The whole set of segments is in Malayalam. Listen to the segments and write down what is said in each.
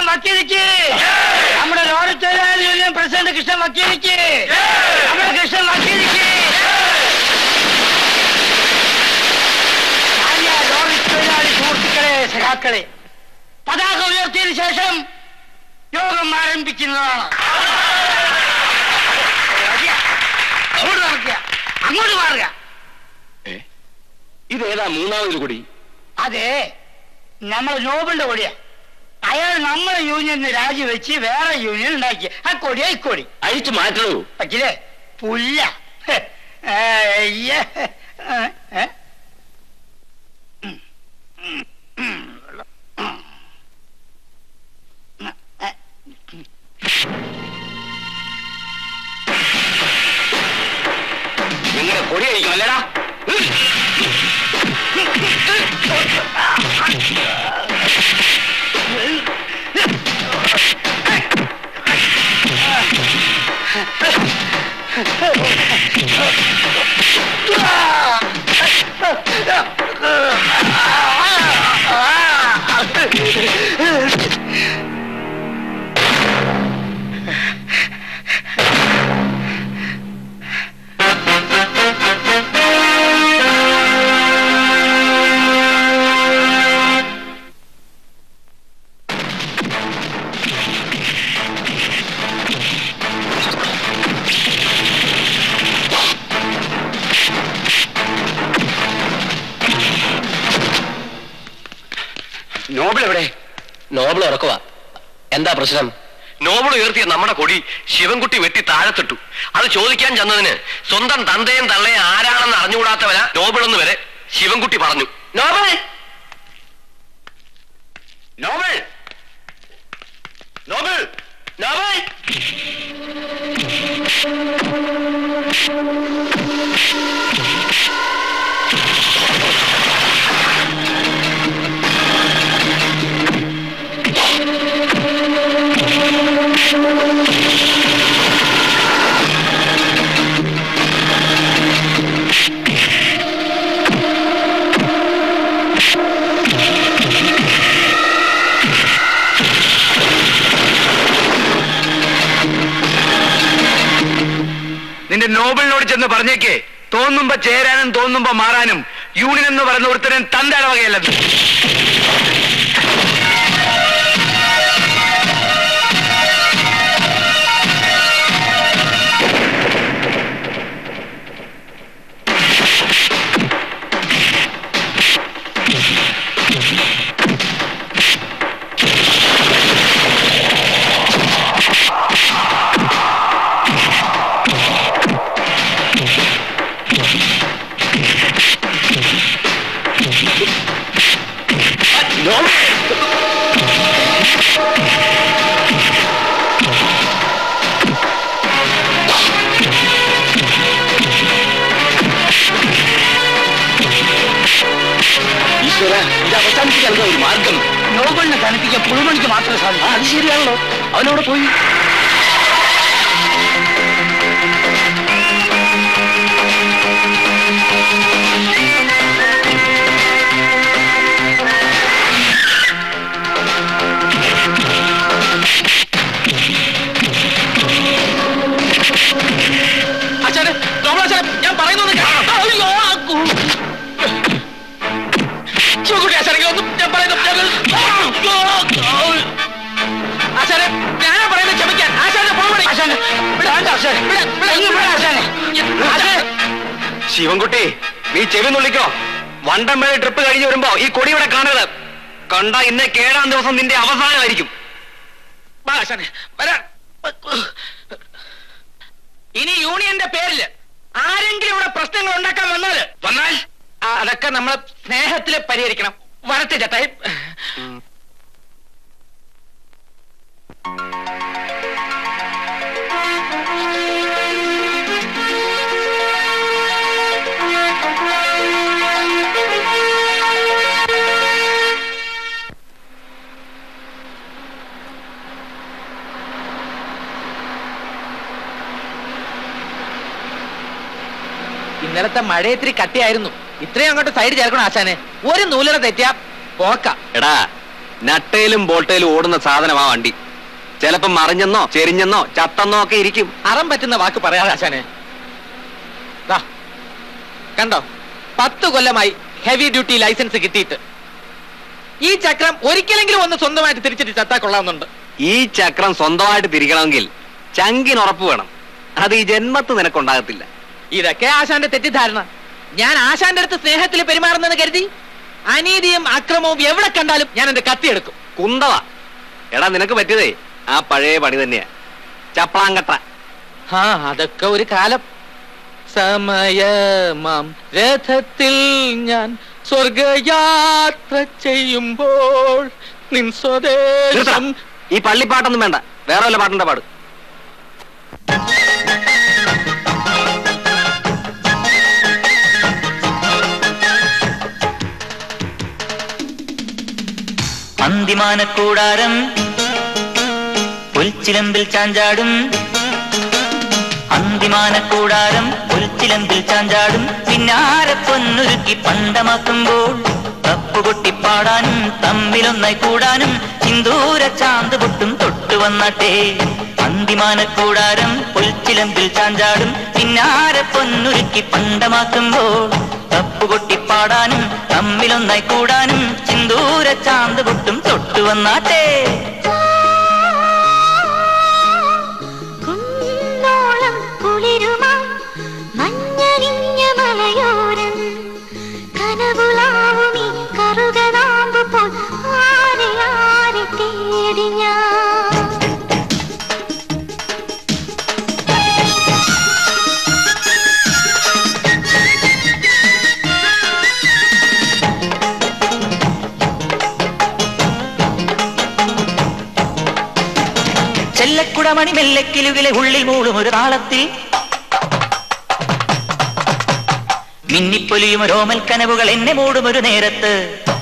വക്കീലിക്ക് നമ്മുടെ ലോറി തൊഴിലാളി യൂണിയൻ പ്രസിഡന്റ് കൃഷ്ണൻ വക്കീലിക്ക് നമ്മുടെ കൃഷ്ണൻ വക്കീലിക്ക് മാന്യ ലോറി തൊഴിലാളി സുഹൃത്തുക്കളെ സഖാക്കളെ പതാക ഉയർത്തിയതിനു ശേഷം യോഗം ആരംഭിക്കുന്നതാണ് അങ്ങോട്ട് നടക്കുക അങ്ങോട്ട് മാറുക ഇതേതാ മൂന്നാമതൊരു കൊടി അതെ നമ്മൾ നോബിളിന്റെ കൊടിയാ അയാൾ നമ്മളെ യൂണിയന് രാജിവെച്ച് വേറെ യൂണിയൻ ഉണ്ടാക്കി ആ കൊടിയാ ഇക്കൊടി അഴിച്ചു മാറ്റണോ പറ്റില്ലേ പുല്ല ഹെ, ഏ, അയ്യേ. ഏ, ഏ. ഉം, ഉം, ഉം, ഉം. ഏ, നിങ്ങളുടെ കൊടി അഴിക്കും അല്ലടാ നോബിൾ എവിടെ നോബിൾ ഉറക്കുക എന്താ പ്രശ്നം നോബിൾ ഉയർത്തിയ നമ്മുടെ കൊടി ശിവൻകുട്ടി വെട്ടി താഴത്തിട്ടു അത് ചോദിക്കാൻ ചെന്നതിന് സ്വന്തം തന്തയും തള്ളയും ആരാണെന്ന് അറിഞ്ഞുകൂടാത്തവന നോബിൾ എന്ന് വരെ ശിവൻകുട്ടി പറഞ്ഞു നോബിൾ നോബിൾ നോബിൾ നോബിൾ നിന്റെ നോബലിനോട് ചെന്ന് പറഞ്ഞേക്ക് തോന്നുമ്പോ ചേരാനും തോന്നുമ്പോ മാറാനും യൂണിയൻ എന്ന് പറയുന്ന ഒരുത്തരൻ തന്റെ അളവകയല്ലത് ഈശ്വര ഇത് അവസാനിപ്പിക്കാനുള്ള ഒരു മാർഗം നോബിളിനെ തണുപ്പിക്കാൻ പുഴുമണിക്ക് മാത്രമേ ആ, സാധിക്കൂ അത് ശരിയാണല്ലോ അവനവിടെ പോയി അച്ഛനെ നോബിളച്ഛനെ ഞാൻ പറയുന്നത് കേട്ടോ. അയ്യോ, ആ കു- ശിവൻകുട്ടി അച്ഛനെ ഒന്നും ഞാൻ പറയുന്നത് അയ്യോ, അച്ഛനെ ഞാനാ പറയുന്നത് ക്ഷമിക്കാൻ ആശാനെ പോകണേ ആശാനെ, ഇവിടെ വേണ്ട ആശാനെ. ഇവിടെ, ഇവിടെ, ഇങ്ങ് ഇവിടെ ആശാനെ. ആശാനെ. ശിവൻകുട്ടി നീ ചെവി നുള്ളിക്കോ വണ്ടംപേഴ ട്രിപ്പ് കഴിഞ്ഞ് വരുമ്പോ ഈ കൊടി ഇവിടെ കാണരുത് കണ്ട ഇന്നേക്ക് ഏഴാം ദിവസം നിന്റെ അവസാനമായിരിക്കും വാ ആശാനെ വരാൻ ഇനി യൂണിയന്റെ പേരില് ആരെങ്കിലും ഇവിടെ പ്രശ്നങ്ങൾ ഉണ്ടാക്കാൻ വന്നാല് വന്നാൽ ആ, അതൊക്കെ നമ്മൾ സ്നേഹത്തില് പരിഹരിക്കണം വരട്ടെ ചേട്ടായി ഇന്നലത്തെ മഴ ഇത്തിരി കട്ടിയായിരുന്നു ഇത്രയും അങ്ങോട്ട് സൈഡ് ചേർക്കണം ആശാനെ ഒരു നൂലറ തെറ്റിയാ പോക്ക എടാ നട്ടയിലും ബോൾട്ടയിലും ഓടുന്ന സാധനമാ വണ്ടി ചിലപ്പം മറിഞ്ഞെന്നോ ചെരിഞ്ഞെന്നോ ചത്തെന്നോ ഒക്കെ ഇരിക്കും അറം പറ്റുന്ന വാക്ക് പറയാതെ ആശാനെ ദാ, കണ്ടോ പത്ത് കൊല്ലമായി ഹെവി ഡ്യൂട്ടി ലൈസൻസ് കിട്ടിയിട്ട് ഈ ചക്രം ഒരിക്കലെങ്കിലും ഒന്ന് സ്വന്തമായിട്ട് തിരിച്ചിട്ട് ചത്താ കൊള്ളാവുന്നുണ്ട് ഈ ചക്രം സ്വന്തമായിട്ട് തിരിക്കണമെങ്കിൽ ചങ്കിന് ഉറപ്പ് വേണം അത് ഈ ജന്മത്ത് നിനക്കുണ്ടാകത്തില്ല ഇതൊക്കെ ആശാന്റെ തെറ്റിദ്ധാരണ ഞാൻ ആശാന്റെ അടുത്ത് സ്നേഹത്തിൽ പെരുമാറുന്നെന്ന് കരുതി അനീതിയും അക്രമവും എവിടെ കണ്ടാലും ഞാൻ എന്റെ കത്തിയെടുക്കും കുന്തവ എടാ നിനക്ക് പറ്റിയതേ ആ പഴയ പണി തന്നെയാ ചപ്ലാങ്കട്ട ആ അതൊക്കെ ഒരു കാലം സമയമാം രഥത്തിൽ ഞാൻ സ്വർഗയാത്ര ചെയ്യുമ്പോൾ നിൻ നിർത്തടാ. സ്വദേശം ഈ പള്ളിപ്പാട്ടൊന്നും വേണ്ട വേറെ വല്ല പാട്ടിന്റെ പാട് അന്തിമാനക്കൂടാരം പുൽച്ചിലമ്പിൽ ചാഞ്ചാടും അന്തിമാനക്കൂടാരം പുൽച്ചിലമ്പിൽ ചാഞ്ചാടും പിന്നാരെ പൊന്നുരുക്കി പണ്ടമാക്കുമ്പോൾ തപ്പുകൊട്ടിപ്പാടാനും തമ്മിലൊന്നായി കൂടാനും സിന്ദൂര ചാന്ത് പൊട്ടും തൊട്ടു വന്നാട്ടെ അന്തിമാനക്കൂടാരം പുൽച്ചിലമ്പിൽ ചാഞ്ചാടും പിന്നാരെ പൊന്നുരുക്കി പണ്ടമാക്കുമ്പോൾ തപ്പുകൊട്ടിപ്പാടാനും തമ്മിലൊന്നായി കൂടാനും സിന്ദൂര ചാന്ത് പൊട്ടും തൊട്ടു വന്നാട്ടെ കുന്നോളം കുളിരുമാ മഞ്ഞണിഞ്ഞ മലയോരം കനവുലാവുമീ കറുകനാമ്പ് പോൽ ആരെ ആരെ തേടി ഞാൻ ചെല്ലക്കുടമണി മെല്ലക്കിലുകിലെ ഉള്ളിൽ മൂളും ഒരു താളത്തിൽ മിന്നിപ്പൊലിയും രോമൽ കനവുകൾ എന്നെ മൂടും ഒരു നേരത്ത്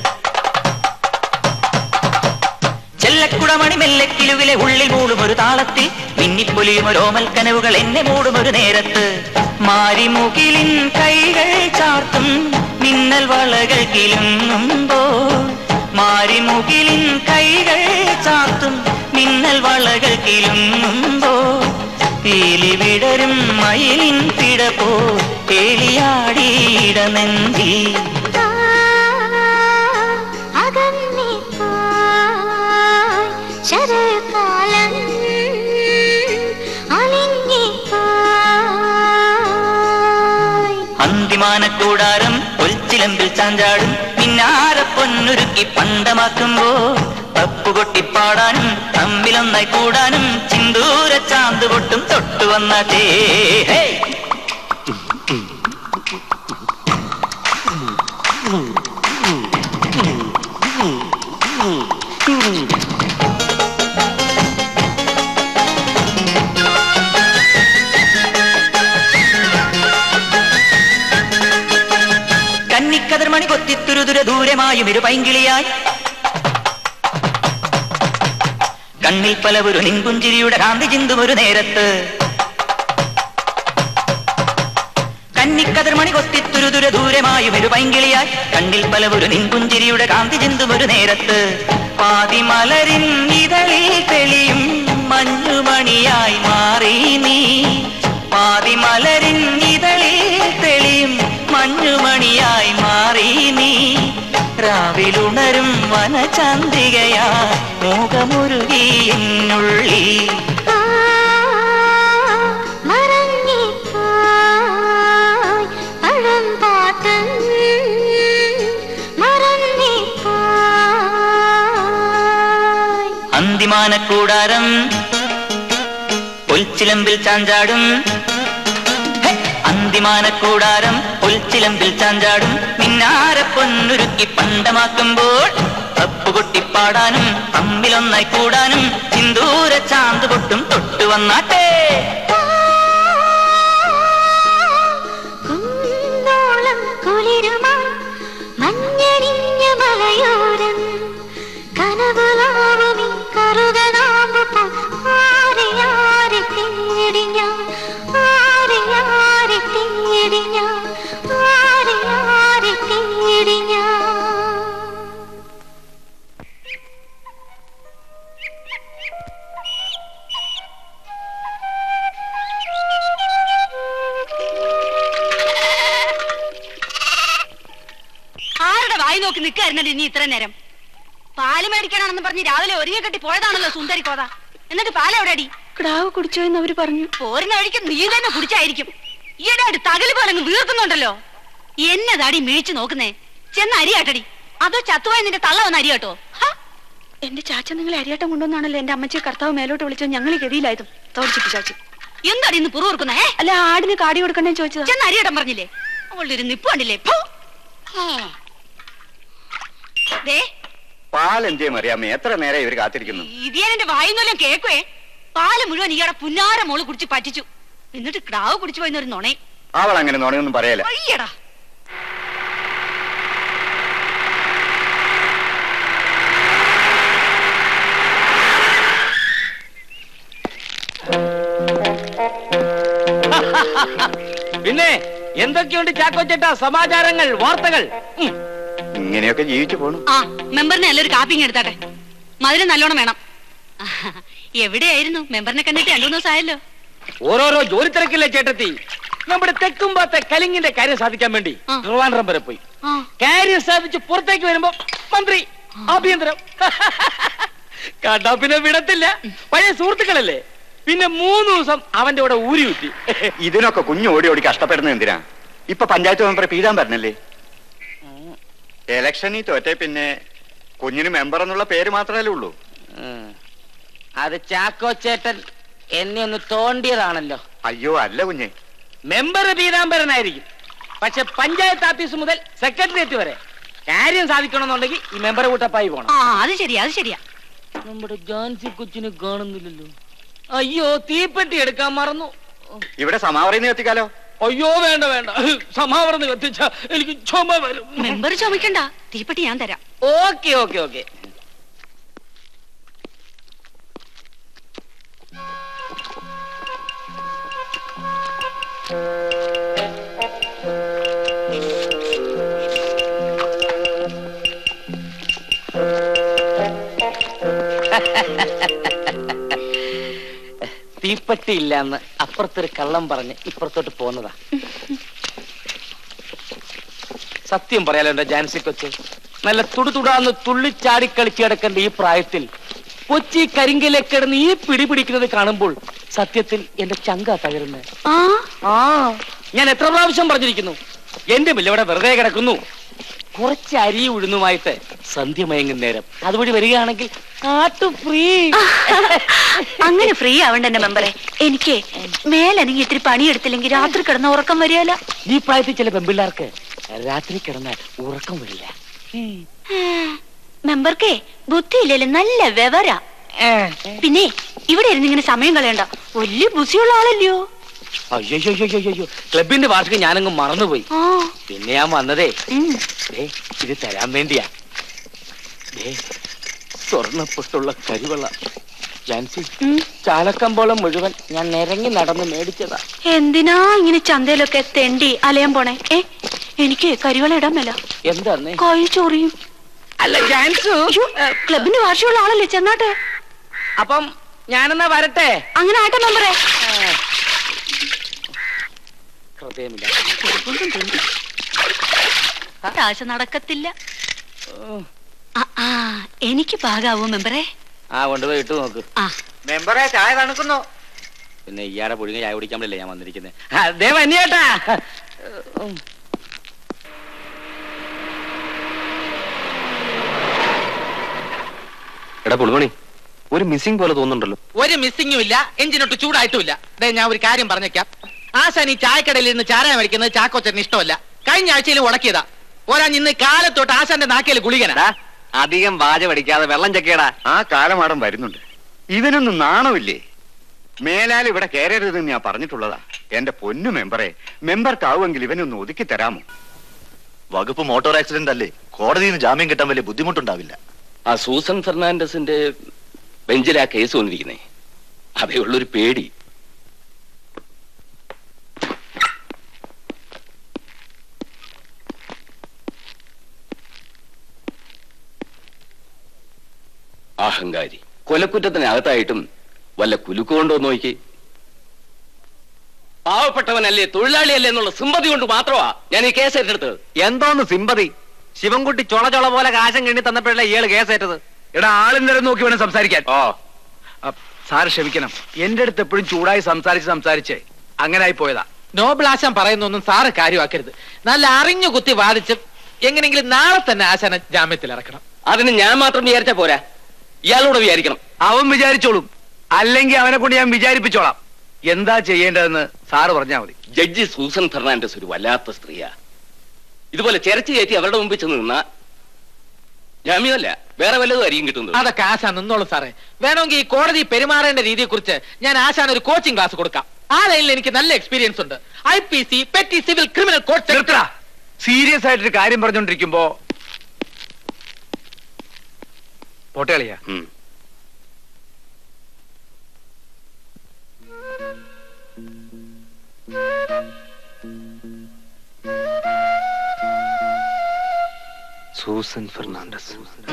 ചെല്ലക്കുടമണി മെല്ലക്കിലുകിലെ ഉള്ളിൽ മൂടും ഒരു താളത്തിൽ മിന്നിപ്പൊലിയും രോമൽ കനവുകൾ എന്നെ മൂടും ഒരു നേരത്ത് മാരിമുകിലിൻ കൈകൾ ചാർത്തും മിന്നൽ വളകൾ കിലുങ്ങുമ്പോൾ മാരിമുകിലിൻ കൈകൾ ചാർത്തും മിന്നൽ വളകൾ കിലുങ്ങുമ്പോൾ പീലി വിടരും മയിലിൻ പിടപ്പോ കേളിയാടിയിട നെഞ്ചി അകന്നേ പോയി ശരകാലം അലിഞ്ഞേ പോയി അന്തിമാനക്കൂടാരം ഒൽച്ചിലമ്പിൽ ചാഞ്ചാടും പിന്നാര പൊന്നുരുക്കി പണ്ടമാക്കുമ്പോ തപ്പുകൊട്ടിപ്പാടാനും തമ്മിലൊന്നായി കൂടാനും ചിന്തൂര ചാന്ത് പൊട്ടും തൊട്ടു വന്നാട്ടേ ഹേ കന്നിക്കതിർമണി കൊത്തിത്തുരുതുര ദൂരമായും ഇരു പൈങ്കിളിയായി കണ്ണിൽ പലവൊരു നിൻപുഞ്ചിരിയുടെ കാന്തി ചിന്തും ഒരു നേരത്ത് കന്നിക്കതിർമണി കൊത്തിത്തുരുതുര ദൂരമായും ഒരു പൈങ്കിളിയായി കണ്ണിൽ പലവൊരു നിൻപുഞ്ചിരിയുടെ കാന്തി ചിന്തും ഒരു നേരത്ത് പാതിമലരിൻ ഇതളിൽ തെളിയും മഞ്ഞുമണിയായി മാറി നീ പാതിമലരിൻ ഇതളിൽ തെളിയും മഞ്ഞുമണിയായി മാറി നീ രാവിലുണരും വനചന്ദ്രികയാ മൂകമുരുകി എന്നുള്ളി ആ മറഞ്ഞേ പോയി പഴം പാട്ടൻ മറഞ്ഞേ പോയി അന്തിമാനക്കൂടാരം പൊൽച്ചിലമ്പിൽ ചാഞ്ചാടും ഹെ! അന്തിമാനക്കൂടാരം പൊൽച്ചിലമ്പിൽ ചാഞ്ചാടും മിന്നാര പൊന്നുരുക്കി പണ്ടമാക്കുമ്പോൾ തപ്പുകൊട്ടിപ്പാടാനും തമ്മിലൊന്നായി കൂടാനും സിന്ദൂര ചാന്ത് പൊട്ടും തൊട്ടു വന്നാട്ടെ കുന്നോളം കുളിരുമാ മഞ്ഞണിഞ്ഞ മലയോരം കനവുലാവുമീ കറുകനാമ്പ് പോൽ ആരെ ആരെ തേടി ഞാൻ ആരെ ആരെ തേടി ഞാൻ ആരെ ആരെ തേടി ഞാൻ വായി നോക്കി നിൽക്കായിരുന്നല്ലോ ഇനി ഇത്ര നേരം പാല് മേടിക്കാനാണെന്ന് പറഞ്ഞ് രാവിലെ ഒരുങ്ങി കെട്ടി പോയതാണല്ലോ സുന്ദരി കോത എന്നിട്ട് പാല എവിടെ അടി കിടാവ് കുടിച്ചോ എന്ന് അവര് പറഞ്ഞു പോരുന്ന വഴിക്ക് നീ തന്നെ കുടിച്ചായിരിക്കും ഈയിടെ ആയിട്ട് തകല് പോലെ അങ്ങ് വീർക്കുന്നുണ്ടല്ലോ എന്നതാടി മിഴിച്ചു നോക്കുന്നേ ചെന്ന് അരിയാട്ടടി അതോ ചത്തുവായി നിന്റെ തള്ള വന്ന് അരിയാട്ടോ ഹ? എന്റെ ചാച്ച നിങ്ങളെ അരിയാട്ടം കൊണ്ടുവന്നാണല്ലോ എന്റെ അമ്മച്ചിയെ കർത്താവ് മേലോട്ട് വിളിച്ചത് ഞങ്ങൾ ഗതിയിലായതും തോടിച്ചിട്ട് ചാച്ചി എന്താടി ഇന്ന് പുറൂർക്കുന്നേ അല്ല ആടിന് കാടി കൊടുക്കണ്ടേ ചോദിച്ചതാ ചെന്ന് അരിയാട്ടം പറഞ്ഞില്ലേ അവളുടെ ഒരു നിപ്പ് കണ്ടില്ലേ ഫു. ദേ പാലെന്തേ മറിയാമ്മ എത്ര നേരം ഇവർ കാത്തിരിക്കുന്നു ഇതിയാനെന്റെ വായിന്നൊല്ലാം കേക്കുവേ പാല് മുഴുവൻ ഈയുടെ പുന്നാര മോള് കുടിച്ച് പറ്റിച്ചു എന്നിട്ട് ക്രാവ് കുടിച്ചു പോയിന്നൊരു നുണേ അവൾ അങ്ങനെ നുണയൊന്നും പറയല വയ്യടാ പിന്നെ എന്തൊക്കെയുണ്ട് ചാക്കോച്ചേട്ടാ സമാചാരങ്ങൾ വാർത്തകൾ ഉം. ഇങ്ങനെയൊക്കെ ജീവിച്ചു പോണു ആ മെമ്പറിനെ നല്ലൊരു കാപ്പിങ് എടുത്താട്ടെ മധുരം നല്ലോണം വേണം എവിടെയായിരുന്നു മെമ്പറിനെ കണ്ടിട്ട് രണ്ടു ദിവസം ആയല്ലോ ഓരോരോ ജോലി തിരക്കില്ലേ ചേട്ടത്തി നമ്മുടെ തെക്കുംപാത്തെ കലിങ്ങിന്റെ കാര്യം സാധിക്കാൻ വേണ്ടി ആ. ട്രിവാൻഡ്രം വരെ പോയി ആ കാര്യം സാധിച്ച് പുറത്തേക്ക് വരുമ്പോ മന്ത്രി ആഭ്യന്തരം കണ്ടാ പിന്നെ വിടത്തില്ല പഴയ സുഹൃത്തുക്കളല്ലേ പിന്നെ മൂന്ന് ദിവസം അവന്റെ കൂടെ ഊരി കുറ്റി ഇതിനൊക്കെ കുഞ്ഞു ഓടി ഓടി കഷ്ടപ്പെടുന്നത് എന്തിനാ ഇപ്പൊ പഞ്ചായത്ത് മെമ്പർ പീതാൻ പറഞ്ഞല്ലേ ഇലക്ഷനിൽ തോറ്റേ പിന്നെ കുഞ്ഞിന് മെമ്പർ എന്നുള്ള പേര് മാത്രമല്ലേ ഉള്ളൂ അത് ചാക്കോ ചേട്ടൻ എന്നെ ഒന്ന് തോണ്ടിയതാണല്ലോ അയ്യോ അല്ല കുഞ്ഞെ മെമ്പർ പീതാംബരനായിരിക്കും പക്ഷെ പഞ്ചായത്ത് ഓഫീസ് മുതൽ സെക്രട്ടേറിയറ്റ് വരെ കാര്യം സാധിക്കണമെന്നുണ്ടെങ്കിൽ ഈ മെമ്പർ കൂട്ടപ്പായി പോണം ആ അത് ശരിയാ അത് ശരിയാ നമ്മുടെ ജാൻസി കൊച്ചിനെ കാണുന്നില്ലല്ലോ അയ്യോ തീപ്പെട്ടി എടുക്കാൻ മറന്നു ഇവിടെ സമാവറിന്ന് എത്തിക്കാലോ അയ്യോ വേണ്ട വേണ്ട സമാവർന്ന് കത്തിച്ച എനിക്ക് ചുമ വരും മെമ്പർ ചുമക്കണ്ട തീപ്പെട്ടി ഞാൻ തരാം ഓക്കെ ഓക്കെ ഓക്കെ തീപ്പെട്ടി ഇല്ലാന്ന് അപ്പുറത്തൊരു കള്ളം പറഞ്ഞ് ഇപ്പുറത്തോട്ട് പോന്നതാ സത്യം പറയാലോ എന്റെ ജാൻസി കൊച്ച് നല്ല തുടുതുടാന്ന് തുള്ളിച്ചാടി കളിച്ച് കിടക്കേണ്ട ഈ പ്രായത്തിൽ കൊച്ചി കരിങ്കലെ കിടന്ന് ഈ പിടി പിടിക്കുന്നത് കാണുമ്പോൾ സത്യത്തിൽ എന്റെ ചങ്ക തകരുന്നത് ആ ആ ഞാൻ എത്ര പ്രാവശ്യം പറഞ്ഞിരിക്കുന്നു എന്റെ മില്ല ഇവിടെ വെറുതെ കിടക്കുന്നു കുറച്ച് അരി ഉഴുന്നുമായിട്ട് സന്ധ്യ മയങ്ങും നേരം അതുവഴി വരികയാണെങ്കിൽ കാട്ടു ഫ്രീ അങ്ങനെ ഫ്രീ ആവണ്ട എന്റെ മെമ്പറെ എനിക്ക് മേലനങ്ങി ഇത്തിരി പണിയെടുത്തില്ലെങ്കിൽ രാത്രി കിടന്ന ഉറക്കം വരികയല്ല ഈ പ്രായത്തിൽ ചില പെമ്പിള്ളാർക്ക് രാത്രി കിടന്നാൽ ഉറക്കം വരില്ല മെമ്പർക്കേ ബുദ്ധിയില്ലല്ലോ നല്ല വിവര പിന്നെ ഇവിടെ ഇരുന്ന് ഇങ്ങനെ സമയം കളയണ്ട വലിയ ബുദ്ധിയുള്ള ആളല്ലയോ അയ്യോ ക്ലബിന്റെ വാർഷികം ഞാനങ്ങ് മറന്നുപോയി ആ പിന്നെ ഞാൻ വന്നതേ ഉം. ദേ, ഇത് തരാൻ വേണ്ടിയാ ദേ, സ്വർണ്ണപ്പൊട്ടുള്ള കരിവള ജാൻസി ഉം. ചാലക്കമ്പോളം മുഴുവൻ ഞാൻ നിരങ്ങി നടന്ന് മേടിച്ചതാ എന്തിനാ ഇങ്ങനെ ചന്തയിലൊക്കെ തെണ്ടി അലയാൻ പോണേ ഏ എനിക്ക് കരിവള ഇടാൻ മേല എന്താന്നേ കൈ ചൊറിയും അല്ല ജാൻസു അയ്യോ, ക്ലബിന്റെ വാർഷികമുള്ള ആളല്ലേ ചെന്നാട്ടെ അപ്പം ഞാനെന്നാ വരട്ടെ അങ്ങനെ ആട്ടെ മെമ്പറേ ഹൃദയമില്ല താശ നടക്കത്തില്ല ആ, ആ എനിക്ക് പാകാവോ മെമ്പറേ ആ കൊണ്ടുപോയി ഇട്ടു നോക്ക് ആ മെമ്പറെ ചായ തണുക്കുന്നു പിന്നെ ഇയാടെ പുഴുങ്ങി ചായ കുടിക്കാൻ പറ്റില്ല ഞാൻ വന്നിരിക്കുന്നത് ദേവ അന്യേട്ടാ എടാ പുളുമണി ഒരു മിസ്സിംഗ് പോലെ തോന്നുന്നുണ്ടല്ലോ ഒരു മിസ്സിങ്ങും ഇല്ല എഞ്ചിനൊട്ട് ചൂടായിട്ടുമില്ല ദേ ഞാൻ ഒരു കാര്യം പറഞ്ഞേക്കാം ആശാൻ ഈ ചായക്കടയിൽ ഇരുന്ന് ചാരായ മേടിക്കുന്നത് ചാക്കോച്ചന് ഇഷ്ടമല്ല കഴിഞ്ഞ ആഴ്ചയിൽ ഉടക്കിയതാ ഒരാൻ ഇന്ന് കാലത്തോട്ട് ആശാന്റെ നാക്കയിൽ ഗുളികനാ അധികം വാച പഠിക്കാതെ വെള്ളം ചെക്കേടാ ആ കാലമാടം വരുന്നുണ്ട് ഇവനൊന്നും നാണമില്ലേ മേലാൽ ഇവിടെ കയറരുതെന്ന് ഞാൻ പറഞ്ഞിട്ടുള്ളതാ എന്റെ പൊന്നു മെമ്പറെ മെമ്പർക്കാവുമെങ്കിൽ ഇവനൊന്ന് ഒതുക്കി തരാമോ വകുപ്പ് മോട്ടോർ ആക്സിഡന്റ് അല്ലേ കോടതിയിൽ നിന്ന് ജാമ്യം കിട്ടാൻ വലിയ ബുദ്ധിമുട്ടുണ്ടാവില്ല ആ സൂസൻ ഫെർണാണ്ടസിന്റെ ബെഞ്ചിലാ കേസ് വന്നിരിക്കുന്നേ അതേ ഉള്ളൊരു പേടി അഹങ്കാരി കൊലക്കുറ്റത്തിനകത്തായിട്ടും വല്ല കുലുക്കുകൊണ്ടോ നോക്കി പാവപ്പെട്ടവനല്ലേ തൊഴിലാളിയല്ലേ എന്നുള്ള സിമ്പതി കൊണ്ട് മാത്രമാ ഞാൻ ഈ കേസ് ഏറ്റെടുത്തത് എന്തോന്ന് സിമ്പതി ശിവൻകുട്ടി ചൊള ചൊള പോലെ കാശം കിണ്ണി തന്നപ്പോഴല്ലേ ഇയാള് കേസേറ്റത് എടാ ആളിന്തരം നോക്കി വേണം സംസാരിക്കാൻ ഓ സാറ് ക്ഷമിക്കണം എന്റെ അടുത്ത് എപ്പോഴും ചൂടായി സംസാരിച്ച് സംസാരിച്ച് അങ്ങനെ ആയി പോയതാ നോബിൾ ആശാൻ പറയുന്നൊന്നും സാറ് കാര്യമാക്കരുത് നല്ല അറിഞ്ഞു കുത്തി വാദിച്ച് എങ്ങനെയെങ്കിലും നാളെ തന്നെ ആശാനെ ജാമ്യത്തിൽ ഇറക്കണം അതിന് ഞാൻ മാത്രം വിചാരിച്ചാ പോരാ ഇയാളോട് വിചാരിക്കണം അവൻ വിചാരിച്ചോളും അല്ലെങ്കിൽ അവനെ കൊണ്ട് ഞാൻ വിചാരിപ്പിച്ചോളാം എന്താ ചെയ്യേണ്ടതെന്ന് സാറ് പറഞ്ഞാ മതി ജഡ്ജി സൂസൻ ഫെർണാണ്ടസ് ഒരു വല്ലാത്ത സ്ത്രീയാ ഇതുപോലെ ചെരച്ചു കയറ്റി അവരുടെ മുമ്പിൽ ചെന്ന് നിന്നാ ജാമ്യമല്ല വേറെ വല്ലതും ആയിരിക്കും കിട്ടുന്നത് അതൊക്കെ ആശാൻ നിന്നോളൂ സാറേ വേണമെങ്കിൽ ഈ കോടതി പെരുമാറേണ്ട രീതിയെ കുറിച്ച് ഞാൻ ആശാൻ ഒരു കോച്ചിങ് ക്ലാസ് കൊടുക്കാം ആ ലൈനിൽ എനിക്ക് നല്ല എക്സ്പീരിയൻസ് ഉണ്ട് I P C petty civil criminal court നിർത്തടാ സീരിയസ് ആയിട്ടൊരു കാര്യം പറഞ്ഞോണ്ടിരിക്കുമ്പോ പോട്ടെ കളിയാ ഉം. സൂസൻ ഫെർണാണ്ടസ്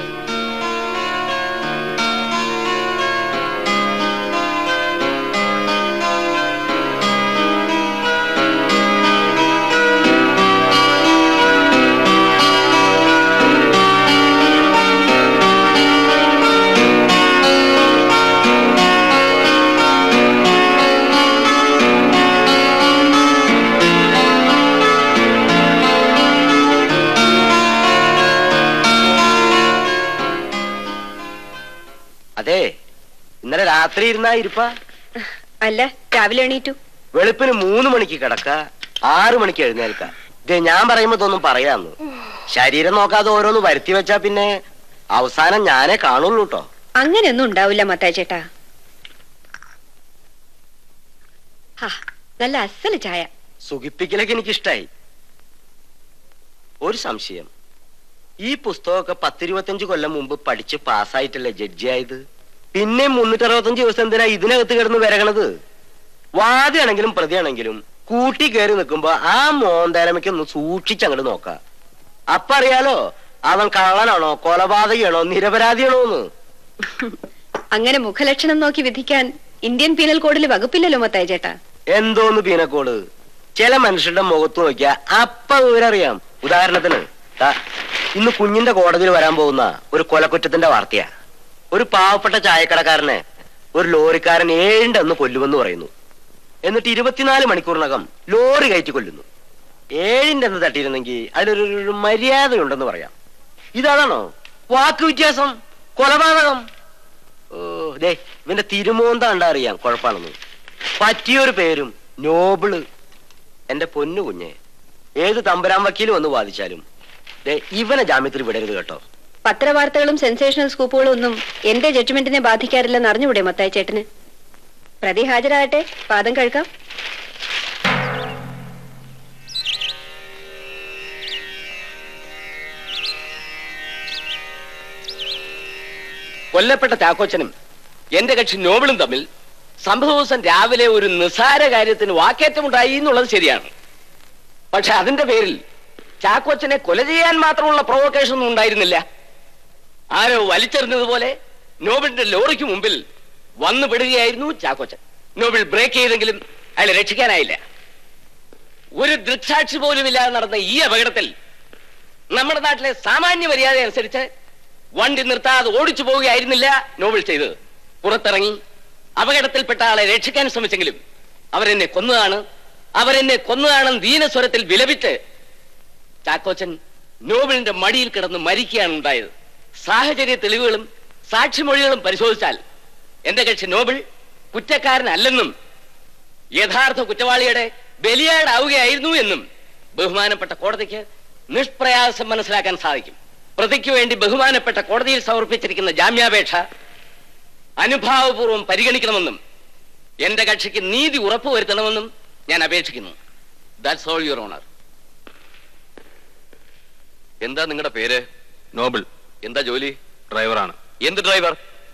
അതെ ഇന്നലെ രാത്രി ഇരുന്നാ ഇരിപ്പ അല്ല രാവിലെ എണീറ്റു വെളുപ്പിന് മൂന്ന് മണിക്ക് കിടക്ക ആറു മണിക്ക് എഴുന്നേൽക്ക ഇതേ ഞാൻ പറയുമ്പോ ഇതൊന്നും പറയാന്ന് ശരീരം നോക്കാതെ ഓരോന്ന് വരുത്തി വെച്ചാ പിന്നെ അവസാനം ഞാനേ കാണുള്ളൂ കേട്ടോ അങ്ങനെയൊന്നും ഉണ്ടാവില്ല മത്തായ ചേട്ടാ ഹാ, നല്ല അസല് ചായ സുഖിപ്പിക്കലൊക്കെ എനിക്കിഷ്ടായി ഒരു സംശയം ഈ പുസ്തകമൊക്കെ പത്തിരുപത്തഞ്ച് കൊല്ലം മുമ്പ് പഠിച്ച് പാസ്സായിട്ടല്ലേ ജഡ്ജി ആയത് പിന്നെ മുന്നൂറ്റി അറുപത്തഞ്ച് ദിവസം എന്തിനാ ഇതിനകത്ത് കിടന്ന് വിരകണത് വാദിയാണെങ്കിലും പ്രതിയാണെങ്കിലും കൂട്ടി കയറി നിൽക്കുമ്പോ ആ മോന്തേരമയ്ക്ക് ഒന്ന് സൂക്ഷിച്ചങ്ങോട്ട് നോക്ക അപ്പൊ അറിയാലോ അവൻ കള്ളനാണോ കൊലപാതകയാണോ നിരപരാധിയാണോ എന്ന് അങ്ങനെ മുഖലക്ഷണം നോക്കി വിധിക്കാൻ ഇന്ത്യൻ പീനൽ കോഡിൽ വകുപ്പില്ലല്ലോ മത്തായ ചേട്ടാ എന്തോന്ന് പീനക്കോട് ചില മനുഷ്യരുടെ മുഖത്ത് നോക്കിയാ അപ്പ വിവരറിയാം ഉദാഹരണത്തിന് ദാ, ഇന്ന് കുഞ്ഞിന്റെ കോടതിയിൽ വരാൻ പോകുന്ന ഒരു കൊലക്കുറ്റത്തിന്റെ വാർത്തയാ ഒരു പാവപ്പെട്ട ചായക്കടക്കാരനെ ഒരു ലോറിക്കാരൻ ഏഴിന്റെ അന്ന് കൊല്ലുമെന്ന് പറയുന്നു എന്നിട്ട് ഇരുപത്തിനാല് മണിക്കൂറിനകം ലോറി കയറ്റി കൊല്ലുന്നു ഏഴിന്റെ അന്ന് തട്ടിയിരുന്നെങ്കിൽ അതിലൊരു ഒരു മര്യാദയുണ്ടെന്ന് പറയാം ഇതാണോ വാക്ക് വ്യത്യാസം കൊലപാതകം ഓ ദേ ഇവന്റെ തിരുമോന്ത കണ്ടാ അറിയാം കുഴപ്പമാണെന്ന് പറ്റിയൊരു പേരും നോബിള് എന്റെ പൊന്നു കുഞ്ഞെ ഏത് തമ്പുരാൻ വക്കീലും ഒന്ന് വാദിച്ചാലും ദേ ഇവനെ ജാമ്യത്തിൽ വിടരുത് കേട്ടോ പത്രവാർത്തകളും സെൻസേഷണൽ സ്കൂപ്പുകളും ഒന്നും എന്റെ ജഡ്ജ്മെന്റിനെ ബാധിക്കാറില്ലെന്ന് അറിഞ്ഞുകൂടെ മത്തായ ചേട്ടന് പ്രതി ഹാജരാകട്ടെ പാദം കഴുകാം കൊല്ലപ്പെട്ട ചാക്കോച്ചനും എന്റെ കക്ഷി നോബിളും തമ്മിൽ സംഭവ ദിവസം രാവിലെ ഒരു നിസാര കാര്യത്തിന് വാക്കേറ്റമുണ്ടായി എന്നുള്ളത് ശരിയാണ് പക്ഷെ അതിന്റെ പേരിൽ ചാക്കോച്ചനെ കൊല ചെയ്യാൻ മാത്രമുള്ള പ്രൊവോക്കേഷൻ ഒന്നും ഉണ്ടായിരുന്നില്ല ആരോ വലിച്ചെറിഞ്ഞതുപോലെ നോബിളിന്റെ ലോറിക്ക് മുമ്പിൽ വന്നു പെടുകയായിരുന്നു ചാക്കോച്ചൻ നോബിൾ ബ്രേക്ക് ചെയ്തെങ്കിലും അയാളെ രക്ഷിക്കാനായില്ല ഒരു ദൃക്സാക്ഷി പോലും ഇല്ലാതെ നടന്ന ഈ അപകടത്തിൽ നമ്മുടെ നാട്ടിലെ സാമാന്യ മര്യാദ അനുസരിച്ച് വണ്ടി നിർത്താതെ ഓടിച്ചു പോവുകയായിരുന്നില്ല നോബിൾ ചെയ്തത് പുറത്തിറങ്ങി അപകടത്തിൽപ്പെട്ട ആളെ രക്ഷിക്കാൻ ശ്രമിച്ചെങ്കിലും അവരെന്നെ കൊന്നതാണ് അവരെന്നെ കൊന്നതാണെന്ന് ദീനസ്വരത്തിൽ വിലപിച്ച് ചാക്കോച്ചൻ നോബിളിന്റെ മടിയിൽ കിടന്ന് മരിക്കുകയാണ് ഉണ്ടായത് സാഹചര്യ തെളിവുകളും സാക്ഷിമൊഴികളും പരിശോധിച്ചാൽ എന്റെ കക്ഷി നോബിൾ കുറ്റക്കാരനല്ലെന്നും യഥാർത്ഥ കുറ്റവാളിയുടെ ബലിയാടാവുകയായിരുന്നു എന്നും ബഹുമാനപ്പെട്ട കോടതിക്ക് നിഷ്പ്രയാസം മനസ്സിലാക്കാൻ സാധിക്കും പ്രതിക്ക് വേണ്ടി ബഹുമാനപ്പെട്ട കോടതിയിൽ സമർപ്പിച്ചിരിക്കുന്ന ജാമ്യാപേക്ഷ അനുഭാവപൂർവ്വം പരിഗണിക്കണമെന്നും എന്റെ കക്ഷിക്ക് നീതി ഉറപ്പുവരുത്തണമെന്നും ഞാൻ അപേക്ഷിക്കുന്നു ദാറ്റ്സ് ഓൾ യുവർ ഓണർ എന്താ നിങ്ങളുടെ പേര് നോബിൾ എന്താ ജോലി ഡ്രൈവറാണ് എന്ത് ഡ്രൈവർ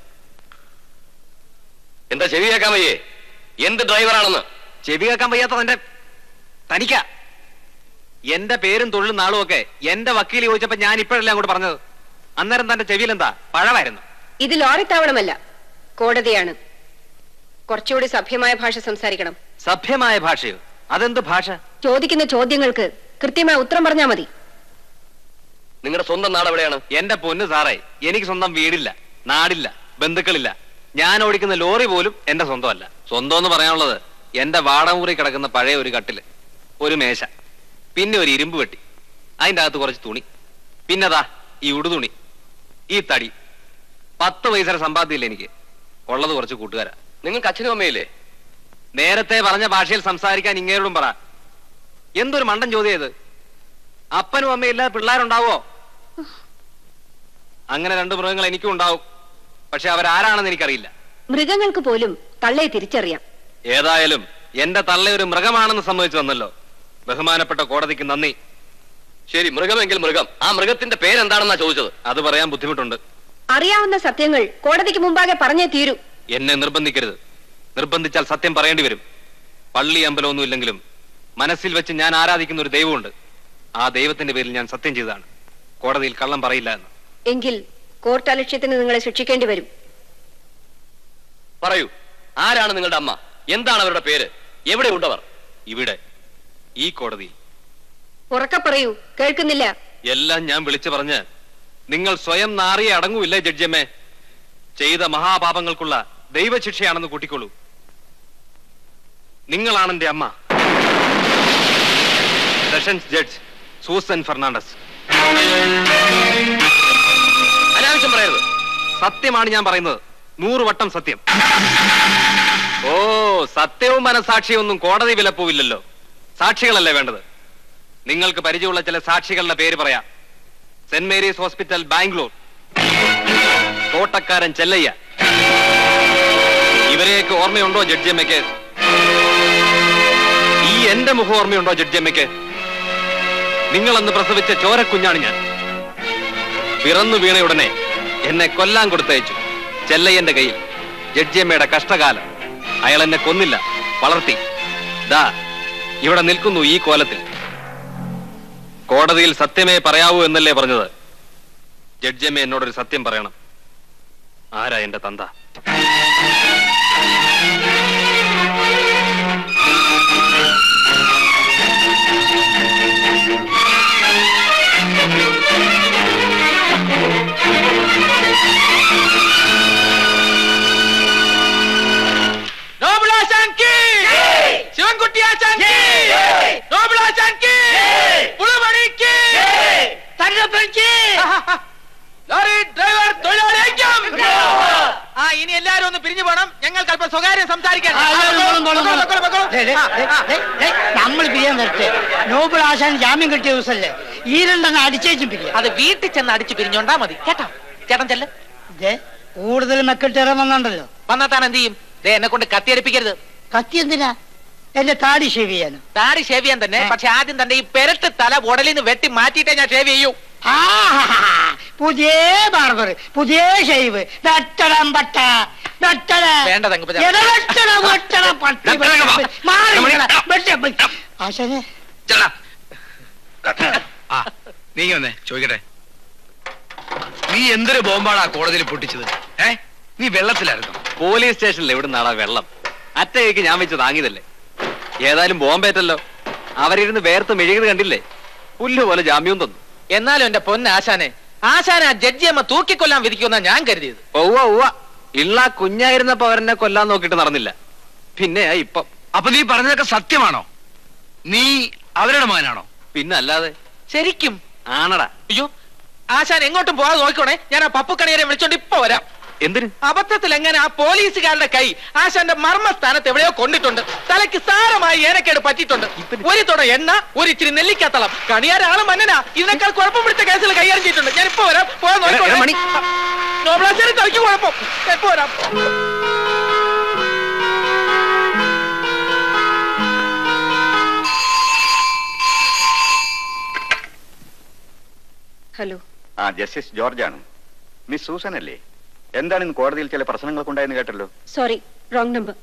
എന്താ ചെവി കേൾക്കാൻ വയ്യേ എന്ത് ഡ്രൈവറാണെന്ന് ചെവി കേൾക്കാൻ വയ്യാത്ത എന്റെ തനിക്ക എന്റെ പേരും തൊഴിലും നാളും ഒക്കെ എന്റെ വക്കീൽ ചോദിച്ചപ്പോ ഞാൻ ഇപ്പോഴല്ലേ അങ്ങോട്ട് പറഞ്ഞത് അന്നേരം തന്റെ ചെവിയിൽ എന്താ പഴമായിരുന്നു ഇത് ലോറിത്താവളമല്ല കോടതിയാണ് കുറച്ചുകൂടി സഭ്യമായ ഭാഷ സംസാരിക്കണം സഭ്യമായ ഭാഷയോ അതെന്ത് ഭാഷ ചോദിക്കുന്ന ചോദ്യങ്ങൾക്ക് കൃത്യമായ ഉത്തരം പറഞ്ഞാൽ മതി നിങ്ങളുടെ സ്വന്തം നാട് എവിടെയാണ് എന്റെ പൊന്ന് സാറേ എനിക്ക് സ്വന്തം വീടില്ല നാടില്ല ബന്ധുക്കളില്ല ഞാൻ ഓടിക്കുന്ന ലോറി പോലും എന്റെ സ്വന്തമല്ല സ്വന്തം എന്ന് പറയാനുള്ളത് എന്റെ വാടമുറി കിടക്കുന്ന പഴയ ഒരു കട്ടില് ഒരു മേശ പിന്നെ ഒരു ഇരുമ്പ് വെട്ടി അതിന്റെ അകത്ത് കുറച്ച് തുണി പിന്നെതാ ഈ ഉടുതുണി ഈ തടി പത്ത് പൈസയുടെ സമ്പാദ്യമില്ല എനിക്ക് ഉള്ളത് കുറച്ച് കൂട്ടുകാരാ നിങ്ങൾക്ക് അച്ഛനും അമ്മയില്ലേ നേരത്തെ പറഞ്ഞ ഭാഷയിൽ സംസാരിക്കാൻ ഇങ്ങേരോടും പറ എന്തൊരു മണ്ടൻ ചോദ്യം ഇത് അപ്പനും അമ്മയും ഇല്ലാതെ പിള്ളേരുണ്ടാവോ അങ്ങനെ രണ്ട് മൃഗങ്ങൾ എനിക്കും ഉണ്ടാവും പക്ഷെ അവരാരാണെന്ന് എനിക്കറിയില്ല മൃഗങ്ങൾക്ക് പോലും തള്ളയെ തിരിച്ചറിയാം ഏതായാലും എന്റെ തള്ള ഒരു മൃഗമാണെന്ന് സമ്മതിച്ചു വന്നല്ലോ ബഹുമാനപ്പെട്ട കോടതിക്ക് നന്ദി ശരി മൃഗമെങ്കിൽ മൃഗം ആ മൃഗത്തിന്റെ പേരെന്താണെന്നാ ചോദിച്ചത് അത് പറയാൻ ബുദ്ധിമുട്ടുണ്ട് അറിയാവുന്ന സത്യങ്ങൾ കോടതിക്ക് മുമ്പാകെ പറഞ്ഞേ തീരൂ എന്നെ നിർബന്ധിക്കരുത് നിർബന്ധിച്ചാൽ സത്യം പറയേണ്ടി വരും പള്ളി അമ്പലമൊന്നും ഇല്ലെങ്കിലും മനസ്സിൽ വെച്ച് ഞാൻ ആരാധിക്കുന്ന ഒരു ദൈവമുണ്ട് ആ ദൈവത്തിന്റെ പേരിൽ ഞാൻ സത്യം ചെയ്തതാണ് കോടതിയിൽ കള്ളം പറയില്ല എന്ന് എങ്കിൽ കോർട്ട് അലക്ഷ്യത്തിന് നിങ്ങളെ ശിക്ഷിക്കേണ്ടി വരും പറയൂ ആരാണ് നിങ്ങളുടെ അമ്മ എന്താണ് അവരുടെ പേര് എവിടെ ഉണ്ടവർ ഇവിടെ ഈ കോടതിയിൽ ഉറക്കെ പറയൂ കേൾക്കുന്നില്ല എല്ലാം ഞാൻ വിളിച്ചു പറഞ്ഞ് നിങ്ങൾ സ്വയം നാറിയെ അടങ്ങൂല്ലേ ജഡ്ജിയമ്മേ ചെയ്ത മഹാപാപങ്ങൾക്കുള്ള ദൈവശിക്ഷയാണെന്ന് കൂട്ടിക്കൊള്ളൂ നിങ്ങളാണ് എന്റെ അമ്മ സെഷൻസ് ജഡ്ജ് സൂസൻ ഫെർണാണ്ടസ് അനാവശ്യം പറയരുത് സത്യമാണ് ഞാൻ പറയുന്നത് നൂറ് വട്ടം സത്യം ഓ സത്യവും മനസാക്ഷിയും ഒന്നും കോടതി വിലപ്പോവില്ലല്ലോ സാക്ഷികളല്ലേ വേണ്ടത് നിങ്ങൾക്ക് പരിചയമുള്ള ചില സാക്ഷികളുടെ പേര് പറയാം സെന്റ് മേരീസ് ഹോസ്പിറ്റൽ ബാംഗ്ലൂർ തോട്ടക്കാരൻ ചെല്ലയ്യ ഇവരെയൊക്കെ ഓർമ്മയുണ്ടോ ജഡ്ജിയമ്മയ്ക്ക് ഈ എന്റെ മുഖം ഓർമ്മയുണ്ടോ ജഡ്ജിയമ്മയ്ക്ക് നിങ്ങളന്ന് പ്രസവിച്ച ചോരക്കുഞ്ഞാണ് ഞാൻ പിറന്നു വീണയുടനെ എന്നെ കൊല്ലാൻ കൊടുത്തയച്ചു ചെല്ലയ്യന്റെ കയ്യിൽ ജഡ്ജിയമ്മയുടെ കഷ്ടകാലം അയാൾ എന്നെ കൊന്നില്ല വളർത്തി ദാ ഇവിടെ നിൽക്കുന്നു ഈ കോലത്തിൽ കോടതിയിൽ സത്യമേ പറയാവൂ എന്നല്ലേ പറഞ്ഞത് ജഡ്ജിയമ്മ എന്നോടൊരു സത്യം പറയണം ആരാ എന്റെ തന്ത നോബിളാശാൻകി ശിവൻകുട്ടിയാശാൻകി നോബിളാശാൻകി പുളുമണിക്ക് ലോറി ഡ്രൈവർ തൊഴിലാളി ഐക്യം ആ ഇനി എല്ലാരും ഒന്ന് പിരിഞ്ഞു പോണം ഞങ്ങൾക്ക് അല്പം സ്വകാര്യം സംസാരിക്കാൻ പൊക്കോളൂ, പൊക്കോളൂ. ആ, ആ. നമ്മൾ പിരിയാൻ വരട്ടെ നോബിൾ ആശാൻ ജാമ്യം കിട്ടിയ ദിവസമല്ലേ ഈ രണ്ടെണ്ണം അടിച്ചേച്ചും പിരിയാം അത് വീട്ടിൽ ചെന്ന് അടിച്ച് പിരിഞ്ഞോണ്ടാ മതി കേട്ടോ ചേട്ടൻ ചെല്ല് ദേ, കൂടുതൽ മെക്കിട്ടേറാൻ വന്നുണ്ടല്ലോ വന്നാ താൻ എന്ത് ചെയ്യും ദേ എന്നെ കൊണ്ട് കത്തിയടിപ്പിക്കരുത് കത്തി എന്തിനാ എന്റെ താടി ഷേവ് ചെയ്യാനോ താടി ഷേവ് ചെയ്യാൻ തന്നെ പക്ഷെ ആദ്യം തന്റെ ഈ പെരട്ട് തല ഉടലിൽ നിന്ന് വെട്ടി മാറ്റിയിട്ടേ ഞാൻ ഷേവ് ചെയ്യൂ ആ പുതിയ ബാർബർ പുതിയ ഷേവ് വെട്ടണം പട്ട വെട്ടണ വേണ്ട തങ്കപ്പ എടാ, വെട്ടണ, വെട്ടണ, പട്ടി വെട്ടണ. മാറി നിൽക്കണ. വെട്ട, വെട്ട. ആശാനെ ആ നീ വന്നേ ചോദിക്കട്ടെ നീ എന്തൊരു ബോംബാടാ കോടതിയിൽ പൊട്ടിച്ചത് ഏ നീ വെള്ളത്തിലായിരുന്നു പോലീസ് സ്റ്റേഷനിൽ എവിടെ നാടാ വെള്ളം അറ്റകയ്ക്ക് ഞാൻ വെച്ച് താങ്ങിയതല്ലേ ഏതായാലും ബോംബേറ്റല്ലോ അവരിരുന്ന് വേർത്ത് മെഴുകിയത് കണ്ടില്ലേ പുല്ല് പോലെ ജാമ്യവും തന്നു എന്നാലും എന്റെ പൊന്ന ആശാനെ ആശാനെ ആ ജഡ്ജിയമ്മ തൂക്കിക്കൊല്ലാൻ വിധിക്കുമെന്നാ ഞാൻ കരുതിയത് ഒവ്വ ഒവ്വ ഇള്ള കുഞ്ഞായിരുന്നപ്പോ അവരെന്നെ കൊല്ലാൻ നോക്കിയിട്ട് നടന്നില്ല പിന്നെ ഇപ്പം അപ്പൊ നീ പറഞ്ഞതൊക്കെ സത്യമാണോ നീ അവരുടെ മകനാണോ പിന്നെ അല്ലാതെ ശരിക്കും ആണടാ അയ്യോ ആശാൻ എങ്ങോട്ടും പോകാതെ നോക്കിക്കോണേ ഞാൻ ആ പപ്പുക്കണിയരെ വിളിച്ചോണ്ട് ഇപ്പൊ വരാം എന്തിന് അബദ്ധത്തിൽ എങ്ങനെ ആ പോലീസുകാരുടെ കൈ ആശാന്റെ മർമ്മസ്ഥാനത്ത് എവിടെയോ കൊണ്ടിട്ടുണ്ട് തലയ്ക്ക് സാരമായി ഏനക്കേട് പറ്റിയിട്ടുണ്ട് ഒരു തുട എണ്ണ ഒരു ഇച്ചിരി നെല്ലിക്കാത്തളം കണിയാരാള് മന്നനാ ഇതിനേക്കാൾ കുഴപ്പം പിടിച്ച കേസിൽ കൈകാര്യം ചെയ്തിട്ടുണ്ട് ഞാൻ ഇപ്പൊ വരാം പോകാൻ എടാ, എടാ, മണി. നോക്കോളെ നോബിളാശ്ശേരി തലയ്ക്ക് കുഴപ്പം ഞാൻ ഇപ്പൊ വരാം ഹലോ ആ ജസ്റ്റിസ് ജോർജ് ആണ് മിസ് സൂസൻ അല്ലേ എന്താണ് ഇന്ന് കോടതിയിൽ ചില പ്രശ്നങ്ങളൊക്കെ ഉണ്ടായെന്ന് കേട്ടല്ലോ sorry wrong number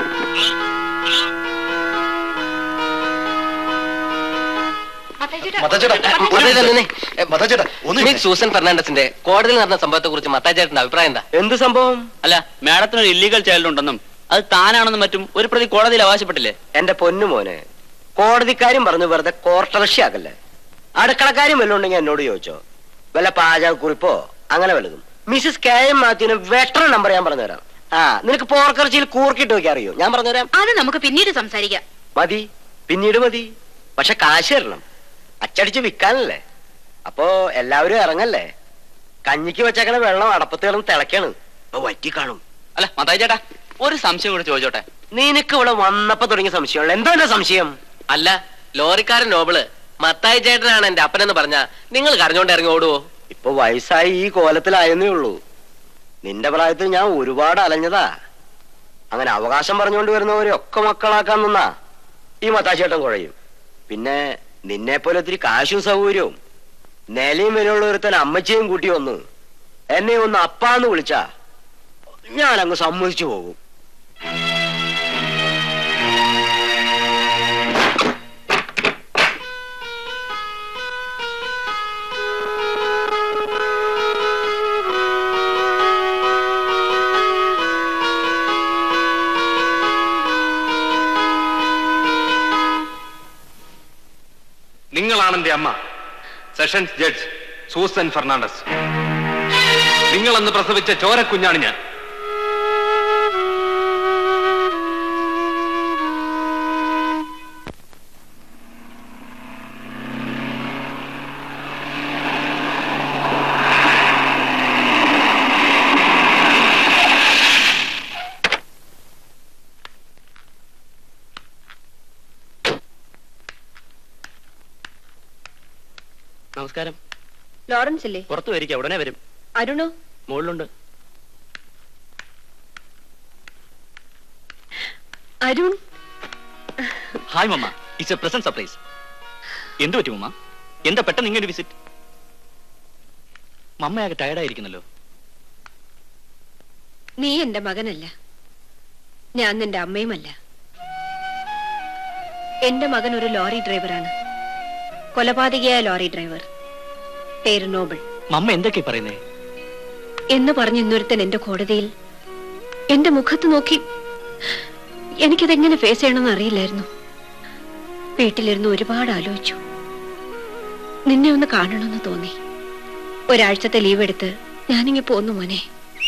Mathai Miss Susan ഫെർണാണ്ടസിന്റെ കോടതിയിൽ നടന്ന സംഭവത്തെ കുറിച്ച് മത്താച്ചേട്ടന്റെ അഭിപ്രായം എന്താ എന്ത് സംഭവം അല്ല മാഡത്തിന് ഒരു ഇല്ലീഗൽ ചൈൽഡ് ഉണ്ടെന്നും അത് താനാണെന്നും മറ്റും ഒരു പ്രതി കോടതിയിൽ അവകാശപ്പെട്ടില്ലേ എന്റെ പൊന്നു മോനെ കോടതിക്കാരും പറഞ്ഞു വെറുതെ കോർട്ടറഷ്യാക്കല്ലേ അടുക്കളക്കാരും വല്ലതും ഉണ്ടെങ്കിൽ എന്നോട് ചോദിച്ചോ വല്ല പാചകക്കുറിപ്പോ അങ്ങനെ വല്ലതും മിസ്സിസ് കെ എം മാത്യുവിന് വെട്ടർ നമ്പർ ഞാൻ പറഞ്ഞുതരാം ആ നിനക്ക് പോർക്കിറച്ചിയിൽ കൂർക്കിട്ട് വെക്കാൻ അറിയോ ഞാൻ പറഞ്ഞുതരാം അത് നമുക്ക് പിന്നീട് സംസാരിക്കാം മതി പിന്നീട് മതി പക്ഷെ കാശ് തരണം അച്ചടിച്ച് വിൽക്കാനല്ലേ അപ്പോ എല്ലാവരും ഇറങ്ങല്ലേ കഞ്ഞിക്ക് വെച്ചേക്കണ വെള്ളം അടപ്പത്ത് കിടന്ന് തിളക്കാണ് ഇപ്പൊ വറ്റി കാണും അല്ല മത്തായി ചേട്ടാ ഒരു സംശയം കൂടെ ചോദിച്ചോട്ടെ നിനക്ക് ഇവിടെ വന്നപ്പോ തുടങ്ങിയ സംശയമുള്ള എന്തോ എന്റെ സംശയം അല്ല ലോറിക്കാരൻ നോബിള് മത്തായി ചേട്ടനാണ് എന്റെ അപ്പനെന്ന് പറഞ്ഞ നിങ്ങൾ കരഞ്ഞോണ്ട് ഇറങ്ങി ഓടുവോ ഇപ്പൊ വയസ്സായി ഈ കോലത്തിലായെന്നേ ഉള്ളൂ നിന്റെ പ്രായത്തിൽ ഞാൻ ഒരുപാട് അലഞ്ഞതാ അങ്ങനെ അവകാശം പറഞ്ഞുകൊണ്ട് വരുന്നവരെ ഒക്കെ മക്കളാക്കാൻ നിന്നാ ഈ മത്താച്ചേട്ടൻ കുഴയും പിന്നെ നിന്നെ പോലെ ഒത്തിരി കാശും സൗകര്യവും നിലയും വിലയുള്ള ഒരുത്തൻ അമ്മച്ചിയും കൂട്ടി വന്ന് എന്നെ ഒന്ന് അപ്പാന്ന് വിളിച്ചാ ഞാൻ അങ്ങ് സമ്മതിച്ചു പോകും നിങ്ങളാണ് എന്റെ അമ്മ സെഷൻസ് ജഡ്ജ് സൂസൻ ഫെർണാണ്ടസ് നിങ്ങളന്ന് പ്രസവിച്ച ചോരക്കുഞ്ഞാണ് ഞാൻ നമസ്കാരം ലോറൻസ് ഇല്ലേ പുറത്തു വരിക ഉടനെ വരും അരുണോ മുകളിലുണ്ട് Arun hi mamma it's a present surprise എന്തു പറ്റി മമ്മ എന്താ പെട്ടെന്ന് ഇങ്ങനെ വിസിറ്റ് മമ്മയാകെ ടയർഡായിരിക്കുന്നല്ലോ നീ എന്റെ മകനല്ല ഞാൻ നിന്റെ അമ്മയുമല്ല എന്റെ മകൻ ഒരു ലോറി ഡ്രൈവറാണ് കൊലപാതകയായ ലോറി ഡ്രൈവർ പേര് നോബിൾ മമ്മ എന്തൊക്കെ പറയുന്നേ എന്ന് പറഞ്ഞ് ഇന്നൊരുത്തൻ എന്റെ കോടതിയിൽ എന്റെ മുഖത്ത് നോക്കി എനിക്കതെങ്ങനെ ഫേസ് ചെയ്യണമെന്ന് അറിയില്ലായിരുന്നു വീട്ടിലിരുന്ന് ഒരുപാട് ആലോചിച്ചു നിന്നെ ഒന്ന് കാണണമെന്ന് തോന്നി ഒരാഴ്ചത്തെ ലീവ് എടുത്ത് ഞാനിങ്ങി പോന്നു മോനെ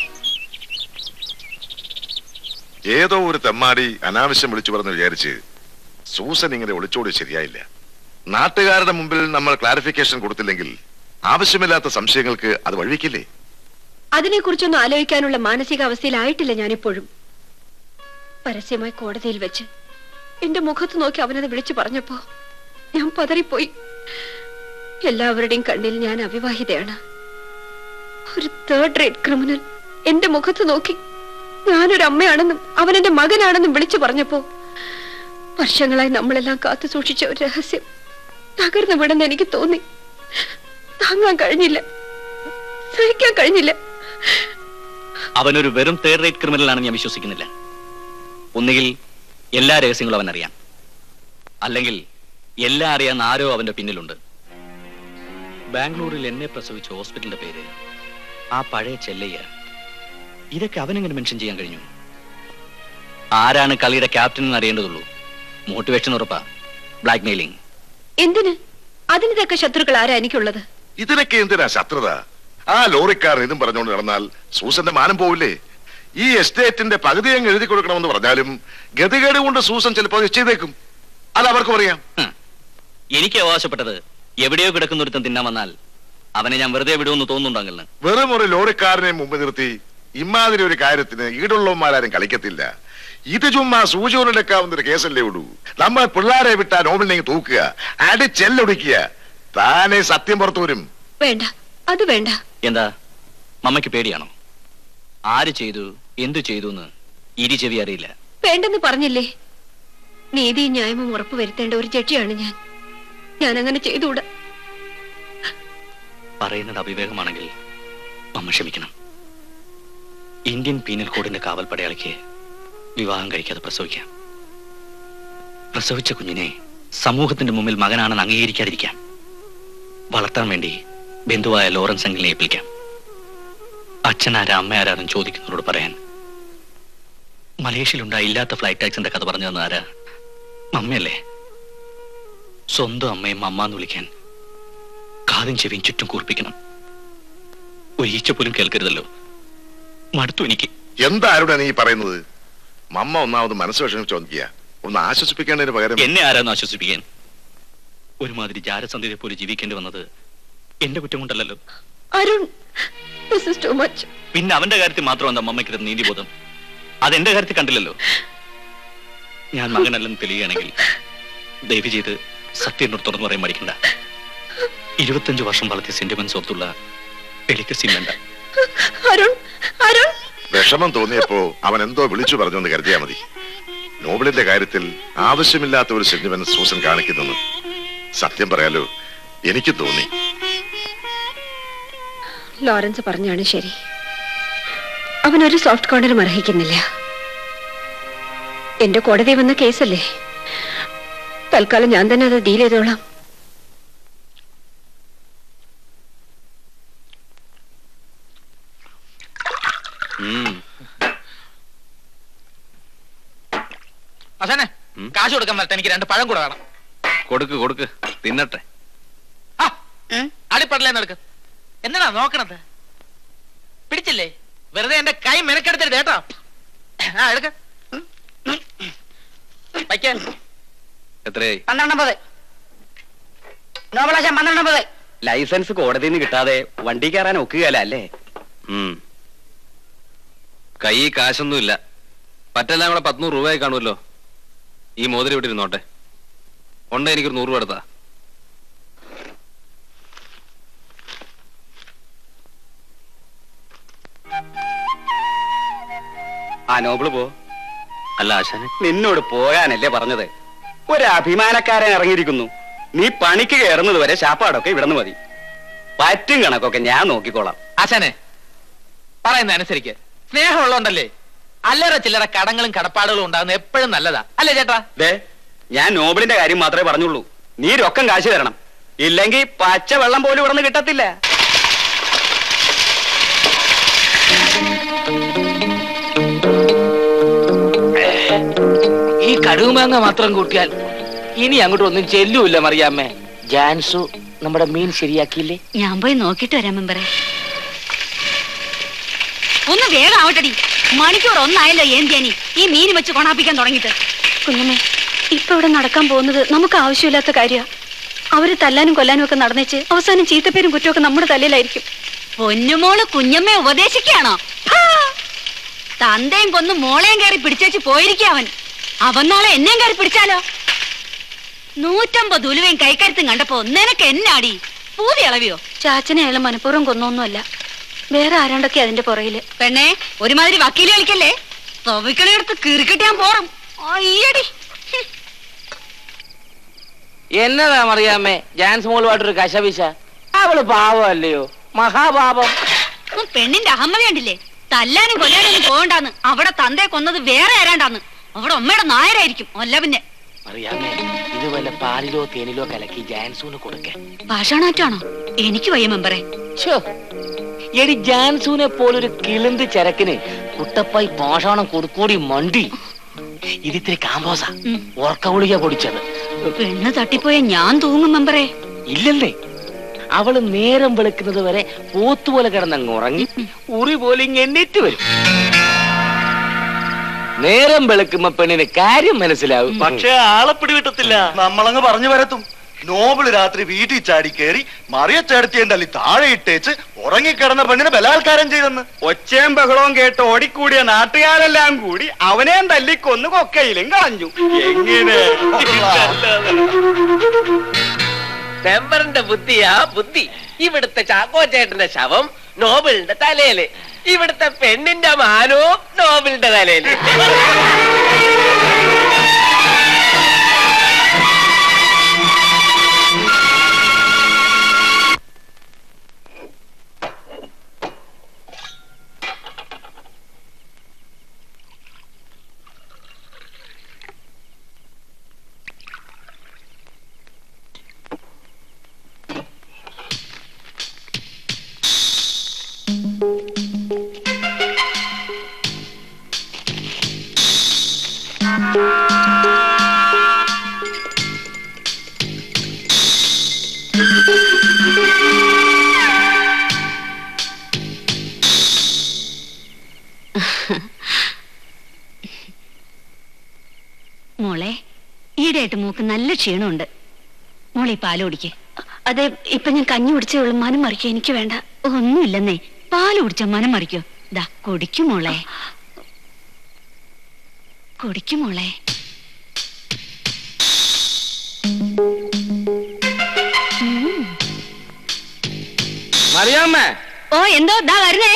ഏതോ ഒരു തെമ്മാടി അനാവശ്യം വിളിച്ചു പറഞ്ഞു വിചാരിച്ച് സൂസൻ ഇങ്ങനെ ഒളിച്ചോടി ശരിയായില്ല നാട്ടുകാരുടെ മുമ്പിൽ നമ്മൾ ക്ലാരിഫിക്കേഷൻ കൊടുത്തില്ലെങ്കിൽ ആവശ്യമില്ലാത്ത സംശയങ്ങൾക്ക് അത് വഴിവെക്കില്ലേ അതിനെക്കുറിച്ചൊന്നും ആലോചിക്കാനുള്ള മാനസികാവസ്ഥയിലായിട്ടില്ല ഞാനിപ്പോഴും പരസ്യമായി കോടതിയിൽ വെച്ച് എന്റെ മുഖത്ത് നോക്കി അവനത് വിളിച്ചു പറഞ്ഞപ്പോ ഞാൻ പതറിപ്പോയി എല്ലാവരുടെയും കണ്ണിൽ ഞാൻ അവിവാഹിതയാണ് ഒരു തേർഡ് റേറ്റ് ക്രിമിനൽ എന്റെ മുഖത്ത് നോക്കി ഞാനൊരു അമ്മയാണെന്നും അവൻ എന്റെ മകനാണെന്നും വിളിച്ചു പറഞ്ഞപ്പോ വർഷങ്ങളായി നമ്മളെല്ലാം കാത്തു സൂക്ഷിച്ച ഒരു രഹസ്യം തകർന്നു വിടുന്ന എനിക്ക് തോന്നി താങ്ങാൻ കഴിഞ്ഞില്ല സഹിക്കാൻ കഴിഞ്ഞില്ല അവനൊരു വെറും തേർഡ് റേറ്റ് ക്രിമിനൽ ആണെന്ന് ഞാൻ വിശ്വസിക്കുന്നില്ല ഒന്നുകിൽ എല്ലാ രഹസ്യങ്ങളും അവൻ അറിയാം അല്ലെങ്കിൽ എല്ലാം അറിയാൻ ആരോ അവന്റെ പിന്നിലുണ്ട് ബാംഗ്ലൂരിൽ എന്നെ പ്രസവിച്ച ഹോസ്പിറ്റലിന്റെ പേര് ആ പഴയ ചെല്ലയ്യ ഇതൊക്കെ അവനെങ്ങനെ മെൻഷൻ ചെയ്യാൻ കഴിഞ്ഞു ആരാണ് കളിയുടെ ക്യാപ്റ്റൻ എന്ന് അറിയേണ്ടതുള്ളൂ മോട്ടിവേഷൻ ഉറപ്പാ ബ്ലാക്ക് മെയിലിംഗ് എന്തിന് അതിനിതൊക്കെ ശത്രുക്കൾ ആരാ എനിക്കുള്ളത് ഇതിനൊക്കെ എന്തിനാ ശത്രുത ആ ലോറിക്കാരൻ ഇതും പറഞ്ഞുകൊണ്ട് നടന്നാൽ സൂസന്റെ മാനം പോവില്ലേ ഈ എസ്റ്റേറ്റിന്റെ പകുതി അങ്ങ് എഴുതി കൊടുക്കണമെന്ന് പറഞ്ഞാലും ഗതികേട് കൊണ്ട് സൂസൻ ചിലപ്പോൾ അത് ചെയ്തേക്കും അത് അവർക്കും അറിയാം എനിക്ക് അവകാശപ്പെട്ടത് എവിടെയോ കിടക്കുന്ന ഒരുത്തൻ തിന്നാൻ വന്നാൽ അവനെ ഞാൻ വെറുതെ വിടുമെന്ന് തോന്നുന്നുണ്ടെങ്കിൽ വെറും ഒരു ലോറിക്കാരനെ മുമ്പ് നിർത്തി ഇമാതിരി ഒരു കാര്യത്തിന് ഈടുള്ളവന്മാരും കളിക്കത്തില്ല ഇത് ചുമ്മാ സൂചിയോടെടുക്കാവുന്ന ഒരു കേസല്ലേ ഉള്ളൂ നമ്മൾ പിള്ളാരെ വിട്ടാ നോമിനെ തൂക്കുക അടിച്ചെല്ലൊടിക്കുക താനെ സത്യം പുറത്തു വരും വേണ്ട അത് വേണ്ട എന്താ മമ്മയ്ക്ക് പേടിയാണോ ആര് ചെയ്തു എന്തു ചെയ്തു എന്ന് ഇരി ചെവി അറിയില്ല വേണ്ടെന്ന് പറഞ്ഞില്ലേ നീതിയും ന്യായവും ഉറപ്പുവരുത്തേണ്ട ഒരു ജഡ്ജിയാണ് ഞാൻ ഞാൻ അങ്ങനെ ചെയ്തുകൂടാ പറയുന്നത് അവിവേകമാണെങ്കിൽ മമ്മ ക്ഷമിക്കണം ഇന്ത്യൻ പീനൽ കോഡിന്റെ കാവൽ പടയാളിക്ക് വിവാഹം കഴിക്കാതെ പ്രസവിക്കാം പ്രസവിച്ച കുഞ്ഞിനെ സമൂഹത്തിന്റെ മുമ്പിൽ മകനാണെന്ന് അംഗീകരിക്കാതിരിക്കാം വളർത്താൻ വേണ്ടി ബന്ധുവായ ലോറൻസ് അങ്കിളിനെ ഏൽപ്പിക്കാം അച്ഛനാരാ അമ്മയാരാന്നും ചോദിക്കുന്നവരോട് പറയാൻ മലേഷ്യയിലുണ്ടായ ഇല്ലാത്ത ഫ്ലൈറ്റ് ടാക്സിന്റെ കഥ പറഞ്ഞു തന്ന ആരാ മമ്മയല്ലേ സ്വന്തം അമ്മയും അമ്മ എന്ന് വിളിക്കാൻ കാതും ചെവിയും ചുറ്റും കൂർപ്പിക്കണം ഒരു ഈച്ച പോലും കേൾക്കരുതല്ലോ മടുത്തു എനിക്ക് എന്താരുടെ നീ പറയുന്നത് മമ്മ ഒന്നാമത് മനസ്സ് വിഷമിച്ച് നോക്കിയ ഒന്ന് ആശ്വസിപ്പിക്കേണ്ടതിന് പകരം എന്നെ ആരാന്ന് ആശ്വസിപ്പിക്കാൻ ഒരുമാതിരി ജാരസന്ധ്യയെ പോലെ ജീവിക്കേണ്ടി വന്നത് എന്റെ കുറ്റം കൊണ്ടല്ലല്ലോ Arun this is too much പിന്നെ അവന്റെ കാര്യത്തിൽ മാത്രം എന്താ അമ്മയ്ക്ക് നീതിബോധം അതെന്റെ കാര്യത്തിൽ കണ്ടില്ലല്ലോ ഞാൻ മകനല്ലെന്ന് തെളിയുകയാണെങ്കിൽ ദയവ് ചെയ്ത് സത്യം എന്നോട് തുറന്നു പറയാൻ മടിക്കണ്ട ഇരുപത്തഞ്ച് വർഷം വളർത്തിയ സെന്റിമെന്റ്സ് ഓർത്തുള്ള എലിക്കസിയും വേണ്ട അരുൺ അരുൺ വിഷമം തോന്നിയപ്പോ അവൻ എന്തോ വിളിച്ചു പറഞ്ഞു എന്ന് കരുതിയാ മതി നോബിളിന്റെ കാര്യത്തിൽ ആവശ്യമില്ലാത്ത ഒരു സെന്റിമെന്റ് സൂസൻ കാണിക്കുന്നെന്ന് സത്യം പറയാലോ എനിക്ക് തോന്നി ലോറൻസ് പറഞ്ഞാണ് ശരി അവനൊരു സോഫ്റ്റ് കോർണറും അർഹിക്കുന്നില്ല എന്റെ കോടതി വന്ന കേസല്ലേ തൽക്കാലം ഞാൻ തന്നെ അത് ഡീൽ ചെയ്തോളാം അസനെ കാശ് കൊടുക്കാൻ വരട്ടെ എനിക്ക് രണ്ട് പഴം കൂടെ വേണം കൊടുക്ക് കൊടുക്ക് തിന്നട്ടെ അടിപ്പടലേന്ന് എടുക്ക് എന്തിനാ നോക്കണത് പിടിച്ചില്ലേ വെറുതെ എന്റെ കൈ മെനക്കെടുത്തരുത് കേട്ടോ ആ എടുക്ക വയ്ക്കാൻ എത്രയായി പന്ത്രണ്ടമ്പത് നോബലാശം പന്ത്രണ്ടമ്പത് ലൈസൻസ് കോടതിയിൽ നിന്ന് കിട്ടാതെ വണ്ടി കയറാൻ ഒക്കുകയല്ല അല്ലേ ഉം. കൈ കാശൊന്നുമില്ല പറ്റെല്ലാം കൂടെ പത്തുനൂറ് രൂപയായി കാണുമല്ലോ ഈ മോതിരം ഇവിടെ ഇരുന്നോട്ടെ ഉണ്ട് എനിക്കൊരു നൂറ് രൂപ എടുത്താ ആ നോബിള് പോ അല്ല ആശാനെ നിന്നോട് പോകാനല്ലേ പറഞ്ഞത് ഒരു അഭിമാനക്കാരൻ ഇറങ്ങിയിരിക്കുന്നു നീ പണിക്ക് കയറുന്നത് വരെ ശാപ്പാടൊക്കെ ഇവിടുന്ന് മതി പറ്റും കണക്കൊക്കെ ഞാൻ നോക്കിക്കോളാം ആശാനെ പറയുന്ന അനുസരിക്ക് സ്നേഹമുള്ളതുണ്ടല്ലേ അല്ലറ ചില്ലറ കടങ്ങളും കടപ്പാടുകളും ഉണ്ടാകുന്ന എപ്പോഴും നല്ലതാ അല്ലേ ചേട്ടാ ദേ ഞാൻ നോബിളിന്റെ കാര്യം മാത്രമേ പറഞ്ഞുള്ളൂ നീ രൊക്കം കാശ് തരണം ഇല്ലെങ്കിൽ പച്ച വെള്ളം പോലും ഇവിടുന്ന് കിട്ടത്തില്ല ഈ കടുകുമാങ്ങ മാത്രം കൂട്ടിയാൽ ഇനി അങ്ങോട്ട് ഒന്നും ചെല്ലൂല്ല മറിയാമ്മേ ജാൻസു നമ്മുടെ മീൻ ശരിയാക്കിയില്ലേ ഞാൻ പോയി നോക്കിട്ട് വരാം മെമ്പറെ ഒന്ന് വേഗം ആവട്ടടി മണിക്കൂർ ഒന്നായല്ലോ ഏന്ത്യാനി ഈ മീൻ വെച്ച് കൊണാപ്പിക്കാൻ തുടങ്ങിയിട്ട് കുഞ്ഞമ്മേ ഇപ്പൊ ഇവിടെ നടക്കാൻ പോകുന്നത് നമുക്ക് ആവശ്യമില്ലാത്ത കാര്യ അവര് തല്ലാനും കൊല്ലാനും ഒക്കെ നടന്നേച്ച് അവസാനം ചീത്തപ്പേരും കുറ്റമൊക്കെ നമ്മുടെ തലയിലായിരിക്കും പൊന്നുമോള് കുഞ്ഞമ്മയെ ഉപദേശിക്കാണോ ഹാ! തന്തയും കൊന്ന് മോളെയും കയറി പിടിച്ചേച്ച് പോയിരിക്കുക അവൻ അവൻ നാളെ എന്നെയും കയറി പിടിച്ചാലോ നൂറ്റമ്പത് ഉലുവയും കൈക്കരുത്തും കണ്ടപ്പോ നിനക്ക് എന്നാടി പൂതി ഇളവിയോ ചാച്ചനെ അയാൾ മനഃപൂർവ്വം കൊന്നൊന്നുമല്ല വേറെ ആരാണ്ടൊക്കെ അതിന്റെ പുറകില് പെണ്ണെ ഒരുമാതിരി വക്കീല് കളിക്കല്ലേ തുവക്കണെടുത്ത് കീറിക്കിട്ട് ഞാൻ പോറും അയ്യടി എന്നതാ മറിയാമ്മേ ജാൻസ് മോളുമായിട്ടൊരു കശവിശ അവള് പാവമല്ലയോ മഹാപാപം ഉം, പെണ്ണിന്റെ അഹമ്മതി കണ്ടില്ലേ തല്ലാനും കൊല്ലാനും ഒന്നും പോകണ്ടാന്ന് അവിടെ തന്തയെ കൊന്നത് വേറെ ആരാണ്ടാന്ന് അവിടെ അമ്മയുടെ നായരായിരിക്കും അല്ല പിന്നെ അറിയാമേ ഇത് വല്ല പാലിലോ തേനിലോ കലക്കി ജാൻസൂന് കൊടുക്കേ ഭാഷാണാറ്റാണോ എനിക്ക് വയ്യ മെമ്പറെ ഷോ എടി ജാൻസൂനെ പോലൊരു കിളിന്ത് ചരക്കിന് കുട്ടപ്പായി പാഷാണം കൊടുക്കൂടി മണ്ടി ഇതിത്തിരി കാമ്പോസ ഉറക്ക ഗുളിക പൊടിച്ചത് പെണ്ണ് തട്ടിപ്പോയ ഞാൻ തൂങ്ങും മെമ്പറെ ഇല്ലല്ലേ അവള് നേരം വെളുക്കുന്നത് വരെ പോത്തുപോലെ കിടന്നങ്ങ് ഉറങ്ങി ഉറി പോലെ ഇങ്ങ് എണ്ണീറ്റ് വരും നേരം വെളുക്കുമ്പോ പെണ്ണിന് കാര്യം മനസ്സിലാവും പക്ഷേ ആളെ പിടികിട്ടത്തില്ല നമ്മളങ്ങ് പറഞ്ഞു വരത്തും നോബിള് രാത്രി വീട്ടിൽ ചാടി കയറി മറിയച്ചേടത്തിയെ തല്ലി താഴെ ഇട്ടേച്ച് ഉറങ്ങിക്കിടന്ന പെണ്ണിനെ ബലാത്കാരം ചെയ്തെന്ന് ഒച്ചയും ബഹളവും കേട്ട് ഓടിക്കൂടിയ നാട്ടുകാരെല്ലാം കൂടി അവനെയും തല്ലിക്കൊന്ന് കൊക്കയിലും കളഞ്ഞു എങ്ങനെ മെമ്പറിന്റെ ബുദ്ധിയാ ബുദ്ധി ഇവിടുത്തെ ചാക്കോച്ചേട്ടന്റെ ശവം നോബിളിന്റെ തലയില് ഇവിടുത്തെ പെണ്ണിന്റെ മാനവും നോബിളിന്റെ തലയില് മോളെ ഈടെയായിട്ട് മൂക്ക് നല്ല ക്ഷീണമുണ്ട് മോളെ ഈ പാല് കുടിക്ക് അതെ ഇപ്പൊ ഞാൻ കഞ്ഞി കുടിച്ചേ ഉള്ളൂ മനം മറിക്കുക എനിക്ക് വേണ്ട ഒന്നുമില്ലെന്നേ പാല് കുടിച്ച മനം മറിക്കോ ദാ കുടിക്കും മോളെ കുടിക്കും മോളെ മറിയാമ്മ ഓ എന്തോ ദാ വരുന്നേ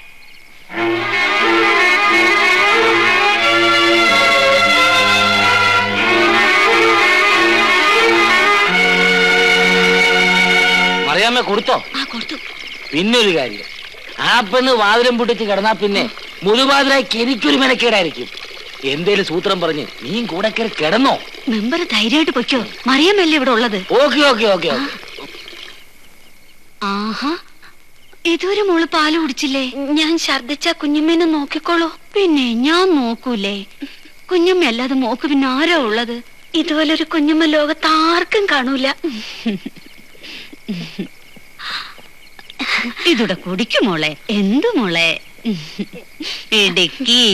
മറിയാമ്മ കൊടുത്തോ ആ കൊടുത്തു പിന്നെ ഒരു കാര്യം ആ പെണ്ണ് വാതിലും പൊട്ടിച്ച് കിടന്നാ പിന്നെ മുതുവാതിരായിക്ക് എനിക്കൊരു മെനക്കേടായിരിക്കും എന്തേലും സൂത്രം പറഞ്ഞ് നീ കൂടെ കയറി കിടന്നോ മെമ്പർ ധൈര്യമായിട്ട് പൊയ്ക്കോ മറിയാമ്മല്ലേ ഇവിടെ ഉള്ളത് ഓക്കെ ഓക്കെ ഓക്കെ ഓക്കെ ആഹാ ഇതുവരെ മോള് പാല് കുടിച്ചില്ലേ ഞാൻ ഛർദിച്ച കുഞ്ഞമ്മേനെ നോക്കിക്കോളൂ പിന്നെ ഞാൻ നോക്കൂലേ കുഞ്ഞമ്മ അല്ലാതെ മോക്ക് പിന്നെ ആരാ ഉള്ളത് ഇതുപോലൊരു കുഞ്ഞമ്മ ലോകത്ത് ആർക്കും കാണൂല ഇതൂടെ കുടിക്കും മോളെ എന്തു മോളെ ഇടുക്കി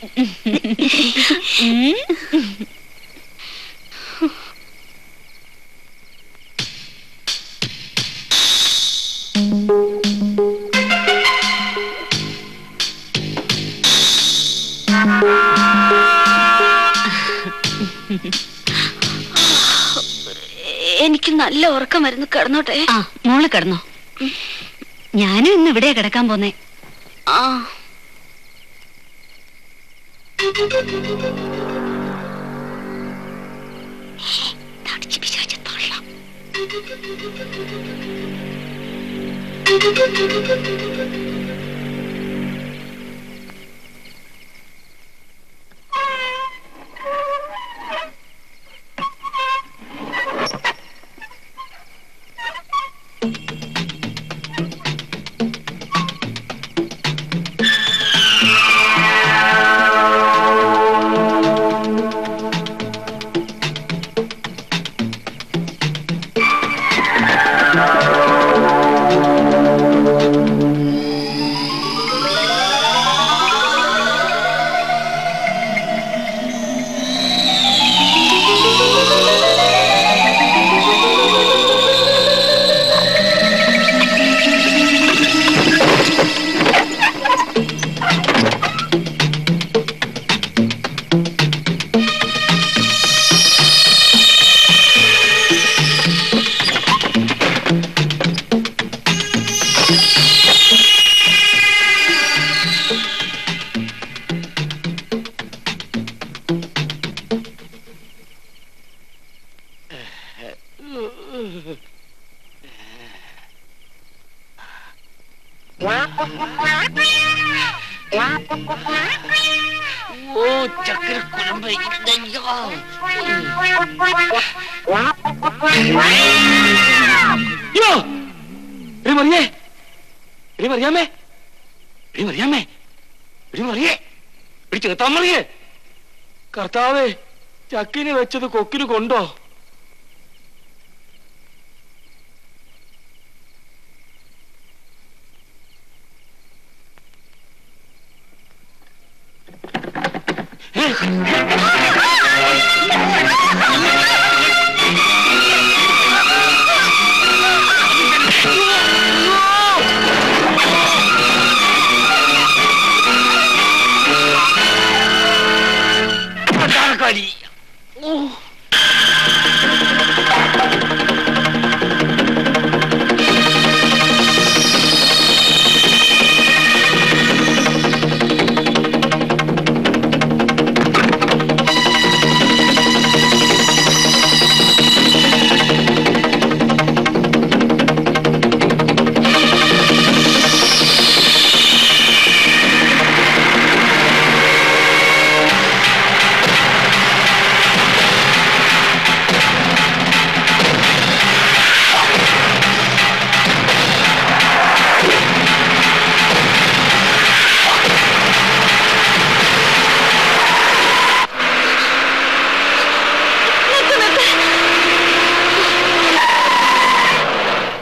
ഉം. എനിക്ക് നല്ല ഉറക്കം വരുന്നു കിടന്നോട്ടെ ആ മോള് കിടന്നോ ഞാനും ഇന്ന് ഇവിടെ കിടക്കാൻ പോന്നേ ആ തടിച്ച് പിശാച് തള്ള. ഓ ചക്കര കുഴമ്പ് യ്യോ! എടി മറിയേ എടി മറിയാമ്മേ എടി മറിയാമ്മേ എടി മറിയേ എടി ചേത്താൻ മറിയേ കർത്താവേ ചക്കിന് വെച്ചത് കൊക്കിന് കൊണ്ടോ പട്ടാളക്കാരി ഓ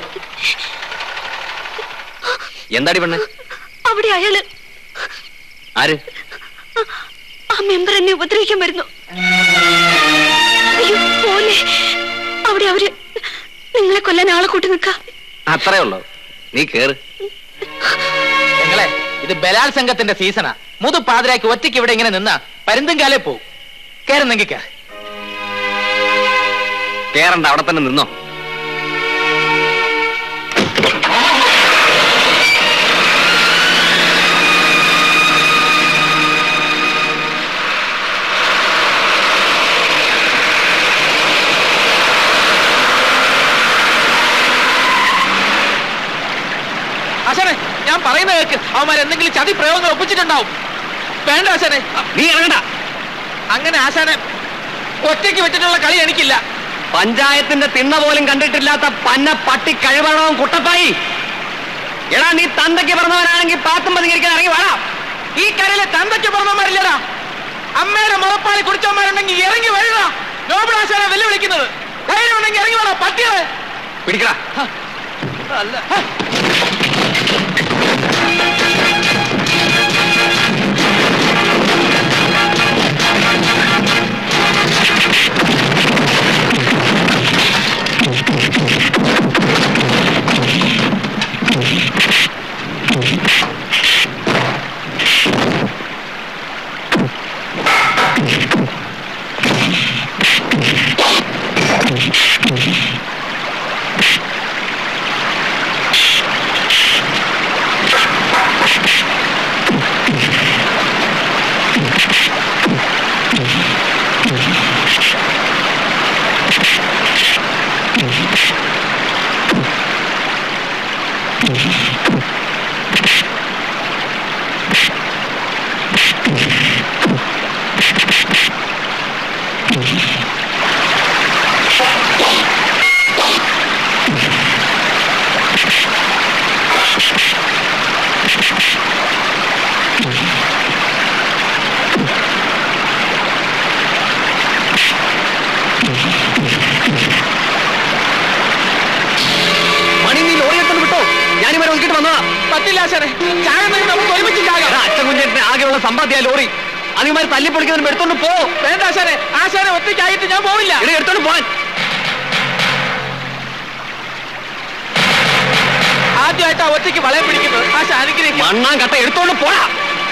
എന്താടി പെണ്ണെ അവിടെ അയാള് ആര് ആ മെമ്പർ എന്നെ ഉപദ്രവിക്കാൻ വരുന്നു അയ്യോ പോലെ അവിടെ അവര് നിങ്ങളെ കൊല്ലാൻ ആളെ കൂട്ടി നിൽക്ക അത്രേ ഉള്ളൂ നീ കേറ് ഞങ്ങളെ ഇത് ബലാത്സംഗത്തിന്റെ സീസണാ മുതു പാതിരാക്കി ഒറ്റയ്ക്ക് ഇവിടെ ഇങ്ങനെ നിന്നാ പരുന്തും കാലേ പോവും കേറുന്നെങ്കിൽ കേറ് കേറണ്ട അവിടെ തന്നെ നിന്നോ ആശാനെ ഞാൻ പറയുന്ന കേൾക്ക് അവന്മാർ എന്തെങ്കിലും ചതി പ്രയോഗങ്ങൾ ഒപ്പിച്ചിട്ടുണ്ടാവും വേണ്ട ആശാനെ നീ ഇറങ്ങണ്ട അങ്ങനെ ആശാനെ ഒറ്റയ്ക്ക് വിട്ടിട്ടുള്ള കളി എനിക്കില്ല പഞ്ചായത്തിന്റെ തിണ്ണ പോലും കണ്ടിട്ടില്ലാത്ത പന്ന പട്ടി കഴിവണവും കുട്ടപ്പായി എടാ നീ തന്തയ്ക്ക് പറഞ്ഞവനാണെങ്കിൽ പാത്തും പതികരിക്കാൻ ഇറങ്ങി വേണം ഈ കരയിലെ തന്തയ്ക്ക് പറഞ്ഞവന്മാരില്ലടാ അമ്മയുടെ മുളപ്പാളി കുടിച്ചവന്മാരുണ്ടെങ്കിൽ ഇറങ്ങി വരിക നോബിൾ ആശാനെ വെല്ലുവിളിക്കുന്നത് ധൈര്യം ഉണ്ടെങ്കിൽ ഇറങ്ങി വേണം പട്ടികളെ പിടിക്കടാ അല്ല മണി നീ ലോറിയെടുത്തോണ്ട് വിട്ടോ ഞാനിവരെ ഒതുക്കിട്ട് വന്നതാ പറ്റില്ല ആശാനെ ചായ ഉണ്ടെങ്കിൽ നമുക്ക് ഒരുമിച്ച് ചാകാം എടാ, അച്ഛൻ കുഞ്ഞിന്റെ ആകെയുള്ള സമ്പാദ്യ ലോറി അതിമാര് തല്ലി പൊളിക്കുന്നതിന് എടുത്തോണ്ട് പോ വേണ്ട ആശാനെ ആശാനെ ഒറ്റയ്ക്കായിട്ട് ഞാൻ പോവില്ല ഇവിടെ എടുത്തോണ്ട് പോവാൻ ആദ്യമായിട്ടാ ഒറ്റയ്ക്ക് വളയം പിടിക്കുന്നത് ആശ അനുഗ്രഹിക്കും മണ്ണാൻ കട്ട എടുത്തോണ്ട് പോടാ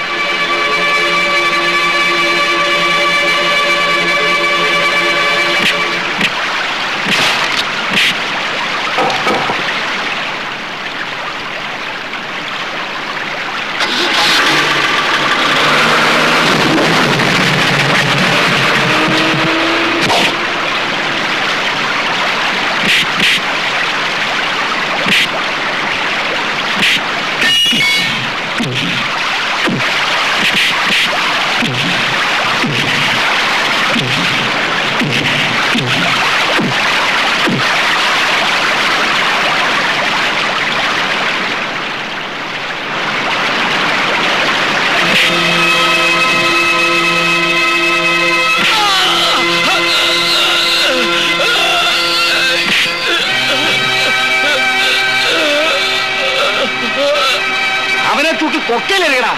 അവനെ തൂക്കി കൊക്കയിലെറിയടാ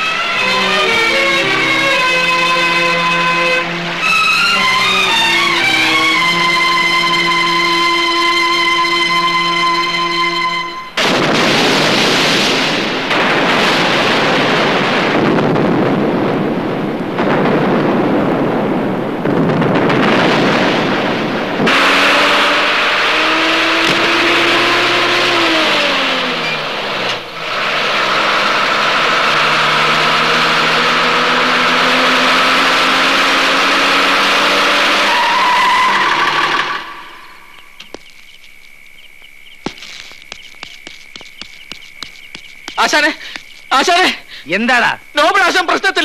ആശാനെ ആശാനെ എന്താടാ നോബിൾ ആശാൻ പ്രശ്നത്തില്ല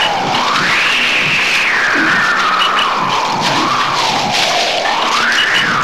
ആ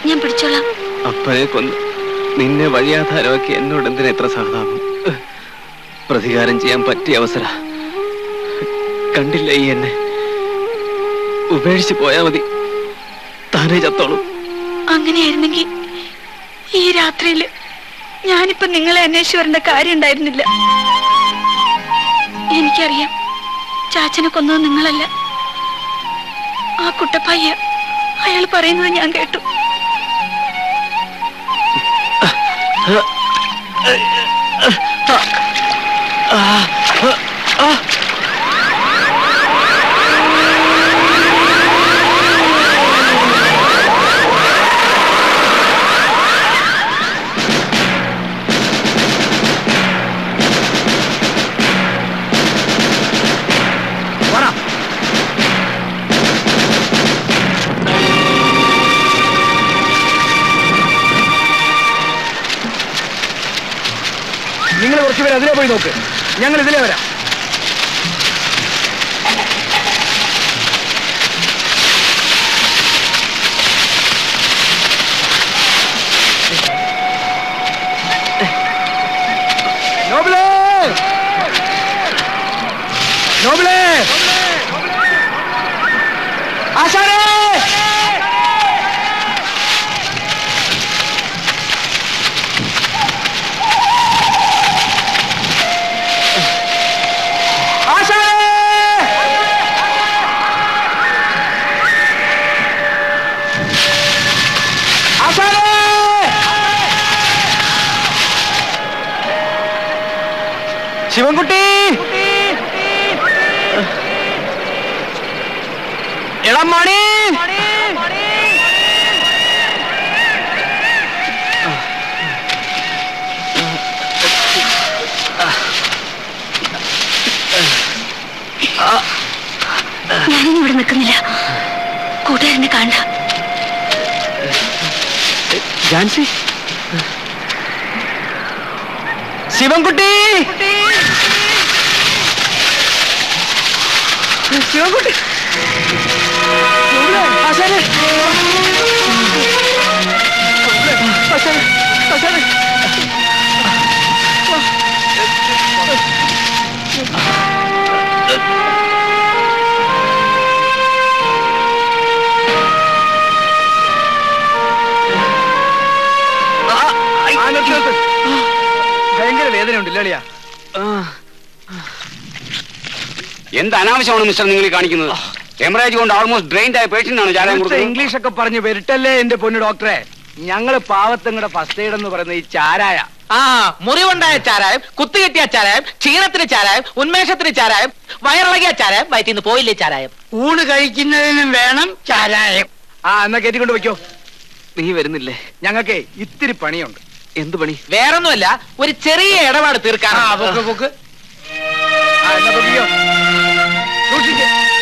ഞാൻ പിടിച്ചോളാം അപ്പനെ കൊന്ന് നിന്നെ വഴിയാധാരമാക്കി എന്നോട് എന്തിനാ എത്ര സഹതാപം പ്രതികാരം ചെയ്യാൻ പറ്റിയ അവസര കണ്ടില്ല ഈ എന്നെ ഉപേക്ഷിച്ച് പോയാ മതി താനേ ചത്തോളും അങ്ങനെയായിരുന്നെങ്കിൽ ഈ രാത്രിയില് ഞാനിപ്പോ നിങ്ങളെ അന്വേഷിച്ചു വരേണ്ട കാര്യം ഉണ്ടായിരുന്നില്ല എനിക്കറിയാം ചാച്ചനെ കൊന്നത് നിങ്ങളല്ല ആ കുട്ടപ്പായ അയാൾ പറയുന്നത് ഞാൻ കേട്ടു നിങ്ങൾ കുറച്ച് പേര് അതിലേ പോയി നോക്ക് ഞങ്ങൾ ഇതിലേ വരാം നോബിളേ നോബിളേ ആശാനേ ശിവൻകുട്ടി ഇളമണി ഞാനിനി ഇവിടെ നിൽക്കുന്നില്ല കൂട്ടുകാരനെ കാണണ്ട ജാൻസി ശിവൻകുട്ടി ശിവൻകുട്ടി ആശാനെ ആശാനെ ആശാനെ ആ, നിർത്ത്, നിർത്ത്. ഭയങ്കര വേദന ഉണ്ടല്ലോ അളിയാ എന്ത് അനാവശ്യമാണ് മിസ്റ്റർ നിങ്ങൾ ഈ കാണിക്കുന്നത് ഹെമറേജ് കൊണ്ട് ആൾമോസ്റ്റ് ഡ്രെയിൻഡ് ആയ പേഷ്യന്റ് ആണ് ചാരായം കൊടുത്തത് ഇംഗ്ലീഷ് ഒക്കെ പറഞ്ഞ് വരട്ടല്ലേ എന്റെ പൊന്നു ഡോക്ടറെ ഞങ്ങള് പാവത്തങ്ങളുടെ ഫസ്റ്റ് എയ്ഡ് എന്ന് പറയുന്നത് ഈ ചാരായ ആ മുറിവുണ്ടായ ചാരായം കുത്തുകെട്ടിയ ചാരായം ക്ഷീണത്തിന് ചാരായം ഉന്മേഷത്തിന് ചാരായം വയറിളകിയ ചാരായം വയറ്റിൽ നിന്ന് പോയില്ലേ ചാരായം ഊണ് കഴിക്കുന്നതിനും വേണം ചാരായം ആ എന്നാ കയറ്റിക്കൊണ്ട് വെക്കോ നീ വരുന്നില്ലേ ഞങ്ങൾക്ക് ഇത്തിരി പണിയുണ്ട് എന്ത് പണി വേറൊന്നുമല്ല ഒരു ചെറിയ ഇടപാട് തീർക്കാൻ ആ പൊക്ക് പൊക്ക് ആ എന്നാ പൊക്കിക്കോ സൂക്ഷിക്ക്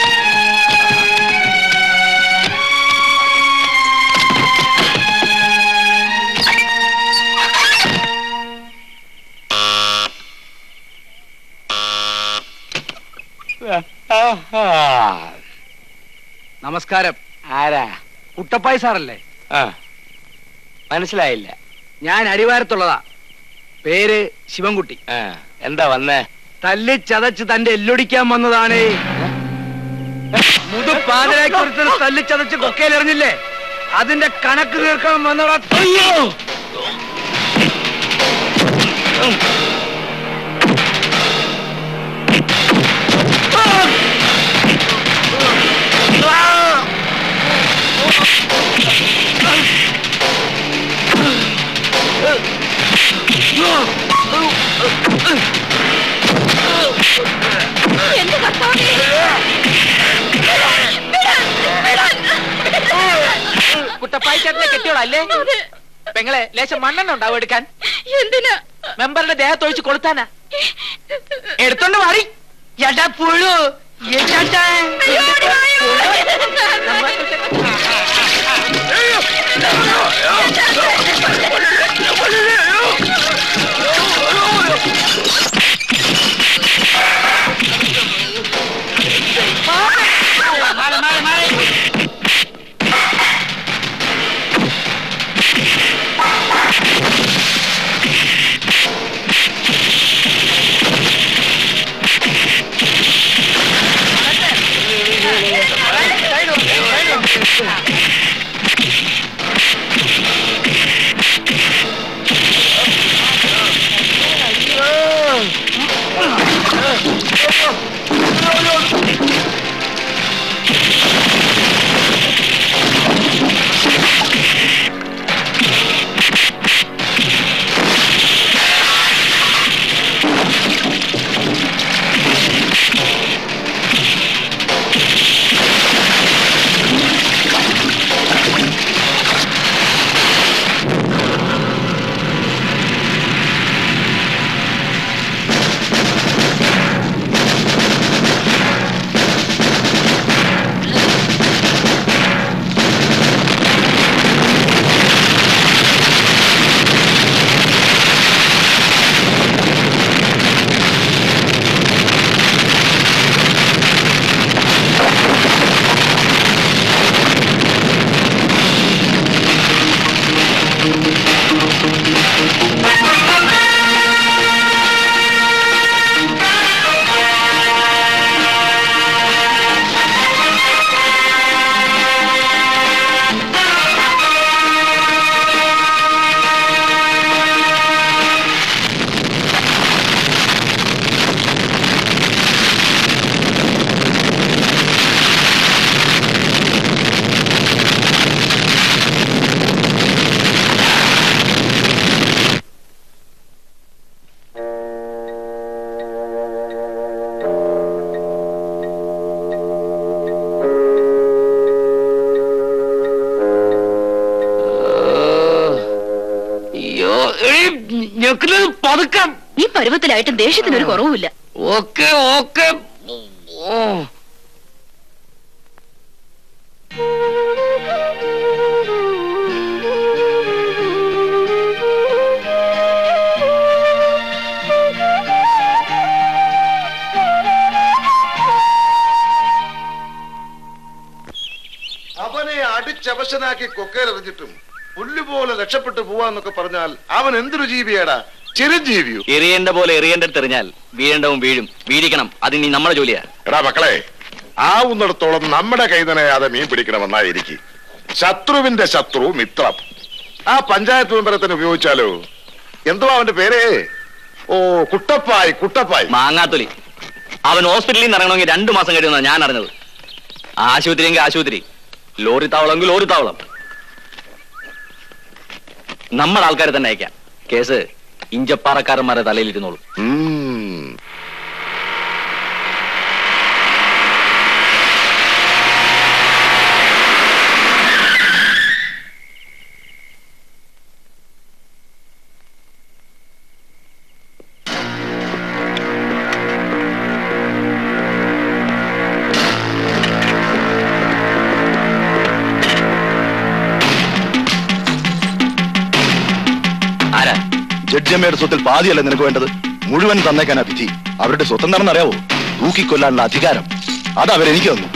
നമസ്കാരം ആരാ കുട്ടപ്പായി സാറല്ലേ ആ മനസ്സിലായില്ല ഞാൻ അരിവാരത്തുള്ളതാ പേര് ശിവൻകുട്ടി ആ എന്താ വന്നേ തല്ലി ചതച്ച് തന്റെ എല്ലൊടിക്കാൻ വന്നതാണ് മുതുപാതിരാക്കി ഒരുത്തനെ തല്ലി ചതച്ച് കൊക്കയിൽ എറിഞ്ഞില്ലേ അതിന്റെ കണക്ക് തീർക്കാൻ വന്നതാ അയ്യോ എന്റെ കർത്താവേ കുട്ടപ്പായി ചേട്ടനെ കെട്ടിയോളല്ലേ പെങ്ങളെ ലേശം മണ്ണെണ്ണ ഉണ്ടാവും എടുക്കാൻ എന്തിനാ മെമ്പറുടെ ദേഹത്തൊഴിച്ച് കൊളുത്താനാ എടുത്തോണ്ട് മാറി എടാ പുഴു എടാ ഞെക്കുന്നത് പതുക്കം ഈ പരുവത്തിലായിട്ടും ദേഷ്യത്തിനൊരു കുറവുമില്ല ഓക്കെ ഓക്കെ ഓ അവനെ അടിച്ചവശനാക്കി കൊക്കയിലെറിഞ്ഞിട്ടും പുല്ലുപോലെ രക്ഷപ്പെട്ടു പോവാന്നൊക്കെ പറഞ്ഞാൽ അവൻ എന്തൊരു ജീവിയാടാ ചിരഞ്ജീവിയോ എറിയേണ്ട പോലെ എറിയേണ്ടടുത്ത് എറിഞ്ഞാൽ വീഴേണ്ടവും വീഴും വീഴിക്കണം അത് നീ നമ്മുടെ ജോലിയാ എടാ മക്കളെ ആവുന്നിടത്തോളം നമ്മുടെ കൈ നനയാതെ മീൻ പിടിക്കണമെന്നായിരിക്കും ശത്രുവിന്റെ ശത്രു മിത്രം ആ പഞ്ചായത്ത് മെമ്പറെ തന്നെ ഉപയോഗിച്ചാലോ എന്തുവാ അവന്റെ പേര് ഓ കുട്ടപ്പായി കുട്ടപ്പായി മാങ്ങാത്തൊലി അവൻ ഹോസ്പിറ്റലിൽ നിന്ന് ഇറങ്ങണമെങ്കിൽ രണ്ടു മാസം കഴിയുന്ന ഞാൻ അറിഞ്ഞത് ആശുപത്രി എങ്കിൽ ആശുപത്രി ലോറി താവളമെങ്കിൽ ലോറി താവളം നമ്മുടെ ആൾക്കാരെ തന്നെ അയക്കാം കേസ് ഇഞ്ചപ്പാറക്കാരന്മാരെ തലയിലിരുന്നോളൂ ആരാ ജഡ്ജമ്മയുടെ സ്വത്തിൽ പാതിയല്ല നിനക്ക് വേണ്ടത് മുഴുവൻ തന്നേക്കാനാ വിധി അവരുടെ സ്വത്ത് എന്താണെന്ന് അറിയാവോ തൂക്കിക്കൊല്ലാനുള്ള അധികാരം അത് അവരെനിക്ക് തന്നു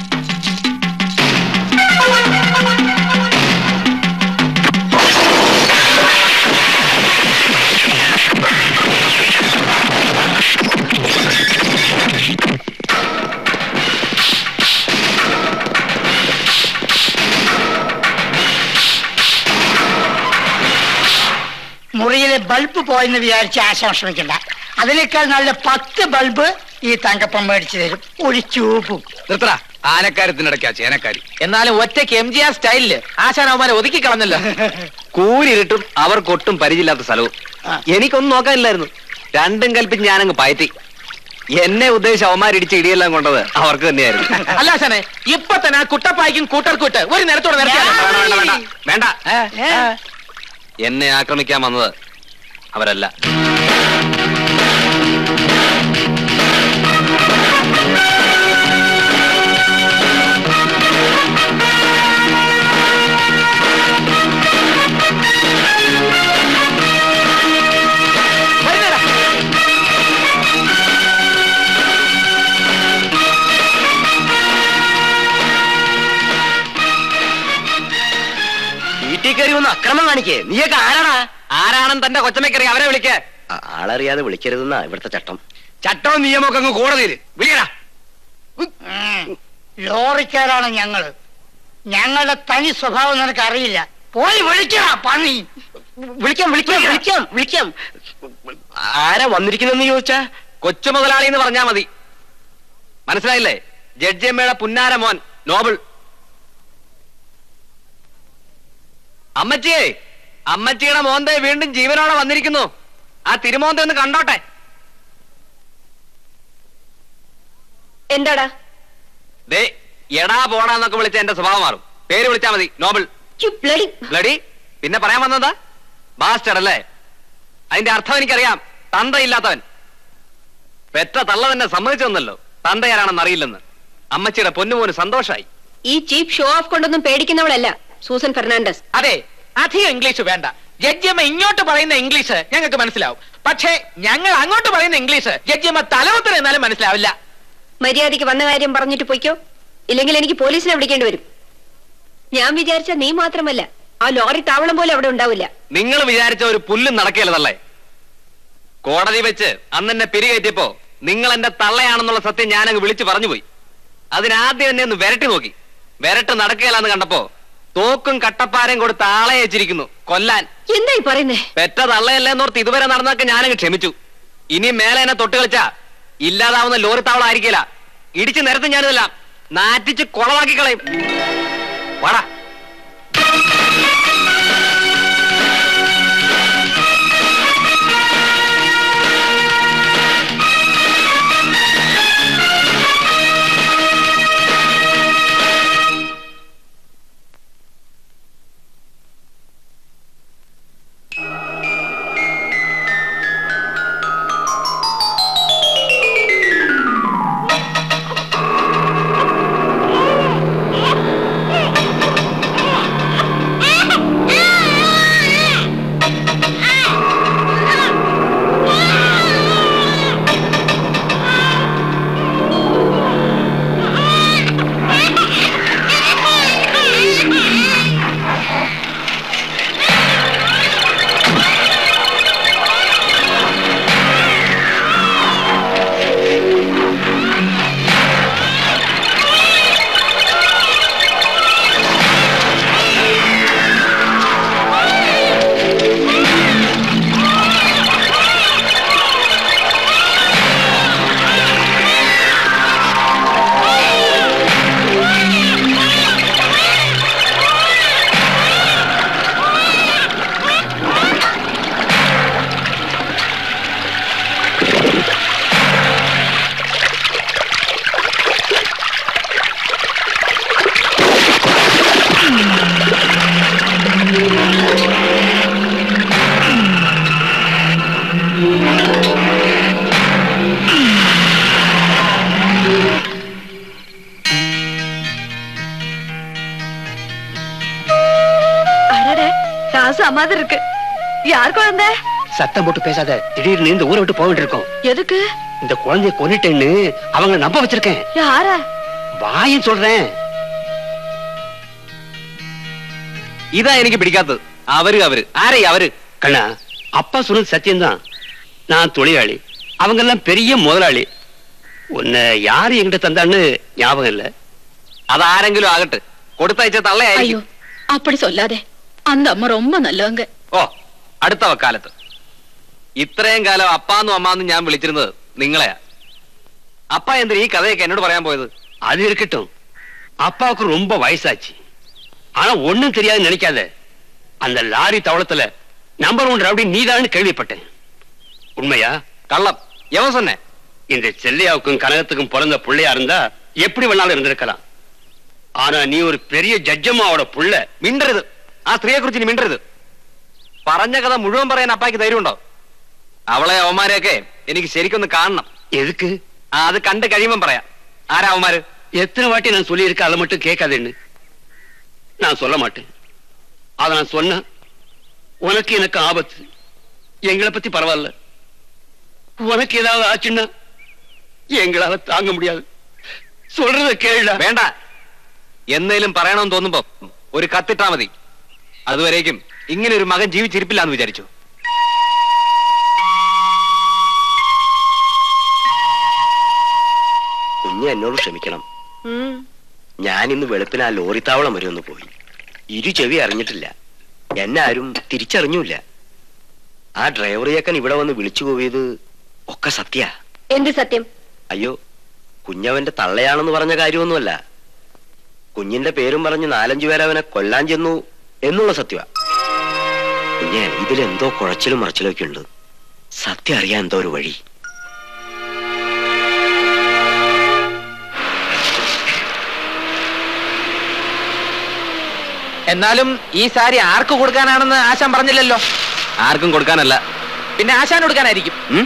മുറിയിലെ ബൾബ് പോയെന്ന് വിചാരിച്ച് ആശാൻ ശ്രമിക്കണ്ട അതിനേക്കാൾ നല്ല പത്ത് ബൾബ് ഈ തങ്കപ്പം മേടിച്ചു തരും ഒരു ട്യൂബും നിർത്തറ ആനക്കാരത്തിനിടയ്ക്കാ ചേനക്കാരി എന്നാലും ഒറ്റയ്ക്ക് എം ജി ആർ സ്റ്റൈലില് ആശാൻ അവന്മാരെ ഒതുക്കി കളഞ്ഞല്ലോ കൂരിരുട്ടും അവർക്കൊട്ടും പരിചയമില്ലാത്ത സ്ഥലവും എനിക്കൊന്നും നോക്കാനില്ലായിരുന്നു രണ്ടും കൽപ്പിച്ച് ഞാനങ്ങ് പയറ്റി എന്നെ ഉദ്ദേശിച്ച് അവന്മാരിടിച്ച് ഇടിയെല്ലാം കൊണ്ടത് അവർക്ക് തന്നെയായിരുന്നു അല്ല ആശാനെ ഇപ്പൊ തന്നെ ആ കുട്ടപ്പായ്ക്കും കൂട്ടർക്കൂട്ട് ഒരു നേരത്തോടെ വേണ്ട, വേണ്ട, വേണ്ട, വേണ്ട എന്നെ ആക്രമിക്കാൻ വന്നത് അവരല്ല വീട്ടിൽ കയറി ഒന്ന് അക്രമം കാണിക്കേ നീയൊക്കെ ആരാടാ ആരാണെന്ന് തന്റെ കൊച്ചമ്മക്കറി അവരെ വിളിക്കേ ആ- ആളറിയാതെ വിളിക്കരുതെന്നാ ഇവിടുത്തെ ചട്ടം ചട്ടവും നിയമമൊക്കെ അങ്ങ് കോടതിയിൽ വിളിക്കടാ ലോറിക്കാരാണ് ഞങ്ങള് ഞങ്ങളുടെ തനി സ്വഭാവം നിനക്ക് അറിയില്ല പോയി വിളിക്കണ പണി വിളിക്കാം വിളിക്കാം വിളിക്കാം വിളിക്കാം ആരാ വന്നിരിക്കുന്നെന്ന് ചോദിച്ചാ കൊച്ചു മുതലാളി എന്ന് പറഞ്ഞാ മതി മനസ്സിലായില്ലേ ജഡ്ജിയമ്മയുടെ പുന്നാര മോൻ നോബിൾ അമ്മച്ചിയെ അമ്മച്ചിയുടെ മോന്തെ വീണ്ടും ജീവനോടെ വന്നിരിക്കുന്നു ആ തിരുമോന്തെ ഒന്ന് കണ്ടോട്ടെ എന്താടാ ദേ എടാ പോടാന്നൊക്കെ വിളിച്ച എന്റെ സ്വഭാവം മാറും പേര് വിളിച്ചാ മതി നോബിൾ ബ്ലഡി പിന്നെ പറയാൻ വന്നതാ ബാസ്റ്റർ അല്ലേ അതിന്റെ അർത്ഥം എനിക്കറിയാം തന്തയില്ലാത്തവൻ പെറ്റ തള്ള തന്നെ സമ്മതിച്ചു തന്നല്ലോ തന്തയാരാണെന്ന് അറിയില്ലെന്ന് അമ്മച്ചിയുടെ പൊന്നുമോന് സന്തോഷായി ഈ ചീപ്പ് ഷോ ഓഫ് കൊണ്ടൊന്നും പേടിക്കുന്നവളല്ല സൂസൻ ഫെർണാണ്ടസ് അതെ അധികം ഇംഗ്ലീഷ് വേണ്ട ജഡ്ജിയമ്മ ഇങ്ങോട്ട് പറയുന്ന ഇംഗ്ലീഷ് ഞങ്ങൾക്ക് മനസ്സിലാവും പക്ഷേ ഞങ്ങൾ അങ്ങോട്ട് പറയുന്ന ഇംഗ്ലീഷ് ജഡ്ജിയമ്മ തലവത്തിന് എന്നാലും മനസ്സിലാവില്ല മര്യാദയ്ക്ക് വന്ന കാര്യം പറഞ്ഞിട്ട് പൊയ്ക്കോ ഇല്ലെങ്കിൽ എനിക്ക് പോലീസിനെ വിളിക്കേണ്ടി വരും ഞാൻ വിചാരിച്ച നീ മാത്രമല്ല ആ ലോറി താവളം പോലെ അവിടെ ഉണ്ടാവില്ല നിങ്ങൾ വിചാരിച്ച ഒരു പുല്ലും നടക്കുകയല്ലതല്ലേ കോടതി വെച്ച് അന്ന് എന്നെ പിരികയറ്റിയപ്പോ നിങ്ങൾ എന്റെ തള്ളയാണെന്നുള്ള സത്യം ഞാനങ്ങ് വിളിച്ചു പറഞ്ഞുപോയി അതിനാദ്യം എന്നെ ഒന്ന് വിരട്ടി നോക്കി വിരട്ട് നടക്കുകയല്ലെന്ന് കണ്ടപ്പോ തോക്കും കട്ടപ്പാരയും കൊടുത്ത് ആളെ അയച്ചിരിക്കുന്നു കൊല്ലാൻ എന്തായി പറയുന്നേ പെറ്റ തള്ളയല്ലേന്നോർത്ത് ഇതുവരെ നടന്നതൊക്കെ ഞാനങ്ങ് ക്ഷമിച്ചു ഇനി മേലെ എന്നെ തൊട്ട് കളിച്ചാ ഇല്ലാതാവുന്ന ലോറി താവളം ആയിരിക്കില്ല ഇടിച്ചു നിരത്ത് ഞാനിതെല്ലാം നാറ്റിച്ച് കുളവാക്കി കളയും വാടാ பாசம் மாதிரி இருக்கு யார் குழந்தை சத்தம் போட்டு பேசாத திடீர்னு இந்த ஊரை விட்டு போக வேண்டியிருக்கோம் எதுக்கு இந்த குழந்தைய கொன்னிட்டேன்னு அவங்கள நம்ப வச்சிருக்கேன் யார வாயும் சொல்றேன் ഇതാ എനിക്ക് പിടിക്കാത്തത് അവര് അവര് ആരേ അവര് கண்ணா அப்பா சொன்னது சத்தியம்தான் நான் தொழிலாளி அவங்க எல்லாம் பெரிய முதலாளி உன்னை யாரு என்கிட்ட தந்தான்னு ஞாபகம் இல்ல അതാരെങ്കിലും ആകട്ടെ കൊടുത്തയച്ച തള്ളയായിരിക്കും அப்படி சொல்லாதே அந்த அம்மா ரொம்ப நல்லவங்க ഓ അടുത്ത വക്കാലത്ത് ഇത്രയും കാലം അപ്പാന്നും അമ്മാന്നും ഞാൻ വിളിച്ചിരുന്നത് നിങ്ങളെയാ അപ്പ എന്തിനാ ഈ കഥയൊക്കെ എന്നോട് പറയാൻ പോയത് அது இருக்கட்டும் அப்பாவுக்கு ரொம்ப வயசாச்சு ஆனா ஒண்ணும் தெரியாதுன்னு நினைக்காத அந்த லாரி தவளத்துல நம்பர் ஒன் ரவுடி நீதான்னு கேள்விப்பட்டேன் உண்மையா കള്ളം எவன் சொன்னேன் இந்த செல்லையாவுக்கும் கனகத்துக்கும் பிறந்த பிள்ளையா இருந்தா எப்படி வேணாலும் இருந்திருக்கலாம் ஆனா நீ ஒரு பெரிய ஜட்ஜம்மாவோட புள்ள മിണ്ടരുത് ആ സ്ത്രീയെ കുറിച്ച് ഇനി മിണ്ടരുത് പറഞ്ഞ കഥ മുഴുവൻ പറയാൻ അപ്പായ്ക്ക് ധൈര്യമുണ്ടോ അവളെ അവന്മാരെയൊക്കെ എനിക്ക് ശരിക്കൊന്ന് കാണണം எதுக்கு ആ അത് കണ്ട് കഴിയുമ്പം പറയാം ആരാ അവന്മാര് எத்தனை வாட்டி நான் சொல்லியிருக்கேன் அதை மட்டும் கேட்காதேன்னு நான் சொல்ல மாட்டேன் அதை நான் சொன்னா உனக்கு எனக்கு ஆபத்து எங்களை பத்தி பரவாயில்ல உனக்கு ஏதாவது ஆச்சுன்னா எங்களால தாங்க முடியாது சொல்றத கேளுடா വേണ്ട എന്നേലും പറയണമെന്ന് തോന്നുമ്പോ ഒരു കത്തിട്ടാ മതി അതുവരേക്കും ഇങ്ങനെ ഒരു മകൻ ജീവിച്ചിരിപ്പില്ലാന്ന് വിചാരിച്ചു കുഞ്ഞ് എന്നോട് ക്ഷമിക്കണം ഞാൻ ഇന്ന് വെളുപ്പിന് ആ ലോറിത്താവളം വരെ ഒന്ന് പോയി ഇരു ചെവി അറിഞ്ഞിട്ടില്ല എന്നെ ആരും തിരിച്ചറിഞ്ഞൂല ആ ഡ്രൈവറിയേക്കൻ ഇവിടെ വന്ന് വിളിച്ചു പോയത് ഒക്കെ സത്യ എന്ത് സത്യം അയ്യോ കുഞ്ഞവന്റെ തള്ളയാണെന്ന് പറഞ്ഞ കാര്യമൊന്നുമല്ല കുഞ്ഞിന്റെ പേരും പറഞ്ഞ് നാലഞ്ചു പേരെ അവനെ കൊല്ലാൻ ചെന്നു എന്നുള്ള സത്യമാ കുഞ്ഞെ ഇതിലെന്തോ കുഴച്ചിലും മറച്ചിലും ഒക്കെ ഉണ്ട് സത്യം അറിയാൻ എന്തോ ഒരു വഴി എന്നാലും ഈ സാരി ആർക്ക് കൊടുക്കാനാണെന്ന് ആശാൻ പറഞ്ഞില്ലല്ലോ ആർക്കും കൊടുക്കാനല്ല പിന്നെ ആശാൻ കൊടുക്കാനായിരിക്കും ഉം?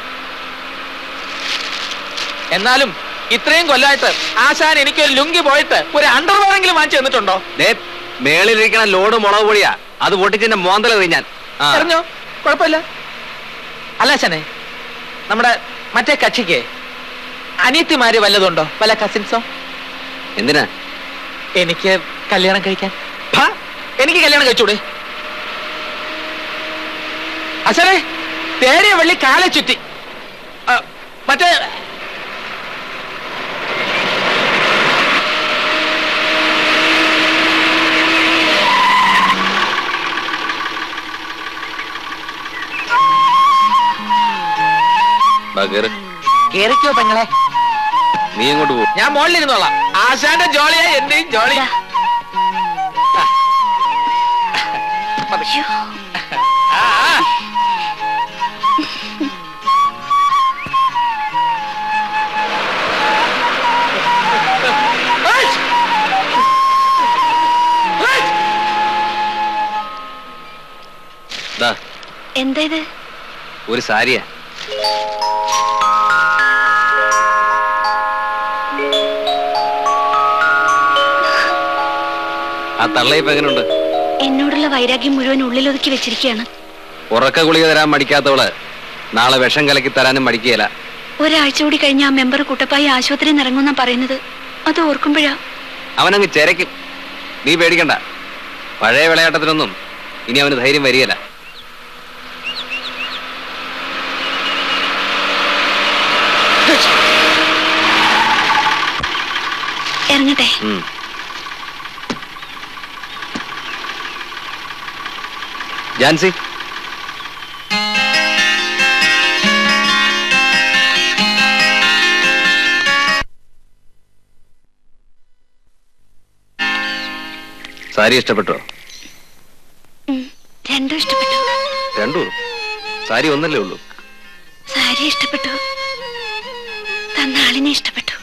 എന്നാലും ഇത്രയും കൊല്ലമായിട്ട് ആശാൻ എനിക്കൊരു ലുങ്കി പോയിട്ട് ഒരു അണ്ടർവെയറെങ്കിലും വാങ്ങിച്ചു തന്നിട്ടുണ്ടോ ദേ മേളിലിരിക്കണ ലോഡ് മുളക് പൊടിയാ അത് പൊട്ടിച്ചെന്റെ മോന്തല ഞാൻ ആ. അറിഞ്ഞോ കുഴപ്പമില്ല അല്ല ആശാനെ നമ്മുടെ മറ്റേ കക്ഷിക്ക് അനിയത്തിമാര് വല്ലതുണ്ടോ വല്ല കസിൻസോ എന്തിനാ എനിക്ക് കല്യാണം കഴിക്കാൻ ഭാ, എനിക്ക് കല്യാണം കഴിച്ചൂടെ അച്ഛനെ തേടിയ വെള്ളി കാലെ ചുറ്റി ആ, മറ്റേ ബാ, കേറ്. കേറിക്കോ പെങ്ങളെ നീ എങ്ങോട്ട് പോകും ഞാൻ മുകളിലിരുന്നോളാം ആശാന്റെ ജോളിയാ എന്റെയും ജോളി ആ, ആ. ഏയ്! ഏയ്! ദാ, എന്താ ഇത് ഒരു സാരിയാ ആ തള്ളയിപ്പ് എങ്ങനെയുണ്ട് എന്നോടുള്ള വൈരാഗ്യം മുഴുവൻ ഉള്ളിലൊതുക്കി വെച്ചിരിക്കുകയാണ് ഉറക്ക ഗുളിക തരാൻ മടിക്കാത്തവള് നാളെ വിഷം കലക്കി തരാനും മടിക്കുകയില്ല ഒരാഴ്ച കൂടി കഴിഞ്ഞ ആ മെമ്പർ കുട്ടപ്പായി ആശുപത്രിയിൽ നിന്ന് ഇറങ്ങുന്ന പറയുന്നത് അത് ഓർക്കുമ്പോഴാ അവനങ്ങ് ചെരയ്ക്കും നീ പേടിക്കണ്ട പഴയ വിളയാട്ടത്തിനൊന്നും ഇനി അവന് ധൈര്യം വരികയില്ല ഇറങ്ങട്ടെ ഉം. ജാൻസി സാരി ഇഷ്ടപ്പെട്ടോ രണ്ടും ഇഷ്ടപ്പെട്ടു രണ്ടു സാരി ഒന്നല്ലേ ഉള്ളൂ സാരി ഇഷ്ടപ്പെട്ടു തന്ന ആളിനെ ഇഷ്ടപ്പെട്ടു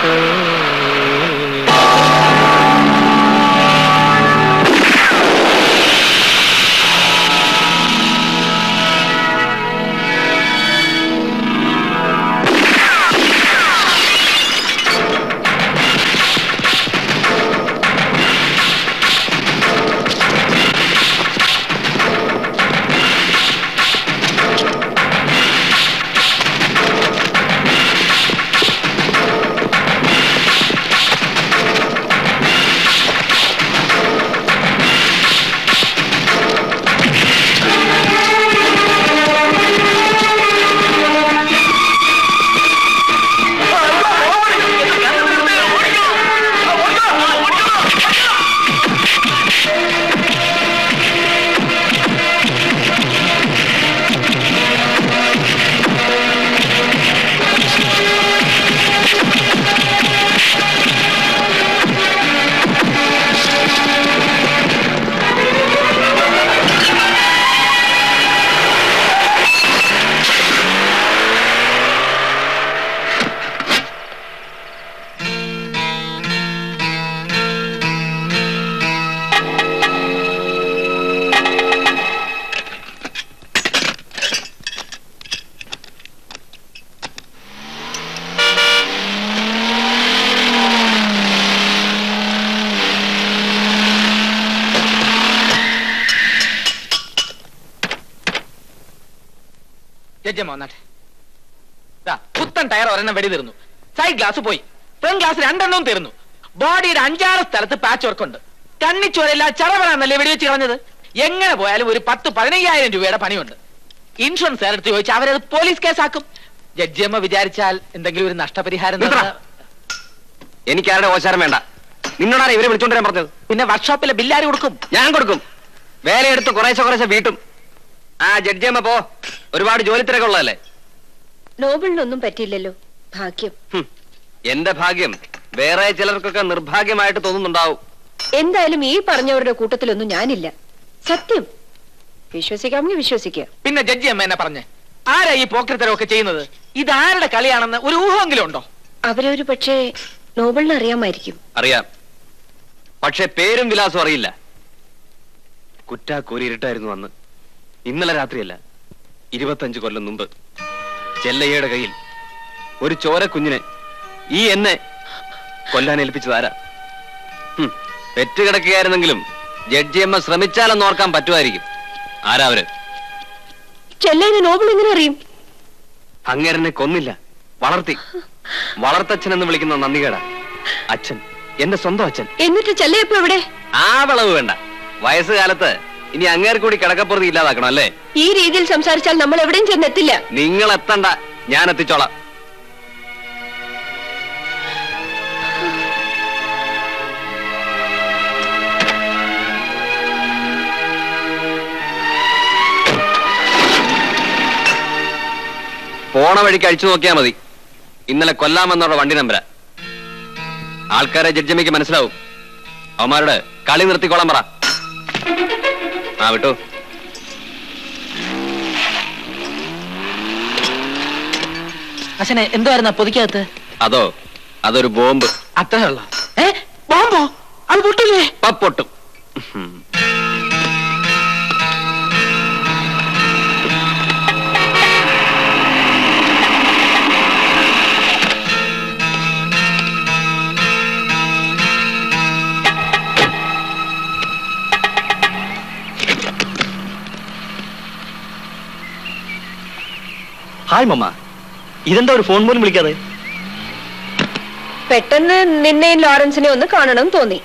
ജഡ്ജമ്മ വന്നാട്ടെ ദാ, പുത്തൻ ടയർ ഒരെണ്ണം വെടി തീർന്നു സൈഡ് ഗ്ലാസ് പോയി ഫ്രണ്ട് ഗ്ലാസ് രണ്ടെണ്ണവും തീർന്നു ബോഡിയുടെ അഞ്ചാറ് സ്ഥലത്ത് പാച്ച് വർക്ക് ഉണ്ട് കണ്ണിച്ചോരല്ല ചറവറാന്നല്ലേ വെടിവെച്ച് കളഞ്ഞത് എങ്ങനെ പോയാലും ഒരു പത്ത് പതിനയ്യായിരം രൂപയുടെ പണിയുണ്ട് ഇൻഷുറൻസ് എടുത്ത് ചോദിച്ചാൽ അവരത് പോലീസ് കേസാക്കും ജഡ്ജിയമ്മ വിചാരിച്ചാൽ എന്തെങ്കിലും ഒരു നഷ്ടപരിഹാരം തന്നാ- എനിക്ക് ആരുടെ ഓശാരം വേണ്ട നിന്നോടാണ് ഇവരെ വിളിച്ചോണ്ട് പറഞ്ഞത് പിന്നെ വർക്ക്ഷോപ്പിലെ ബില്ലാര് കൊടുക്കും ഞാൻ കൊടുക്കും വേലയെടുത്ത് കുറേശ്ശെ കുറേശ്ശെ വീട്ടും ആ ജഡ്ജിയമ്മ പോ ഒരുപാട് ജോലി തിരക്കുള്ളതല്ലേ നോബിളിനൊന്നും പറ്റിയില്ലല്ലോ ഭാഗ്യം എന്റെ ഭാഗ്യം വേറെ ചിലർക്കൊക്കെ നിർഭാഗ്യമായിട്ട് തോന്നുന്നുണ്ടാവും എന്തായാലും ഈ പറഞ്ഞവരുടെ കൂട്ടത്തിലൊന്നും ഞാനില്ല സത്യം വിശ്വസിക്കാമെങ്കിൽ വിശ്വസിക്കുക പിന്നെ ജഡ്ജി അമ്മ എന്നെ പറഞ്ഞേ ആരാ ഈ പോക്കരത്തരമൊക്കെ ചെയ്യുന്നത് ഇത് ആരുടെ കളിയാണെന്ന് ഒരു ഊഹമെങ്കിലും ഉണ്ടോ അവരൊരു പക്ഷേ നോബിളിന് അറിയാമായിരിക്കും അറിയാം പക്ഷെ പേരും വിലാസവും അറിയില്ല കുറ്റാക്കൂരി ഇരുട്ടായിരുന്നു അന്ന് ഇന്നലെ രാത്രിയല്ല ഇരുപത്തഞ്ച് കൊല്ലം മുമ്പ് ചെല്ലയ്യയുടെ കയ്യിൽ ഒരു ചോര കുഞ്ഞിനെ ഈ എന്നെ കൊല്ലാൻ ഏൽപ്പിച്ചതാരാ ഹും, പെറ്റുകിടക്കുകയായിരുന്നെങ്കിലും ജഡ്ജിയമ്മ ശ്രമിച്ചാലെന്ന് ഓർക്കാൻ പറ്റുമായിരിക്കും ആരാ അവര് ചെല്ലേന് നോബിൾ എങ്ങനെ അറിയും അങ്ങേരനെ കൊന്നില്ല വളർത്തി വളർത്തച്ഛൻ എന്ന് വിളിക്കുന്ന നന്ദികേടാ അച്ഛൻ എന്റെ സ്വന്തം അച്ഛൻ എന്നിട്ട് ചെല്ലയപ്പോ എവിടെ ആ വളവ് വേണ്ട വയസ്സുകാലത്ത് ഇനി അങ്ങേർ കൂടി കിടക്കപ്പുറത്ത് ഇല്ലാതാക്കണം അല്ലേ ഈ രീതിയിൽ സംസാരിച്ചാൽ നമ്മൾ എവിടെയും ചെന്നെത്തില്ല നിങ്ങൾ എത്തണ്ട ഞാൻ എത്തിച്ചോളാം പോണ വഴിക്ക് അഴിച്ചു നോക്കിയാ മതി ഇന്നലെ കൊല്ലാമെന്നവരുടെ വണ്ടി നമ്പര ആൾക്കാരെ ജഡ്ജമ്മയ്ക്ക് മനസ്സിലാവും അവന്മാരോട് കളി നിർത്തിക്കോളാൻ പറ ആ വിട്ടു അച്ഛനെ എന്തുവായിരുന്നു പൊതിക്കകത്ത് അതോ അതൊരു ബോംബ് അത്രേ ഉള്ളോ ഏ ബോംബോ അത് പൊട്ടില്ലേ പൊട്ടും ഹായ് മമ്മ ഇതെന്താ ഒരു ഫോൺ പോലും വിളിക്കാതെ പെട്ടെന്ന് നിന്നെയും ലോറൻസിനെ ഒന്ന് കാണണം തോന്നി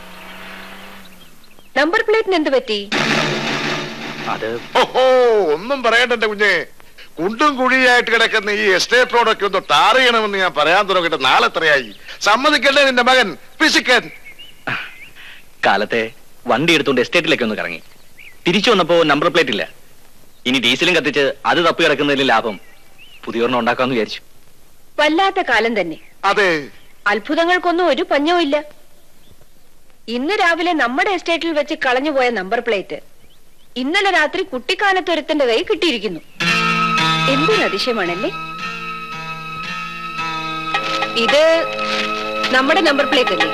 നമ്പർ പ്ലേറ്റിന് എന്ത് പറ്റി അത് ഓഹോ ഒന്നും പറയണ്ട എന്റെ കുഞ്ഞെ കുണ്ടും കുഴിയായിട്ട് കിടക്കുന്ന ഈ എസ്റ്റേറ്റ് റോഡൊക്കെ ഒന്ന് ടാർ ചെയ്യണമെന്ന് ഞാൻ പറയാൻ തുടങ്ങിയിട്ട് നാളെ എത്രയായി സമ്മതിക്കണ്ടേ നിന്റെ മകൻ പിശുക്കൻ കാലത്തെ വണ്ടി എടുത്തുകൊണ്ട് എസ്റ്റേറ്റിലേക്ക് ഒന്ന് കറങ്ങി തിരിച്ചു വന്നപ്പോ നമ്പർ പ്ലേറ്റ് ഇല്ല ഇനി ഡീസലും കത്തിച്ച് അത് തപ്പി കിടക്കുന്നതിൽ ലാഭം പുതിയൊരെണ്ണം ഉണ്ടാക്കാന്ന് വിചാരിച്ചു വല്ലാത്ത കാലം തന്നെ അതെ അത്ഭുതങ്ങൾക്കൊന്നും ഒരു പഞ്ഞവും ഇല്ല ഇന്ന് രാവിലെ നമ്മുടെ എസ്റ്റേറ്റിൽ വെച്ച് കളഞ്ഞുപോയ നമ്പർ പ്ലേറ്റ് ഇന്നലെ രാത്രി കുട്ടിക്കാലത്ത് ഒരുത്തന്റെ കൈ കിട്ടിയിരിക്കുന്നു എന്തൊരു അതിശയമാണല്ലേ ഇത് നമ്മുടെ നമ്പർ പ്ലേറ്റ് അല്ലേ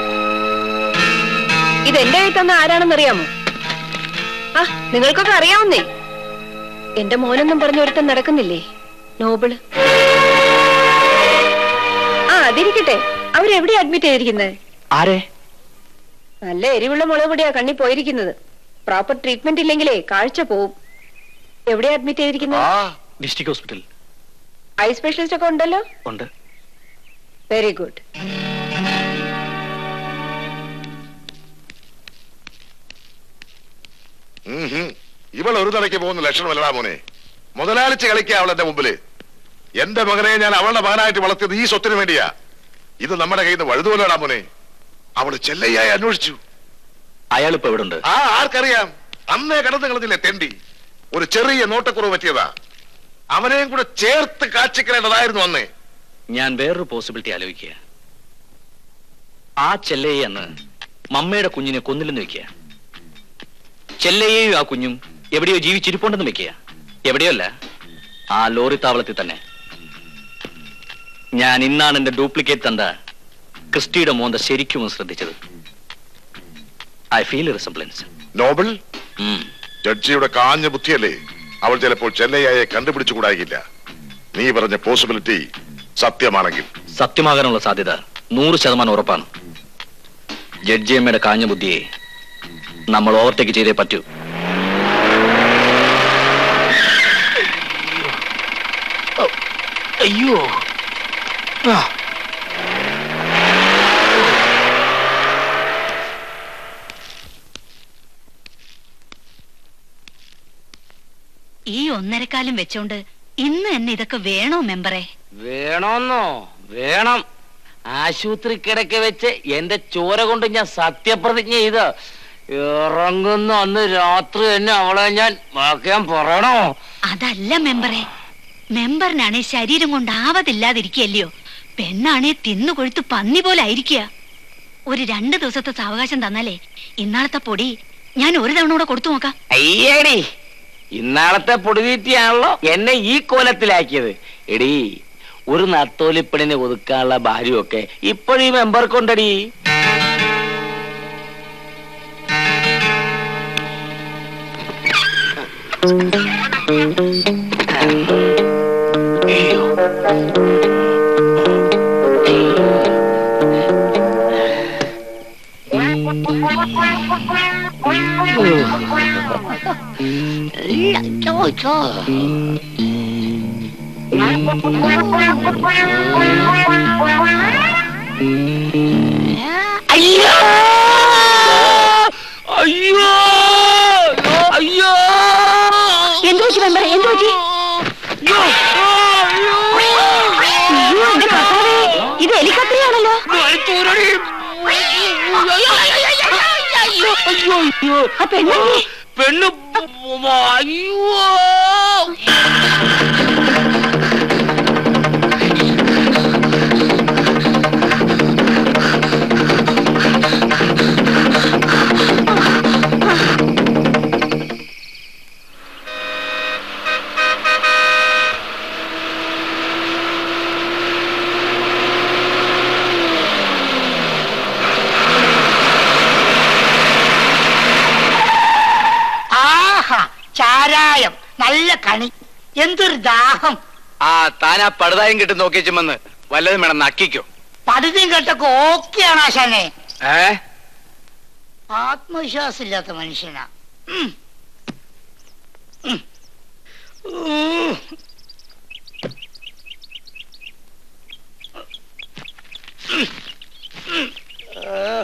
ഇത് എന്റെ കയ്യിൽ തന്ന ആരാണെന്ന് അറിയാമോ ആ നിങ്ങൾക്കൊക്കെ അറിയാവുന്നേ എന്റെ മോനെന്നും പറഞ്ഞ ഒരുത്തൻ നടക്കുന്നില്ലേ നോബിള് ആ അതിരിക്കട്ടെ അവരെവിടെയാ അഡ്മിറ്റ് ചെയ്തിരിക്കുന്നത് ആരെ നല്ല എരിവുള്ള മുളക് പൊടിയാ കണ്ണി പോയിരിക്കുന്നത് പ്രോപ്പർ ട്രീറ്റ്മെന്റ് ഇല്ലെങ്കിലേ കാഴ്ച പോവും എവിടെയാ അഡ്മിറ്റ് ചെയ്തിരിക്കുന്നത് ഡിസ്ട്രിക്ട് ഹോസ്പിറ്റൽ ഐ സ്പെഷ്യലിസ്റ്റ് ഒക്കെ ഉണ്ടല്ലോ ഉണ്ട് വെരി ഗുഡ് ഉം ഹും. ഇവൾ ഒരു തലയ്ക്ക് പോകുന്ന ലക്ഷണമല്ലടാ മോനെ മുതലാളിച്ച് കളിക്കുക അവൾ എന്റെ മുമ്പില് എന്റെ മകനെ ഞാൻ അവളുടെ മകനായിട്ട് വളർത്തിയത് ഈ സ്വത്തിന് വേണ്ടിയാ ഇത് നമ്മുടെ കയ്യിൽ നിന്ന് വഴുതുപോലെടാ മോനെ അവള് ചെല്ലയ്യായി അന്വേഷിച്ചു അയാൾ ഇപ്പൊ എവിടെ ഉണ്ട് ആ ആർക്കറിയാം അന്നേ കടന്നു കളഞ്ഞില്ലേ തെണ്ടി ഒരു ചെറിയ നോട്ടക്കുറവ് പറ്റിയതാ അവനെയും കൂടെ ചേർത്ത് കാച്ചിക്കലേണ്ടതായിരുന്നു അന്നേ ഞാൻ വേറൊരു പോസിബിലിറ്റി ആലോചിക്കുക ആ ചെല്ലയെ അന്ന് മമ്മയുടെ കുഞ്ഞിനെ കൊന്നില്ലെന്ന് വെക്കുക ചെല്ലയെയും ആ കുഞ്ഞും എവിടെയോ ജീവിച്ചിരിപ്പുണ്ടെന്ന് വെക്കുക എവിടെയോ അല്ല ആ ലോറി താവളത്തിൽ തന്നെ ഞാൻ ഇന്നാണ് എന്റെ ഡ്യൂപ്ലിക്കേറ്റ് തണ്ട ക്രിസ്റ്റിയുടെ മോന്ത ശരിക്കും ഒന്ന് ശ്രദ്ധിച്ചത് ഐ ഫീൽ റിസംബ്ലൻസ് നോബിൾ ജഡ്ജിയുടെ കാഞ്ഞ ബുദ്ധിയല്ലേ അവൾ ചിലപ്പോൾ ചെന്നൈയെ കണ്ടുപിടിച്ചുകൂടായില്ല നീ പറഞ്ഞ പോസിബിലിറ്റി സത്യമാണെങ്കിൽ സത്യമാകാനുള്ള സാധ്യത നൂറ് ശതമാനം ഉറപ്പാണ് ജഡ്ജിയമ്മയുടെ കാഞ്ഞ ബുദ്ധിയെ നമ്മൾ ഓവർടേക്ക് ചെയ്തേ പറ്റൂ അയ്യോ ഈ ഒന്നരക്കാലം വെച്ചോണ്ട് ഇന്ന് തന്നെ ഇതൊക്കെ വേണോ മെമ്പറെ വേണമെന്നോ വേണം ആശുപത്രി കിടക്ക വെച്ച് എന്റെ ചോര കൊണ്ട് ഞാൻ സത്യപ്രതിജ്ഞ ചെയ്ത് ഇറങ്ങുന്ന അന്ന് രാത്രി തന്നെ അവളെ ഞാൻ വാക്കാൻ പറയണോ അതല്ല മെമ്പറെ മെമ്പറിനാണെ ശരീരം കൊണ്ട് ആവതില്ലാതിരിക്കല്ലയോ പെണ്ണാണെ തിന്നു കൊഴുത്ത് പന്നി പോലെ ആയിരിക്കുക ഒരു രണ്ട് ദിവസത്തെ സാവകാശം തന്നാലേ ഇന്നാളത്തെ പൊടി ഞാൻ ഒരു തവണ കൂടെ കൊടുത്തു നോക്കാം അയ്യടി ഇന്നാളത്തെ പൊടിതീറ്റിയാണല്ലോ എന്നെ ഈ കോലത്തിലാക്കിയത് എടി ഒരു നത്തോലിപ്പണിനെ ഒതുക്കാനുള്ള ഭാര്യമൊക്കെ ഇപ്പോഴീ മെമ്പർ കൊണ്ടടി അയ്യോ അയ്യോ അയ്യോ എന്തു പറ്റി മെമ്പറെ എന്തു പറ്റി അയ്യോ, എന്റെ കർത്താവേ, ഇത് എലിക്കത്രിയാണല്ലോ ആ പെണ്ണെന്തി? പെണ്ണ് അയ്യോ ആഹാ ചാരായം നല്ല കണി എന്തൊരു ദാഹം ആ താൻ ആ പടുതായം കിട്ടി നോക്കിച്ചുമെന്ന് വല്ലതും വേണം നക്കിക്കോ പടുതിയും കേട്ടൊക്കെ ഓക്കെയാണ് ആശാനെ ഏ ആത്മവിശ്വാസം ഇല്ലാത്ത മനുഷ്യനാ ഉം. ഉം. ഊ. ഉം. ഉം. ആ.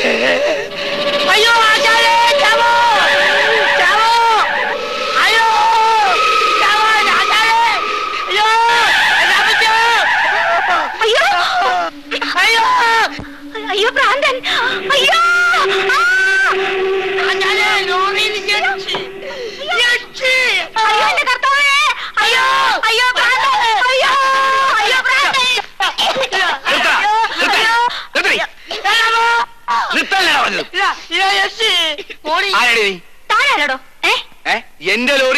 അയ്യോ ആശാനെ ചാവോ ചാവോ അയ്യോ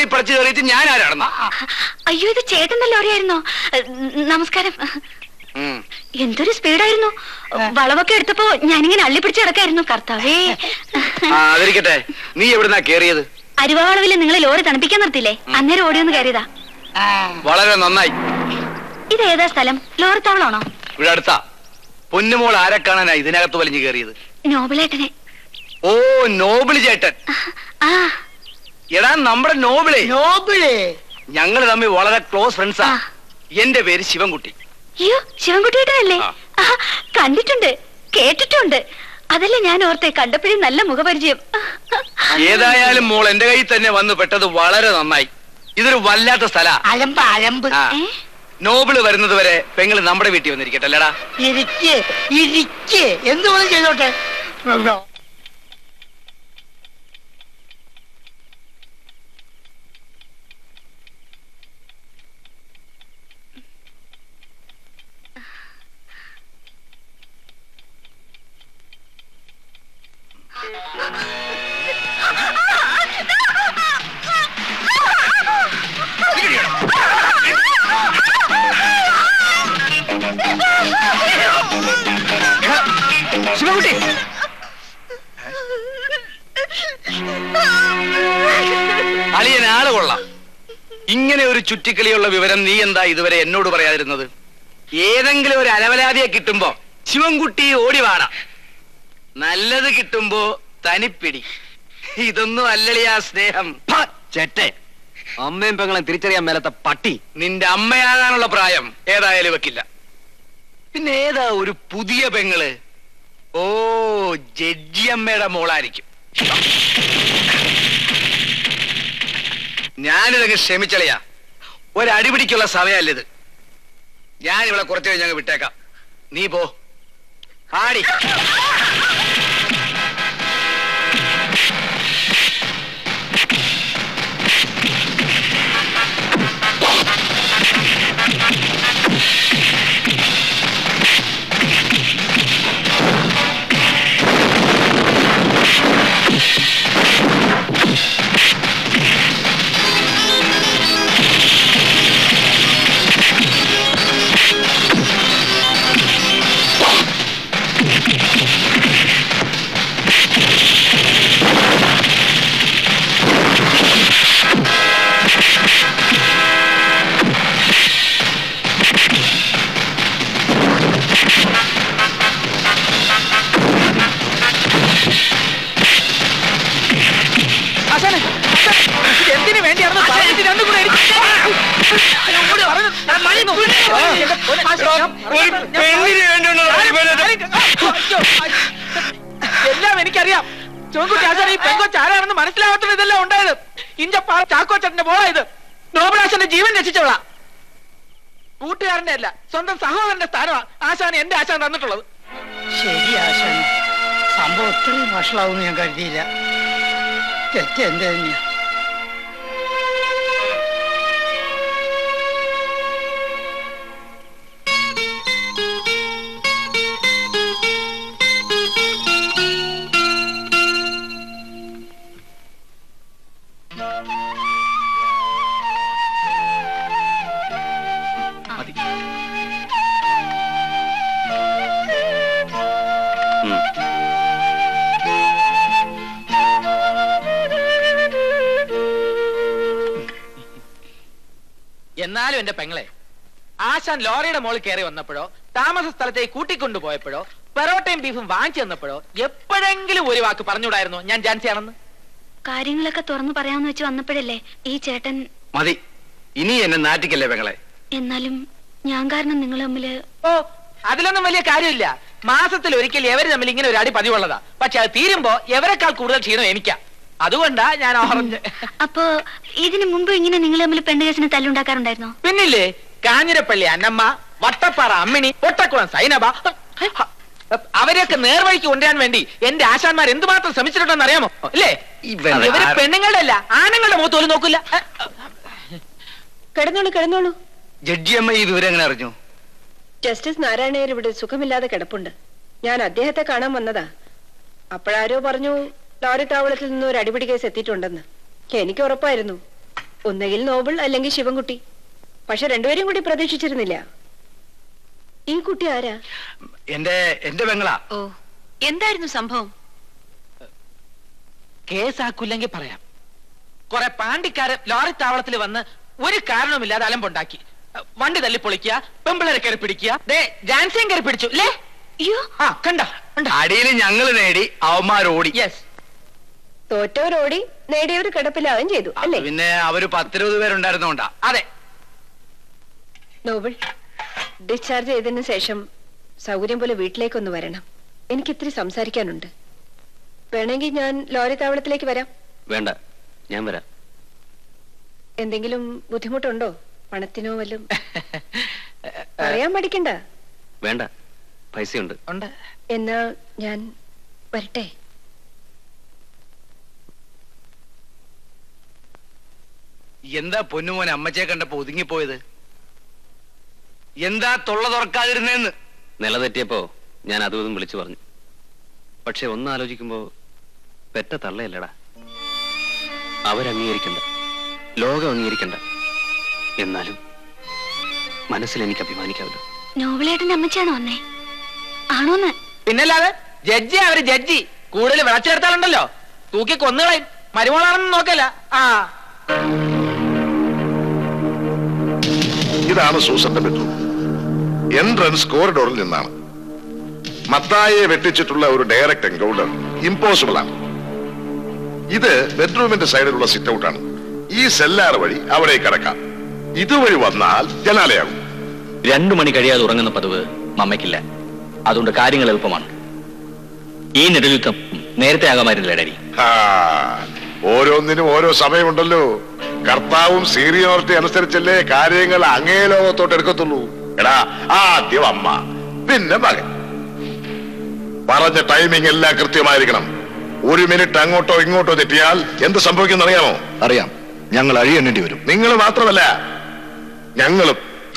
ലോറി പടച്ചു കയറിയിട്ട് ഞാൻ ആരാണെന്ന് അയ്യോ ഇത് ചേട്ടന്റെ ലോറിയായിരുന്നോ ഏഹ്, നമസ്കാരം എന്തൊരു സ്പീഡായിരുന്നു വളവൊക്കെ എടുത്തപ്പോ ഞാനിങ്ങനെ അള്ളി പിടിച്ച് കിടക്കായിരുന്നു കർത്താവേ ആ അതിരിക്കട്ടെ നീ എവിടുന്നാ കേറിയത് അരുവാളവില് നിങ്ങളെ ലോറി തണുപ്പിക്കാൻ നിർത്തില്ലേ അന്നേരം ഓടിയൊന്ന് കയറിയതാ വളരെ നന്നായി ഇത് ഏതാ സ്ഥലം ലോറി താവളാണോ ഇവിടെ അടുത്താ പൊന്നുമോൾ ആരെ കാണാനാ ഇതിനകത്ത് വലിഞ്ഞു കയറിയത് നോബിളേട്ടനെ ഓ നോബിള് ചേട്ടൻ ആ എടാ നമ്മുടെ നോബിളെ നോബിളെ ഞങ്ങൾ തമ്മിൽ വളരെ ക്ലോസ് ഫ്രണ്ട്സാ എന്റെ പേര് ശിവൻകുട്ടി അയ്യോ ശിവൻകുട്ടിയേട്ടനല്ലേ ആ, കണ്ടിട്ടുണ്ട് കേട്ടിട്ടുണ്ട് അതല്ലേ ഞാൻ ഓർത്തെ കണ്ടപ്പോഴേ നല്ല മുഖപരിചയം ഏതായാലും മോൾ എന്റെ കയ്യിൽ തന്നെ വന്നു പെട്ടത് വളരെ നന്നായി ഇതൊരു വല്ലാത്ത സ്ഥല അലമ്പ് അലമ്പ് നോബിള് വരുന്നത് വരെ പെങ്ങള് നമ്മുടെ വീട്ടിൽ വന്നിരിക്കട്ടെ അല്ലടാ ഇരിക്ക് ഇരിക്ക് എന്തുപോലെ ചെയ്തോട്ടെ ശിവൻകുട്ടി അളിയൻ ആള് കൊള്ളാം ഇങ്ങനെ ഒരു ചുറ്റിക്കളിയുള്ള വിവരം നീ എന്താ ഇതുവരെ എന്നോട് പറയാതിരുന്നത് ഏതെങ്കിലും ഒരു അലവലാതിയെ കിട്ടുമ്പോ ശിവൻകുട്ടി ഓടി വാടാ നല്ലത് കിട്ടുമ്പോ തനിപ്പിടി ഇതൊന്നും അല്ലളിയാ സ്നേഹം ചേട്ടെ അമ്മയും പെങ്ങളെ തിരിച്ചറിയാൻ മേലത്തെ പട്ടി നിന്റെ അമ്മയാകാനുള്ള പ്രായം ഏതായാലും വെക്കില്ല പിന്നെ ഏതാ ഒരു പുതിയ പെങ്ങള് ഓ ജഡ്ജിയമ്മയുടെ മോളായിരിക്കും ഞാനിതങ്ങ് ക്ഷമിച്ചളിയാ ഒരടിപിടിക്കുള്ള സമയമല്ലിത് ഞാനിവിടെ കുറച്ച് കഴിഞ്ഞ് അങ്ങ് വിട്ടേക്കാം നീ പോ ആടി ആശാനെ, ആശാനെ, ഇത് എന്തിനു വേണ്ടിയാണെന്ന് പറഞ്ഞിട്ട് രണ്ടും കൂടെ എനിക്ക് അങ്ങോട്ട് പറഞ്ഞു. ഞാൻ മണിന്നു. എല്ലാം എനിക്കറിയാം ചുവൻകുട്ടി ആശാൻ ഈ പെങ്കൊച്ച് ആരാണെന്ന് മനസ്സിലാവാത്ത ഇതെല്ലാം ഉണ്ടായത് ഇഞ്ചപ്പാറ ചാക്കോച്ചന്റെ മോളാ ഇത് നോബിളാശന്റെ ജീവൻ രക്ഷിച്ചവളാ കൂട്ടുകാരന്റെ അല്ല സ്വന്തം സഹോദരന്റെ സ്ഥാനമാണ് ആശാൻ എന്റെ ആശാൻ തന്നിട്ടുള്ളത് ശരി ആശാന് സംഭവം ഇത്രയും വഷളാവുമെന്ന് ഞാൻ കരുതിയില്ല തെറ്റ് എന്റെ തന്നെയാ എന്നാലും എന്റെ പെങ്ങളെ ആശാൻ ലോറിയുടെ മോളിൽ കയറി വന്നപ്പോഴോ താമസ സ്ഥലത്തേക്ക് കൂട്ടിക്കൊണ്ടുപോയപ്പോഴോ പെറോട്ടയും ബീഫും വാങ്ങിച്ചു തന്നപ്പോഴോ എപ്പോഴെങ്കിലും ഒരു വാക്ക് പറഞ്ഞുകൂടായിരുന്നു ഞാൻ ജാൻസിയാണെന്ന് കാര്യങ്ങളൊക്കെ തുറന്നു പറയാന്ന് വെച്ച് വന്നപ്പോഴല്ലേ ഈ ചേട്ടൻ മതി ഇനി എന്നെ നാട്ടിക്കല്ലേ പെങ്ങളെ എന്നാലും ഞാൻ കാരണം നിങ്ങൾ തമ്മില് ഓ അതിലൊന്നും വലിയ കാര്യമില്ല മാസത്തിൽ ഒരിക്കൽ എവര് തമ്മിൽ ഇങ്ങനെ ഒരു അടി പതിവുള്ളതാ പക്ഷെ അത് തീരുമ്പോ എവരെക്കാൾ കൂടുതൽ ക്ഷീണം എനിക്കാ അതുകൊണ്ടാ ഞാൻ ഓറഞ്ച് അപ്പോ ഇതിനു മുമ്പ് ഇങ്ങനെ നിങ്ങൾ തമ്മിൽ പെണ്ണുകേസിന് തല്ലുണ്ടാക്കാറുണ്ടായിരുന്നോ പിന്നില്ലേ കാഞ്ഞിരപ്പള്ളി അന്നമ്മ വട്ടപ്പാറ അമ്മിണി ഒട്ടക്കുളം സൈനബ അവരെയൊക്കെ നേർവഴിക്ക് കൊണ്ടുവരാൻ വേണ്ടി എന്റെ ആശാന്മാർ എന്തുമാത്രം ശ്രമിച്ചിട്ടുണ്ടെന്ന് അറിയാമോ അല്ലേ ഇവൻ ഇവര് ആര- പെണ്ണുങ്ങളുടെ അല്ല ആണുങ്ങളുടെ മുഖത്ത് പോലും നോക്കില്ല കിടന്നോളൂ കിടന്നോളൂ ജഡ്ജിയമ്മ ഈ വിവരം എങ്ങനെ അറിഞ്ഞു ജസ്റ്റിസ് നാരായണയർ ഇവിടെ സുഖമില്ലാതെ കിടപ്പുണ്ട് ഞാൻ അദ്ദേഹത്തെ കാണാൻ വന്നതാ അപ്പോഴാരോ പറഞ്ഞു ലോറി താവളത്തിൽ നിന്ന് ഒരു അടിപിടി കേസ് എത്തിയിട്ടുണ്ടെന്ന് എനിക്ക് ഉറപ്പായിരുന്നു ഒന്നുകിൽ നോബിൾ അല്ലെങ്കിൽ ശിവൻകുട്ടി പക്ഷെ രണ്ടുപേരും കൂടി പ്രതീക്ഷിച്ചിരുന്നില്ല ഈ കുട്ടി ആരാ എന്റെ എന്റെ പെങ്ങളാ ഓ എന്തായിരുന്നു സംഭവം കേസാക്കില്ലെങ്കിൽ പറയാം കുറെ പാണ്ടിക്കാര് ലോറി താവളത്തിൽ വന്ന് ഒരു കാരണവുമില്ലാതെ അലമ്പുണ്ടാക്കി വണ്ടി തല്ലി പൊളിക്കുക പെമ്പിളരെ കയറി പിടിക്കുക ദേ ജാൻസിയും കയറി പിടിച്ചു അല്ലേ അയ്യോ ആ കണ്ട അടിയിൽ ഞങ്ങൾ നേടി അവന്മാരോടി യെസ് തോറ്റവരോടി നേടിയവർ കിടപ്പിലാവുകയും ചെയ്തു അല്ലേ പിന്നെ അവര് പത്തിരുപത് പേരുണ്ടായിരുന്നോണ്ടാ അതെ നോബിൾ ഡിസ്ചാർജ് ചെയ്തതിന് ശേഷം സൗകര്യം പോലെ വീട്ടിലേക്കൊന്ന് വരണം എനിക്ക് ഇത്തിരി സംസാരിക്കാനുണ്ട് വേണമെങ്കിൽ ഞാൻ ലോറി താവളത്തിലേക്ക് വരാം വേണ്ട ഞാൻ വരാം എന്തെങ്കിലും ബുദ്ധിമുട്ടുണ്ടോ പണത്തിനോ വല്ലതും പറയാൻ പഠിക്കണ്ട വേണ്ട പൈസയുണ്ട് ഉണ്ട് എന്നാ ഞാൻ വരട്ടെ എന്താ പൊന്നുമോൻ അമ്മച്ചയെ കണ്ടപ്പോ ഒതുങ്ങിപ്പോയത് എന്താ തൊള്ള തുറക്കാതിരുന്നേന്ന് നില തെറ്റിയപ്പോ ഞാൻ അതും ഇതും വിളിച്ചു പറഞ്ഞു പക്ഷെ ഒന്ന് ആലോചിക്കുമ്പോ പെറ്റ തള്ളയല്ലടാ അവരംഗീകരിക്കണ്ട ലോകം അംഗീകരിക്കണ്ട എന്നാലും മനസ്സിൽ എനിക്ക് അഭിമാനിക്കാമല്ലോ നോവലേട്ടന്റെ അമ്മച്ചാണോ വന്നേ ആണോന്ന് പിന്നല്ലാതെ ജഡ്ജി അവര് ജഡ്ജി കൂടുതൽ വിളച്ചെടുത്താലുണ്ടല്ലോ തൂക്കി കൊന്നുകളയും മരുമോളാണെന്ന് നോക്കല്ല ആ ഇതാണ് സൂസന്റെ ബെഡ്റൂം എൻട്രൻസ് കോറിഡോറിൽ നിന്നാണ് മത്തായെ വെട്ടിച്ചിട്ടുള്ള ഒരു ഡയറക്റ്റ് എൻകൗണ്ടർ ഇമ്പോസിബിൾ ആണ് ഇത് ബെഡ്റൂമിന്റെ സൈഡിലുള്ള സിറ്റ് ഔട്ടാണ് ഈ സെല്ലാർ വഴി അവിടേക്ക് കടക്കാം ഇതുവഴി വന്നാൽ ജനാലയാകും രണ്ടു മണി കഴിയാതെ ഉറങ്ങുന്ന പതിവ് മമ്മയ്ക്കില്ല അതുകൊണ്ട് കാര്യങ്ങൾ എളുപ്പമാണ് ഈ നെടുയുദ്ധം നേരത്തെ ആകാമായിരുന്നില്ല ഡാഡി ആ, ഓരോന്നിനും ഓരോ സമയമുണ്ടല്ലോ കർത്താവും സീനിയോറിറ്റി അനുസരിച്ചല്ലേ കാര്യങ്ങൾ അങ്ങേ ലോകത്തോട്ട് എടുക്കത്തുള്ളൂ എടാ ആദ്യം അമ്മ പിന്നെ മകൻ പറഞ്ഞ ടൈമിംഗ് എല്ലാം കൃത്യമായിരിക്കണം ഒരു മിനിറ്റ് അങ്ങോട്ടോ ഇങ്ങോട്ടോ തെറ്റിയാൽ എന്ത് സംഭവിക്കും അറിയാമോ അറിയാം ഞങ്ങൾ അഴിയെണ്ണേണ്ടി വരും നിങ്ങൾ മാത്രമല്ല ഞങ്ങളും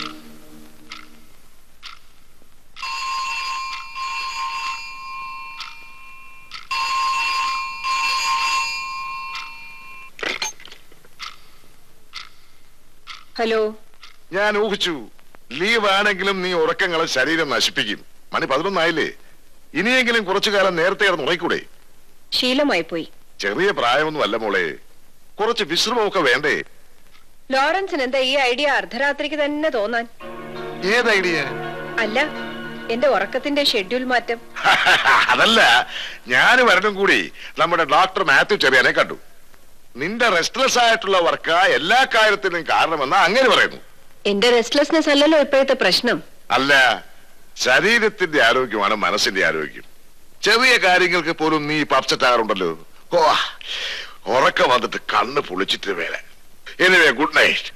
ഹലോ ഞാൻ ഊഹിച്ചു ലീവ് ആണെങ്കിലും നീ ഉറക്കങ്ങളെ ശരീരം നശിപ്പിക്കും മണി പതിനൊന്നായില്ലേ ഇനിയെങ്കിലും കുറച്ചു കാലം നേരത്തെ കിടന്ന് ഉറങ്ങിക്കൂടെ ശീലമായി പോയി ചെറിയ പ്രായമൊന്നും അല്ല മോളെ കുറച്ച് വിശ്രമമൊക്കെ വേണ്ടേ ലോറൻസിന് എന്താ ഈ ഐഡിയ അർദ്ധരാത്രിക്ക് തന്നെ തോന്നാൻ ഏത് ഐഡിയ അല്ല എന്റെ ഉറക്കത്തിന്റെ ഷെഡ്യൂൾ മാറ്റം അതല്ല ഞാൻ വരണം കൂടി നമ്മുടെ ഡോക്ടർ മാത്യു ചെറിയാനെ കണ്ടു നിന്റെ റെസ്റ്റ്ലെസ് ആയിട്ടുള്ള വർക്ക് എല്ലാ കാര്യത്തിനും കാരണമെന്ന് അങ്ങനെ പറയുന്നു എന്റെ റെസ്റ്റ്ലെസ്നെസ് അല്ലല്ലോ ഇപ്പോഴത്തെ പ്രശ്നം അല്ല ശരീരത്തിന്റെ ആരോഗ്യമാണ് മനസ്സിന്റെ ആരോഗ്യം ചെറിയ കാര്യങ്ങൾക്ക് പോലും നീ അപ്സെറ്റ് ആകാറുണ്ടല്ലോ ഓ ഉറക്കം വന്നിട്ട് കണ്ണ് പൊളിച്ചിട്ട് വേല എനിവേ ഗുഡ് നൈറ്റ്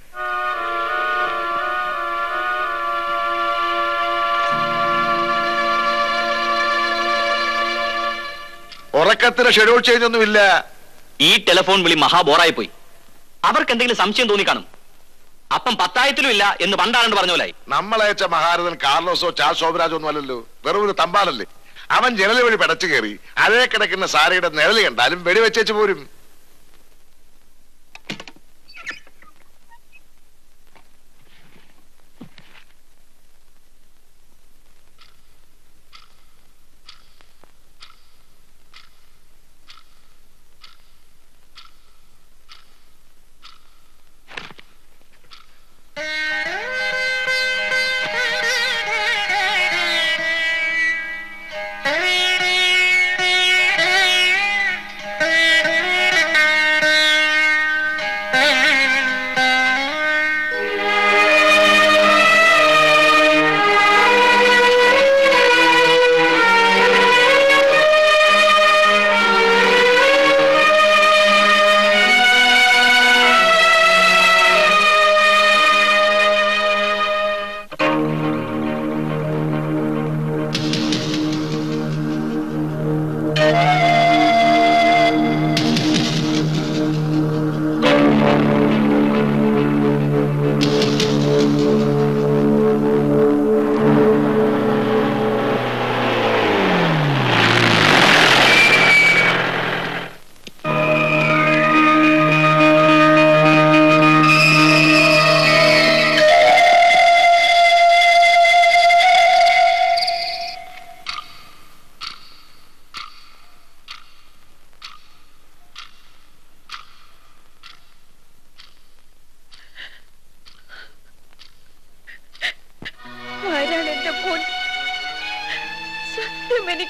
ഉറക്കത്തിന് ഷെഡ്യൂൾ ചെയ്തൊന്നുമില്ല ഈ ടെലിഫോൺ വിളി മഹാബോറായി പോയി അവർക്ക് എന്തെങ്കിലും സംശയം തോന്നിക്കാണും അപ്പം പത്തായത്തിലും ഇല്ല എന്ന് പണ്ടാണ്ട് പറഞ്ഞ പോലായി നമ്മളയച്ച മഹാരഥൻ കാർലോസോ ചാൾ ശോഭരാജോ ഒന്നും അല്ലല്ലോ വെറും ഒരു തമ്പാനല്ലേ അവൻ ജനൽ വഴി പടച്ചു കയറി അതേ കിടക്കുന്ന സാരയുടെ നിഴല് കണ്ടാലും വെടിവെച്ചേച്ച് പോരും Thank you.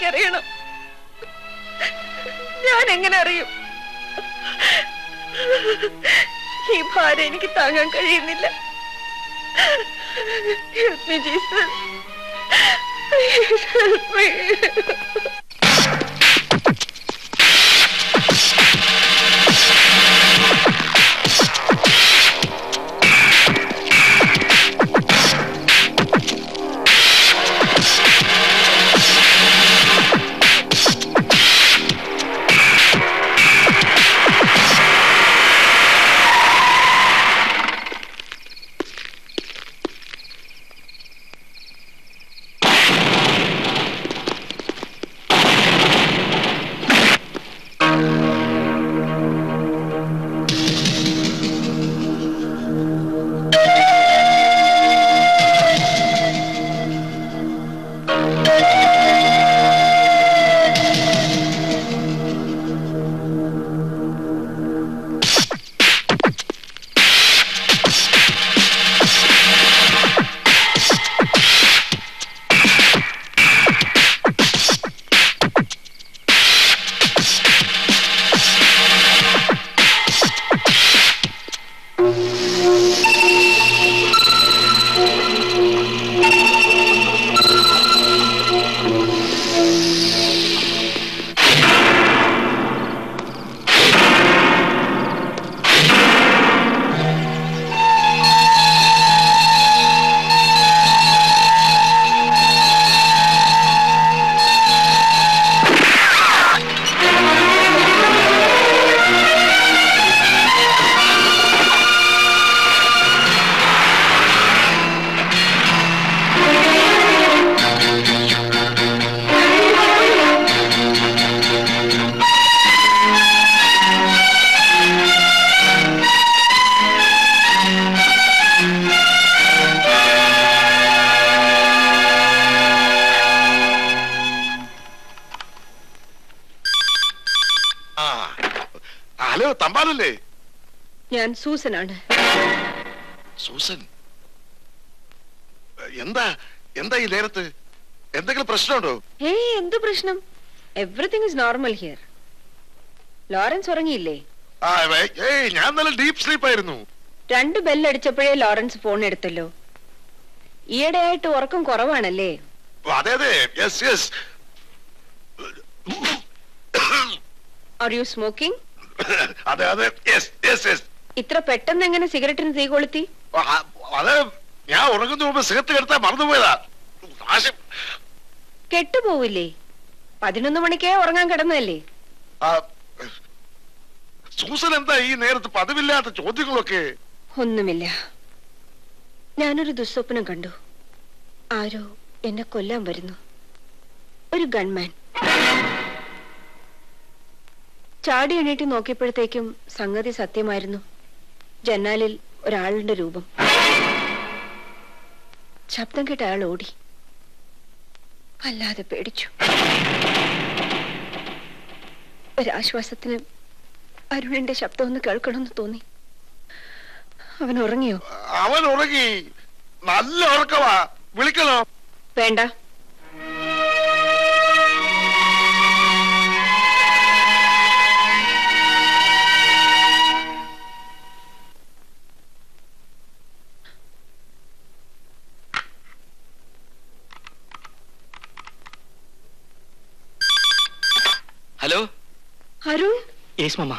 അറിയണം ഞാൻ എങ്ങനെ അറിയും ഈ ഭാരം എനിക്ക് താങ്ങാൻ കഴിയുന്നില്ല Help me, Jesus. Please help me. ആ ഹലോ തമ്പാനല്ലേ ഞാൻ സൂസനാണ് സൂസൻ എന്താ എന്താ ഈ നേരത്ത് എന്തെങ്കിലും പ്രശ്നമുണ്ടോ ഏയ് എന്ത് പ്രശ്നം everything is normal here Lawrence ഉറങ്ങിയില്ലേ ആ വേ- ഏയ് ഞാൻ നല്ല ഡീപ് സ്ലീപ്പ് ആയിരുന്നു രണ്ട് ബെല്ലടിച്ചപ്പോഴേ ലോറൻസ് ഫോൺ എടുത്തല്ലോ ഈയിടെയായിട്ട് ഉറക്കം കുറവാണല്ലേ ഓ, അതെ അതെ yes yes are you smoking അതെ അതെ യെസ് യെസ് യെസ് ഇത്ര പെട്ടെന്ന് എങ്ങനെ സിഗരറ്റിന് തീ കൊളുത്തി അത് ഞാൻ ഉറങ്ങുന്ന മുമ്പ് സിഗരറ്റ് കെടുത്താൻ മറന്നുപോയതാ നാശം കെട്ടുപോവില്ലേ പതിനൊന്ന് മണിക്കേ ഉറങ്ങാൻ കിടന്നതല്ലേ ആ, സൂസൻ എന്താ ഈ നേരത്ത് പതിവില്ലാത്ത ചോദ്യങ്ങളൊക്കെ ഒന്നുമില്ല ഞാനൊരു ദുസ്വപ്നം കണ്ടു ആരോ എന്നെ കൊല്ലാൻ വരുന്നു ഒരു ഗൺമാൻ ചാടി എണീറ്റ് നോക്കിയപ്പോഴത്തേക്കും സംഗതി സത്യമായിരുന്നു ജന്നാലിൽ ഒരാളുടെ രൂപം ശബ്ദം കേട്ട് അയാൾ ഓടി വല്ലാതെ പേടിച്ചു ഒരാശ്വാസത്തിന് അരുണിന്റെ ശബ്ദം ഒന്ന് കേൾക്കണമെന്ന് തോന്നി അവൻ ഉറങ്ങിയോ അവൻ ഉറങ്ങി നല്ല ഉറക്കമാ വിളിക്കണോ വേണ്ട ഹലോ അരുൺ യേസ് മമ്മ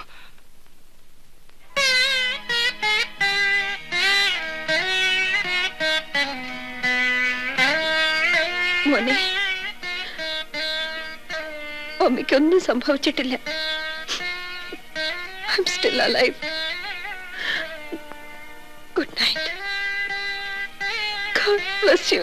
മോനെ മമ്മിക്കൊന്നും സംഭവിച്ചിട്ടില്ല I'm still alive. Good night. God bless you.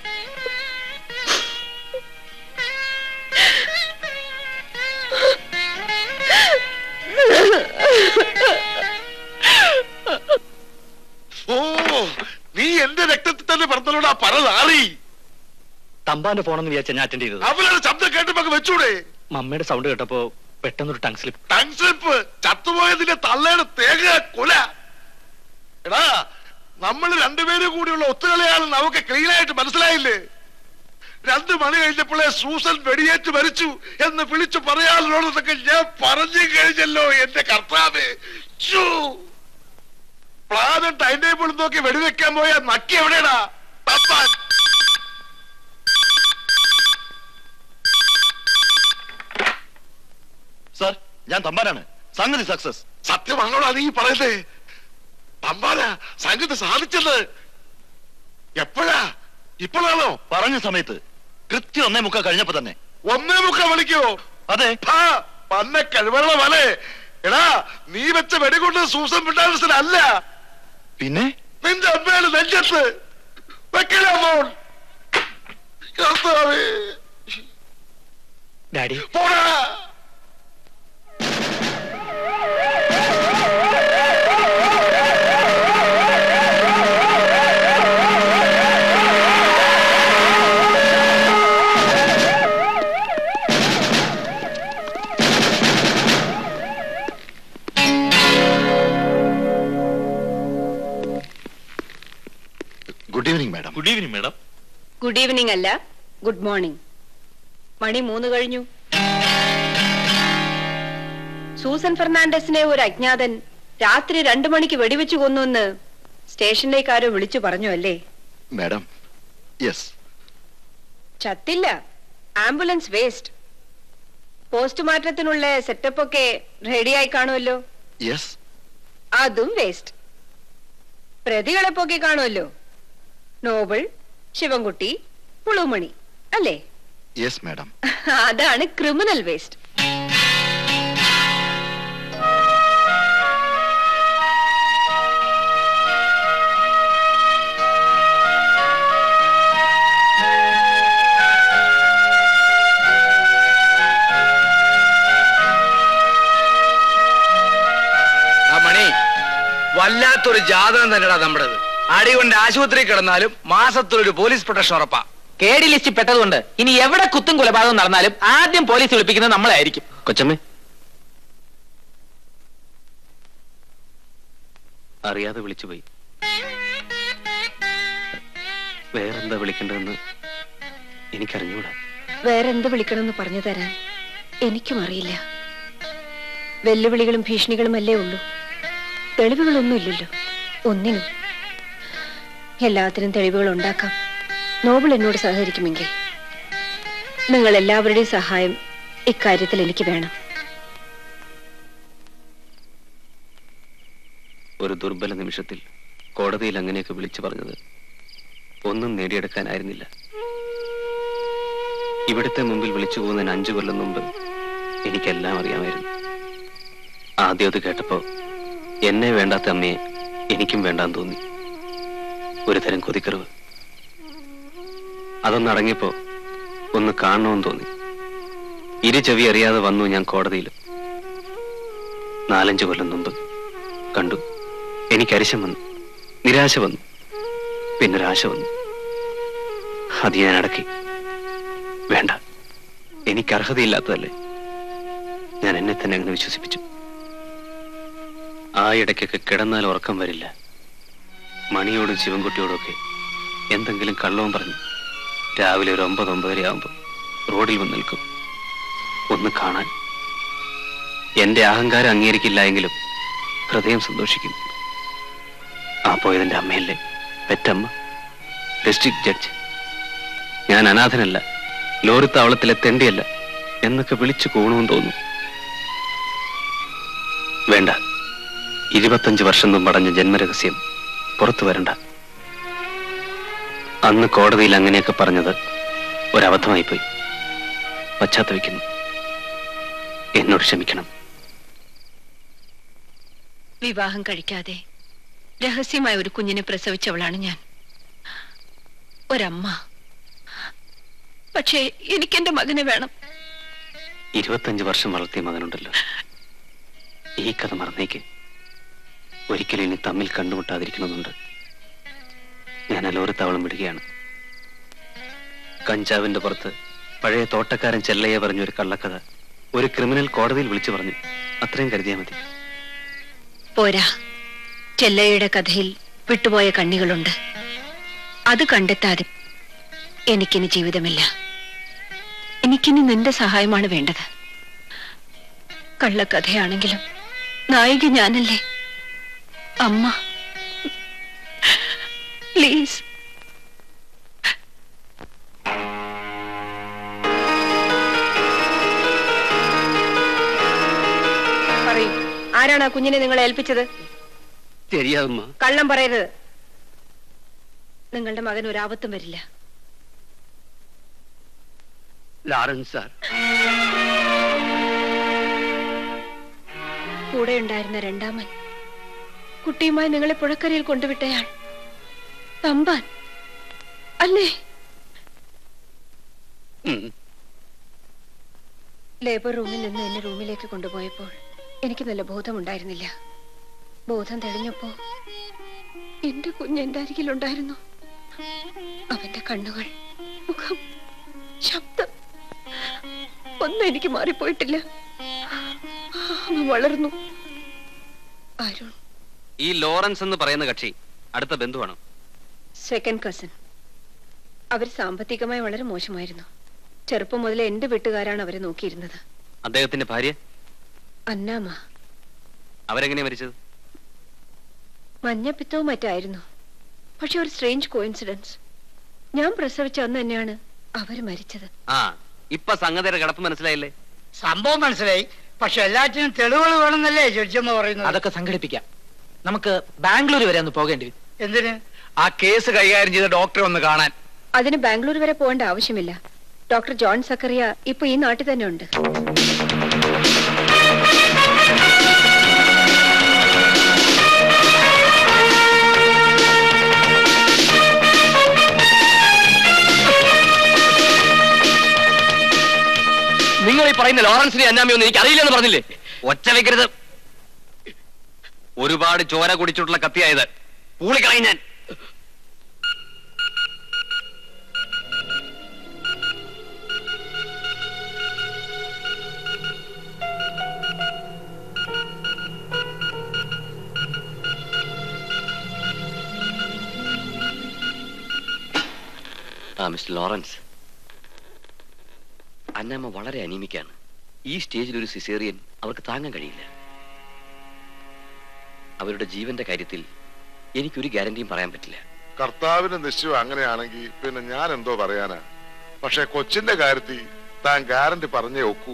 ഓ നീ എന്റെ രക്തത്തിൽ തന്നെ പറഞ്ഞോടാ പറതാറി തമ്പാന്റെ ഫോണെന്ന് വിചാരിച്ച ഞാൻ അറ്റൻഡ് ചെയ്തത് അവരുടെ ശബ്ദം കേട്ടപ്പോ വെച്ചൂടെ മമ്മയുടെ സൗണ്ട് കേട്ടപ്പോ പെട്ടെന്നൊരു ടങ് സ്ലിപ്പ് ടങ് സ്ലിപ്പ് ചത്തുപോയതിന്റെ തള്ളയുടെ തേങ്ങ കൊല എടാ നമ്മൾ രണ്ടുപേരും കൂടിയുള്ള ഒത്തുകളിയാണ് നമുക്ക് ക്ലീൻ ആയിട്ട് മനസ്സിലായില്ലേ രണ്ടു മണി കഴിഞ്ഞപ്പോഴേ സൂസൻ വെടിയേറ്റ് മരിച്ചു എന്ന് വിളിച്ചു പറയാനുള്ളതൊക്കെ ഞാൻ പറഞ്ഞു കഴിഞ്ഞല്ലോ എന്റെ കർത്താവേ ഛൂ! പ്ലാനും ടൈം ടേബിളും നോക്കി വെടിവെക്കാൻ പോയ നക്കി എവിടെയാടാ തമ്പാൻ സാർ ഞാൻ തമ്പാനാണ് സംഗതി സക്സസ് സത്യമാണോടാ നീ പറയുന്നേ തമ്പാന സംഗതി സാധിച്ചത് എപ്പോഴാ ഇപ്പോഴാണോ പറഞ്ഞ സമയത്ത് കൃത്യം ഒന്നേ മുക്കാൽ കഴിഞ്ഞപ്പോ തന്നെ ഒന്നേ മുക്ക വിളിക്കോ അതെ പന്ന കഴിവുള്ള മലെ എടാ നീ വെച്ച വെടികൊണ്ട് സൂസൻ പിണ്ടാൽസനല്ല പിന്നെ നിന്റെ അമ്മയുടെ നെഞ്ചത്ത് വെക്കല മോൻ കർത്താവേ ഡാഡി പോടാ good evening madam good evening madam good evening അല്ല ഗുഡ് മോർണിംഗ് മണി മൂന്ന് കഴിഞ്ഞു സൂസൻ ഫെർണാണ്ടസിനെ ഒരു അജ്ഞാതൻ രാത്രി രണ്ടു മണിക്ക് വെടിവെച്ചു കൊന്നു എന്ന് സ്റ്റേഷനിലേക്ക് ആരോ വിളിച്ചു പറഞ്ഞു അല്ലേ മാഡം യെസ് ചത്തില്ല ആംബുലൻസ് വേസ്റ്റ് പോസ്റ്റ്മോർട്ടത്തിനുള്ള സെറ്റപ്പ് ഒക്കെ റെഡിയായി കാണുമല്ലോ യെസ് അതും വേസ്റ്റ് പ്രതികളെ പൊക്കി കാണുമല്ലോ നോബിൾ ശിവൻകുട്ടി പുളുമണി അല്ലേ യെസ് മാഡം അതാണ് ക്രിമിനൽ വേസ്റ്റ് ആ മണി വല്ലാത്തൊരു ജാതകം തന്നെടാ നമ്മുടേത് അടി കൊണ്ട് ആശുപത്രി കിടന്നാലും മാസത്തിലൊരു പോലീസ് പ്രൊട്ടക്ഷൻ ഉറപ്പാ കേടി ലിസ്റ്റ് പെട്ടതുകൊണ്ട് ഇനി എവിടെ കുത്തും കൊലപാതകം നടന്നാലും ആദ്യം പോലീസ് വിളിപ്പിക്കുന്നത് നമ്മളായിരിക്കും കൊച്ചമ്മേ അറിയാതെ വിളിച്ചുപോയി വേറെന്താ വിളിക്കേണ്ടതെന്ന് എനിക്കറിഞ്ഞൂടാ വേറെന്ത് വിളിക്കണമെന്ന് പറഞ്ഞു തരാൻ എനിക്കും അറിയില്ല വെല്ലുവിളികളും ഭീഷണികളും അല്ലേ ഉള്ളൂ തെളിവുകളൊന്നുമില്ലല്ലോ ഒന്നിനും എല്ലാത്തിനും തെളിവുകൾ ഉണ്ടാക്കാം നോബിൾ എന്നോട് സഹകരിക്കുമെങ്കിൽ നിങ്ങൾ എല്ലാവരുടെയും സഹായം ഇക്കാര്യത്തിൽ എനിക്ക് വേണം ഒരു ദുർബല നിമിഷത്തിൽ കോടതിയിൽ അങ്ങനെയൊക്കെ വിളിച്ചു പറഞ്ഞത് ഒന്നും നേടിയെടുക്കാനായിരുന്നില്ല ഇവിടുത്തെ മുമ്പിൽ വിളിച്ചു പോകുന്നതിന് അഞ്ചു കൊല്ലം മുമ്പ് എനിക്കെല്ലാം അറിയാമായിരുന്നു ആദ്യം അത് കേട്ടപ്പോ എന്നെ വേണ്ടാത്ത അമ്മയെ എനിക്കും വേണ്ടാന്ന് തോന്നി ഒരു തരം കൊതിക്കറിവ് അതൊന്ന് അടങ്ങിയപ്പോ ഒന്ന് കാണണമെന്ന് തോന്നി ഇരു ചെവി അറിയാതെ വന്നു ഞാൻ കോടതിയിൽ നാലഞ്ചു കൊല്ലം മുമ്പ് കണ്ടു എനിക്ക് അരിശം വന്നു നിരാശ വന്നു പിന്നൊരാശ വന്നു അത് ഞാൻ അടക്കി വേണ്ട എനിക്ക് അർഹതയില്ലാത്തതല്ലേ ഞാൻ എന്നെ തന്നെ അങ്ങനെ വിശ്വസിപ്പിച്ചു ആ ഇടയ്ക്കൊക്കെ കിടന്നാൽ ഉറക്കം വരില്ല മണിയോടും ശിവൻകുട്ടിയോടും ഒക്കെ എന്തെങ്കിലും കള്ളവും പറഞ്ഞു രാവിലെ ഒരു ഒമ്പത് ഒമ്പതര ആകുമ്പോൾ റോഡിൽ വന്ന് നിൽക്കും ഒന്ന് കാണാൻ എന്റെ അഹങ്കാരം അംഗീകരിക്കില്ല എങ്കിലും ഹൃദയം സന്തോഷിക്കും ആ പോയതിന്റെ അമ്മയല്ലേ പെറ്റമ്മ ഡിസ്ട്രിക്ട് ജഡ്ജ് ഞാൻ അനാഥനല്ല ലോറിത്താവളത്തിലെ തെണ്ടിയല്ല എന്നൊക്കെ വിളിച്ചു കൂണമെന്ന് തോന്നും വേണ്ട ഇരുപത്തഞ്ച് വർഷം മുമ്പ് അടഞ്ഞ ജന്മരഹസ്യം പുറത്തു വരണ്ട അന്ന് കോടതിയിൽ അങ്ങനെയൊക്കെ പറഞ്ഞത് ഒരബദ്ധമായി പോയി പശ്ചാത്തപിക്കുന്നു എന്നോട് ക്ഷമിക്കണം വിവാഹം കഴിക്കാതെ രഹസ്യമായ ഒരു കുഞ്ഞിനെ പ്രസവിച്ചവളാണ് ഞാൻ ഒരമ്മ പക്ഷേ എനിക്കെന്റെ മകനെ വേണം ഇരുപത്തഞ്ച് വർഷം വളർത്തിയ മകനുണ്ടല്ലോ ഈ കഥ മറന്നേക്ക് ഒരിക്കലും ഇനി തമ്മിൽ കണ്ടുമുട്ടാതിരിക്കണമെന്നുണ്ട് ഞാൻ അലോരത്താവളം വിടുകയാണ് കഞ്ചാവിന്റെ പുറത്ത് പഴയ തോട്ടക്കാരൻ ചെല്ലയെ പറഞ്ഞൊരു കള്ളക്കഥ ഒരു ക്രിമിനൽ കോടതിയിൽ വിളിച്ചു പറഞ്ഞു അത്രയും കരുതിയാൽ മതി പോരാ ചെല്ലയുടെ കഥയിൽ വിട്ടുപോയ കണ്ണികളുണ്ട് അത് കണ്ടെത്താതെ എനിക്കിനി ജീവിതമില്ല എനിക്കിനി നിന്റെ സഹായമാണ് വേണ്ടത് കള്ളക്കഥയാണെങ്കിലും നായിക ഞാനല്ലേ അമ്മ പ്ലീസ് പറയൂ ആരാണ് ആ കുഞ്ഞിനെ നിങ്ങളെ ഏൽപ്പിച്ചത് தெரியாதும்மா കള്ളം പറയരുത് നിങ്ങളുടെ മകൻ ഒരാപത്തും വരില്ല லாரன்ஸ் சார் കൂടെ ഉണ്ടായിരുന്ന രണ്ടാമൻ കുട്ടിയുമായി നിങ്ങളെ പുഴക്കരയിൽ കൊണ്ടുവിട്ടയാൾ തമ്പാൻ അല്ലേ ലേബർ റൂമിൽ നിന്ന് എന്നെ റൂമിലേക്ക് കൊണ്ടുപോയപ്പോൾ എനിക്ക് നല്ല ബോധമുണ്ടായിരുന്നില്ല ബോധം തെളിഞ്ഞപ്പോ എന്റെ കുഞ്ഞ് എന്റെ അരികിലുണ്ടായിരുന്നു അവന്റെ കണ്ണുകൾ മുഖം ശബ്ദം ഒന്നും എനിക്ക് മാറിപ്പോയിട്ടില്ല അവൻ വളർന്നു അരുൺ ഈ ലോറൻസ് എന്ന് പറയുന്ന കക്ഷി അടുത്ത ബന്ധുവാണ് സെക്കൻഡ് കസിൻ അവർ സാമ്പത്തികമായി വളരെ മോശമായിരുന്നു ചെറുപ്പം മുതലേ എന്റെ വീട്ടുകാരാണ് അവരെ നോക്കിയിരുന്നത് അദ്ദേഹത്തിന്റെ ഭാര്യ അന്നാമ അവരെങ്ങനെ മരിച്ചത് മഞ്ഞപ്പിത്തവും മറ്റായിരുന്നു പക്ഷെ ഒരു സ്ട്രേഞ്ച് കോയിൻസിഡൻസ് ഞാൻ പ്രസവിച്ച അന്ന് തന്നെയാണ് അവര് മരിച്ചത് ആ ഇപ്പൊ സംഗതിയുടെ കിടപ്പ് മനസ്സിലായില്ലേ സംഭവം മനസ്സിലായി പക്ഷെ എല്ലാറ്റിനും തെളിവുകൾ വേണമെന്നല്ലേ ജഡ്ജമ്മ പറയുന്നത് അതൊക്കെ സംഘടിപ്പിക്കാം നമുക്ക് ബാംഗ്ലൂർ വരെ ഒന്ന് പോകേണ്ടി വരും എന്തിന് ആ കേസ് കൈകാര്യം ചെയ്ത ഡോക്ടറെ ഒന്ന് കാണാൻ അതിന് ബാംഗ്ലൂർ വരെ പോകേണ്ട ആവശ്യമില്ല ഡോക്ടർ ജോൺ സക്കറിയ ഇപ്പൊ ഈ നാട്ടിൽ തന്നെ ഉണ്ട് നിങ്ങൾ ഈ പറയുന്ന ലോറൻസിനെ അന്നാമിയൊന്നും എനിക്ക് അറിയില്ലെന്ന് പറഞ്ഞില്ലേ ഒച്ച വെക്കരുത് ഒരുപാട് ചോര കുടിച്ചിട്ടുള്ള കത്തിയായത് പൂളിക്കളയും ഞാൻ ആ മിസ്റ്റർ ലോറൻസ് അന്നമ്മ വളരെ അനീമിക്കാണ് ഈ സ്റ്റേജിൽ ഒരു സിസേറിയൻ അവർക്ക് താങ്ങാൻ കഴിയില്ല അവരുടെ ജീവന്റെ കാര്യത്തിൽ എനിക്കൊരു ഗ്യാരണ്ടിയും പറയാൻ പറ്റില്ല കർത്താവിന്റെ നിശ്ചയം അങ്ങനെയാണെങ്കിൽ പിന്നെ ഞാൻ എന്തോ പറയാനാ പക്ഷെ കൊച്ചിന്റെ കാര്യത്തിൽ താൻ ഗ്യാരണ്ടി പറഞ്ഞേ ഒക്കൂ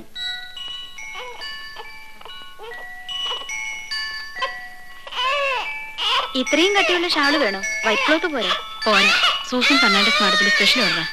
ഇത്രയും കട്ടിയുള്ള ഷാള് വേണോ വൈറ്റ് ക്ലോത്ത് പോരെ പോരാ സൂസൻ ഫെർണാണ്ടസ് മാഡത്തിന് സ്പെഷ്യൽ ഓർഡറാ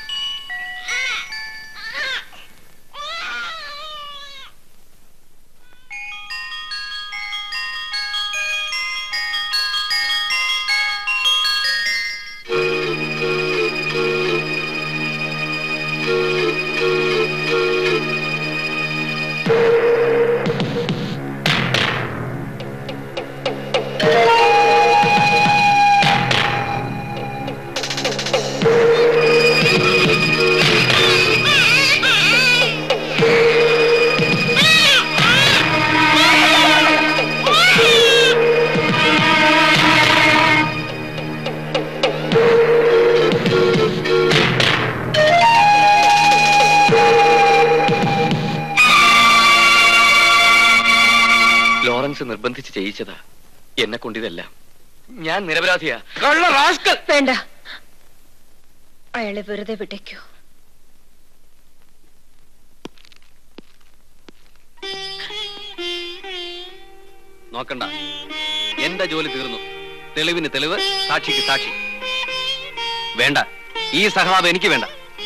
ലോറൻസ് നിർബന്ധിച്ച് ചെയ്യിച്ചതാ എന്നെ കൊണ്ടിതെല്ലാം ഞാൻ നിരപരാധിയാ വേണ്ട അയാളെ വെറുതെ വിട്ടേക്കൂ നോക്കണ്ട എന്റെ ജോലി തീർന്നു തെളിവിന് തെളിവ് സാക്ഷിക്ക് സാക്ഷി വേണ്ട ഈ സഹതാപം എനിക്ക് വേണ്ട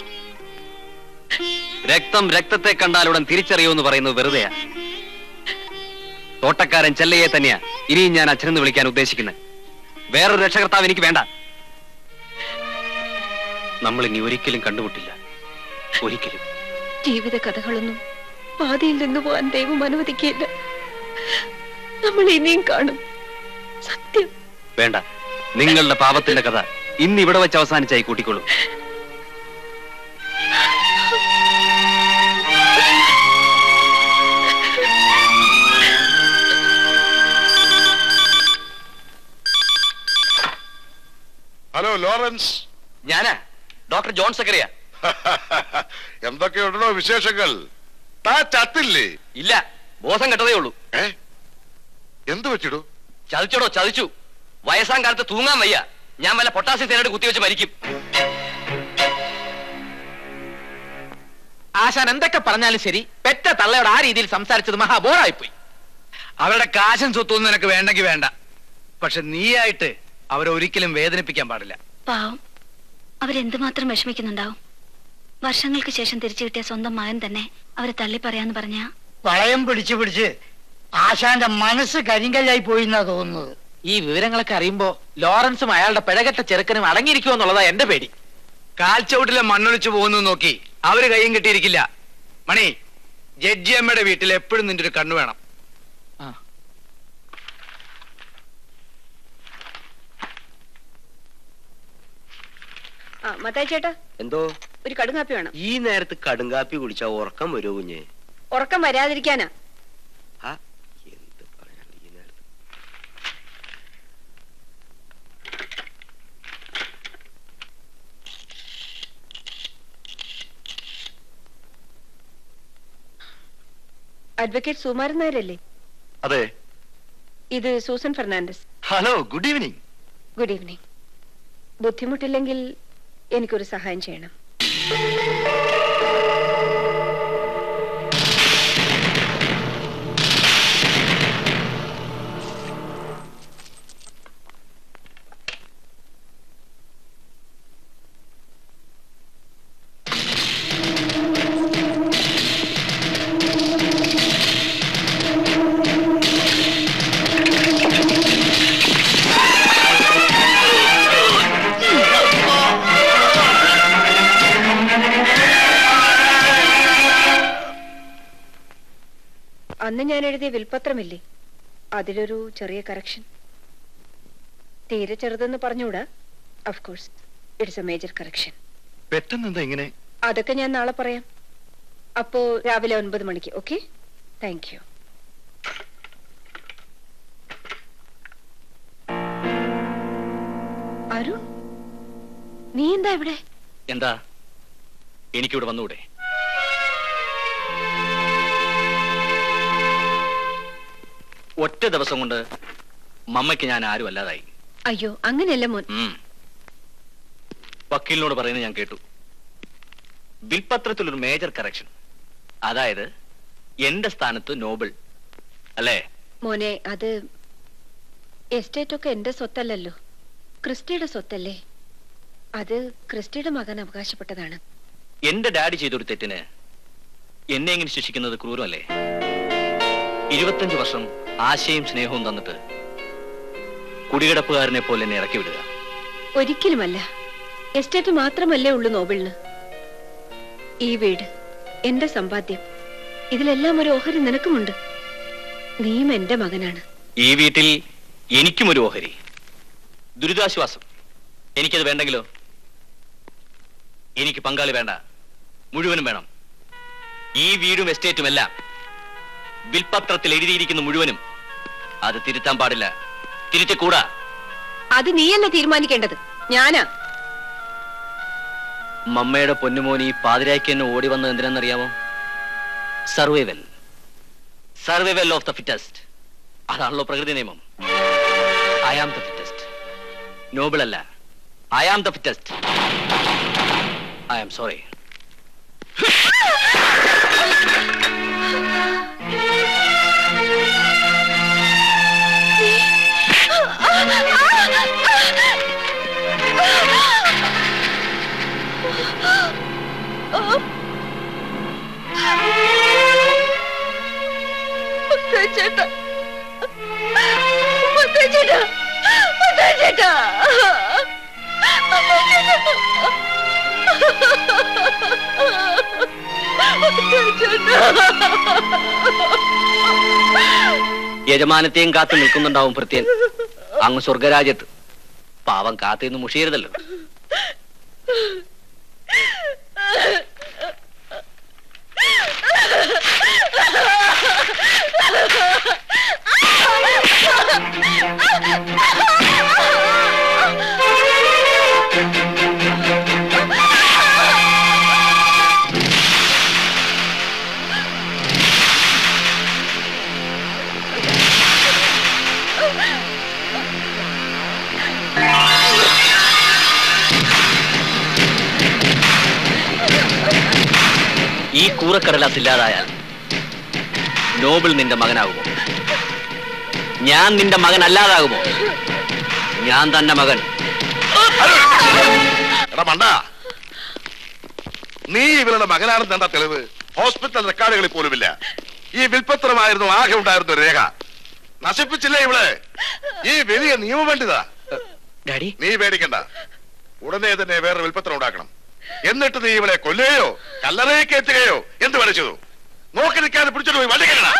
രക്തം രക്തത്തെ കണ്ടാലുടൻ തിരിച്ചറിയുമെന്ന് പറയുന്നത് വെറുതെയാ തോട്ടക്കാരൻ ചെല്ലയെ തന്നെയാ ഇനിയും ഞാൻ അച്ഛനെന്ന് വിളിക്കാൻ ഉദ്ദേശിക്കുന്നത് വേറൊരു രക്ഷകർത്താവ് എനിക്ക് വേണ്ട നമ്മൾ ഇനി ഒരിക്കലും കണ്ടുമുട്ടില്ല ഒരിക്കലും ജീവിത കഥകളൊന്നും പാതിയിൽ നിന്ന് പോകാൻ ദൈവം അനുവദിക്കില്ല നമ്മൾ ഇനിയും കാണും സത്യം വേണ്ട നിങ്ങളുടെ പാപത്തിന്റെ കഥ ഇന്ന് ഇവിടെ വെച്ച് അവസാനിച്ചായി കൂട്ടിക്കൊള്ളൂ ഹലോ ലോറൻസ് ഞാനാ ഡോക്ടർ ജോൺ സക്കറിയ എന്തൊക്കെയുണ്ടോ വിശേഷങ്ങൾ താ ചത്തില്ലേ ഇല്ല ബോധം കെട്ടതേ ഉള്ളൂ ഏ എന്ത് പറ്റിടൂ ചതിച്ചോടോ ചതിച്ചു വയസ്സാം കാലത്ത് തൂങ്ങാൻ വയ്യ ഞാൻ വല്ല പൊട്ടാസ്യം തേനോട് കുത്തിവെച്ച് മരിക്കും ആശാൻ എന്തൊക്കെ പറഞ്ഞാലും ശരി പെറ്റ തള്ളയോട് ആ രീതിയിൽ സംസാരിച്ചത് മഹാബോറായിപ്പോയി അവരുടെ കാശും സ്വത്തൊന്നും നിനക്ക് വേണ്ടെങ്കിൽ വേണ്ട പക്ഷെ നീയായിട്ട് അവരെ ഒരിക്കലും വേദനിപ്പിക്കാൻ പാടില്ല പാവം അവരെന്തുമാത്രം വിഷമിക്കുന്നുണ്ടാവും വർഷങ്ങൾക്ക് ശേഷം തിരിച്ചു കിട്ടിയ സ്വന്തം മകൻ തന്നെ അവരെ തള്ളി പറയാന്ന് പറഞ്ഞ വളയം പിടിച്ച് പിടിച്ച് ആശാന്റെ മനസ്സ് കരിങ്കല്ലായി പോയി എന്നാ തോന്നുന്നത് ഈ വിവരങ്ങളൊക്കെ അറിയുമ്പോ ലോറൻസും അയാളുടെ പിഴകെട്ട ചെറുക്കനും അടങ്ങിയിരിക്കുമെന്നുള്ളതാ എന്റെ പേടി കാൽച്ചവിട്ടിലെ മണ്ണൊലിച്ചു പോകുന്നു നോക്കി അവര് കയ്യും കിട്ടിയിരിക്കില്ല മണി ജഡ്ജി അമ്മയുടെ വീട്ടിൽ എപ്പോഴും നിന്റെ ഒരു കണ്ണു വേണം ആ മത്തായി ചേട്ടാ എന്തോ ഒരു കടുങ്കാപ്പി വേണം ഈ നേരത്ത് കടുങ്കാപ്പി കുടിച്ചാ ഉറക്കം വരുമോ കുഞ്ഞെ ഉറക്കം വരാതിരിക്കാനാ ആ എന്ത് പറയാൻ ഈ നേരത്ത് അഡ്വക്കേറ്റ് സുമാരൻ നായരല്ലേ അതെ ഇത് Susan Fernandes hello good evening good evening ബുദ്ധിമുട്ടില്ലെങ്കിൽ എനിക്കൊരു സഹായം ചെയ്യണം അന്ന് ഞാൻ എഴുതിയ വിൽപത്രമില്ലേ അതിലൊരു ചെറിയ കറക്ഷൻ തീരെ ചെറുതെന്ന് പറഞ്ഞുകൂടാ of course it's a major correction പെട്ടെന്ന് എന്താ ഇങ്ങനെ അതൊക്കെ ഞാൻ നാളെ പറയാം അപ്പോ രാവിലെ ഒൻപത് മണിക്ക് ഓക്കെ താങ്ക് യു അരുൺ നീ എന്താ ഇവിടെ എന്താ എനിക്കിവിടെ വന്നൂടെ ഒറ്റ ദിവസം കൊണ്ട് മമ്മയ്ക്ക് ഞാൻ ആരും അല്ലാതായി അയ്യോ അങ്ങനെയല്ല മോൻ ഉം. വക്കീലിനോട് പറയുന്നത് ഞാൻ കേട്ടു വിൽപത്രത്തിൽ ഒരു മേജർ കറക്ഷൻ അതായത് എന്റെ സ്ഥാനത്ത് നോബിൾ അല്ലേ മോനെ അത് എസ്റ്റേറ്റ് ഒക്കെ എന്റെ സ്വത്തല്ലല്ലോ ക്രിസ്റ്റിയുടെ സ്വത്തല്ലേ അത് ക്രിസ്റ്റിയുടെ മകൻ അവകാശപ്പെട്ടതാണ് എന്റെ ഡാഡി ചെയ്തൊരു തെറ്റിന് എന്നെ എങ്ങനെ ശിക്ഷിക്കുന്നത് ക്രൂരമല്ലേ ഇരുപത്തഞ്ച് വർഷം ആശയും സ്നേഹവും തന്നിട്ട് കുടികിടപ്പുകാരനെ പോലെ എന്നെ ഇറക്കി വിടുക ഒരിക്കലുമല്ല എസ്റ്റേറ്റ് മാത്രമല്ലേ ഉള്ളൂ നോബിളിന് ഈ വീട് എന്റെ സമ്പാദ്യം ഇതിലെല്ലാം ഒരു ഓഹരി നിനക്കുമുണ്ട് നീയും എന്റെ മകനാണ് ഈ വീട്ടിൽ എനിക്കും ഒരു ഓഹരി ദുരിതാശ്വാസം എനിക്കത് വേണ്ടെങ്കിലോ എനിക്ക് പങ്കാളി വേണ്ട മുഴുവനും വേണം ഈ വീടും എസ്റ്റേറ്റും എല്ലാം വിൽപത്രത്തിൽ എഴുതിയിരിക്കുന്ന മുഴുവനും അത് തിരുത്താൻ പാടില്ല തിരുത്തിക്കൂടാ അത് നീയല്ല തീരുമാനിക്കേണ്ടത് ഞാനാ മമ്മയുടെ പൊന്നുമോൻ ഈ പാതിരായ്ക്ക് എന്നെ ഓടി വന്നത് എന്തിനാണെന്നറിയാമോ survival survival of the fittest അതാണല്ലോ പ്രകൃതി നിയമം I am the fittest Noble അല്ല I am the fittest I am sorry ചേട്ടാ ചേട്ടാ ചേട്ടാ യജമാനത്തെയും കാത്തു നിൽക്കുന്നുണ്ടാവും ഭൃത്യൻ അങ്ങ് സ്വർഗരാജ്യത്ത് പാവം കാത്തിന്ന് മുഷിയരുതല്ലോ ആ ഈ കൂറക്കടലാസ് ഇല്ലാതായാൽ നോബിൾ നിന്റെ മകനാകുമോ ഞാൻ നിന്റെ മകൻ അല്ലാതാകുമോ ഞാൻ തന്നെ മകൻ എടാ മണ്ട നീ ഇവരുടെ മകനാണെന്ന് എന്താ തെളിവ് ഹോസ്പിറ്റൽ റെക്കോർഡുകളിൽ പോലുമില്ല ഈ വിൽപ്പത്രമായിരുന്നു ആകെ ഉണ്ടായിരുന്ന ഒരു രേഖ നശിപ്പിച്ചില്ലേ ഇവള് ഈ വലിയ നിയമപണ്ഡിതാ ഡാഡി നീ പേടിക്കണ്ട ഉടനെ തന്നെ വേറെ വിൽപ്പത്രം ഉണ്ടാക്കണം എന്നിട്ട് നീ ഇവളെ കൊല്ലുകയോ കല്ലറയെ കയറ്റുകയോ എന്ത് വേണം ചെയ്തു നോക്കി നിൽക്കാതെ പിടിച്ചോണ്ട് പോയി വണ്ടി കയറണം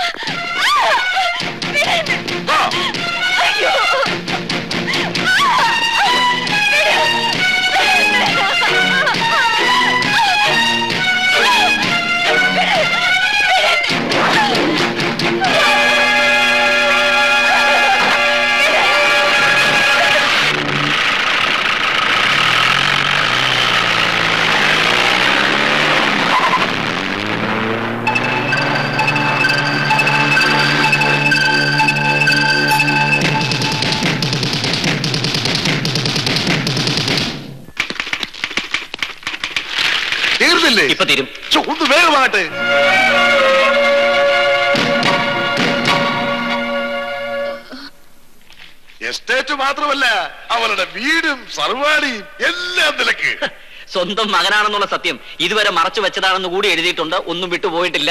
തീർന്നില്ലേ ഇപ്പൊ തീരും ഛോ, ഒന്ന് വേഗമാകട്ടെ എസ്റ്റേറ്റ് മാത്രമല്ല അവളുടെ വീടും സർവാണിയും എല്ലാം നിലക്ക് സ്വന്തം മകനാണെന്നുള്ള സത്യം ഇതുവരെ മറച്ചു വെച്ചതാണെന്ന് കൂടി എഴുതിയിട്ടുണ്ട് ഒന്നും വിട്ടുപോയിട്ടില്ല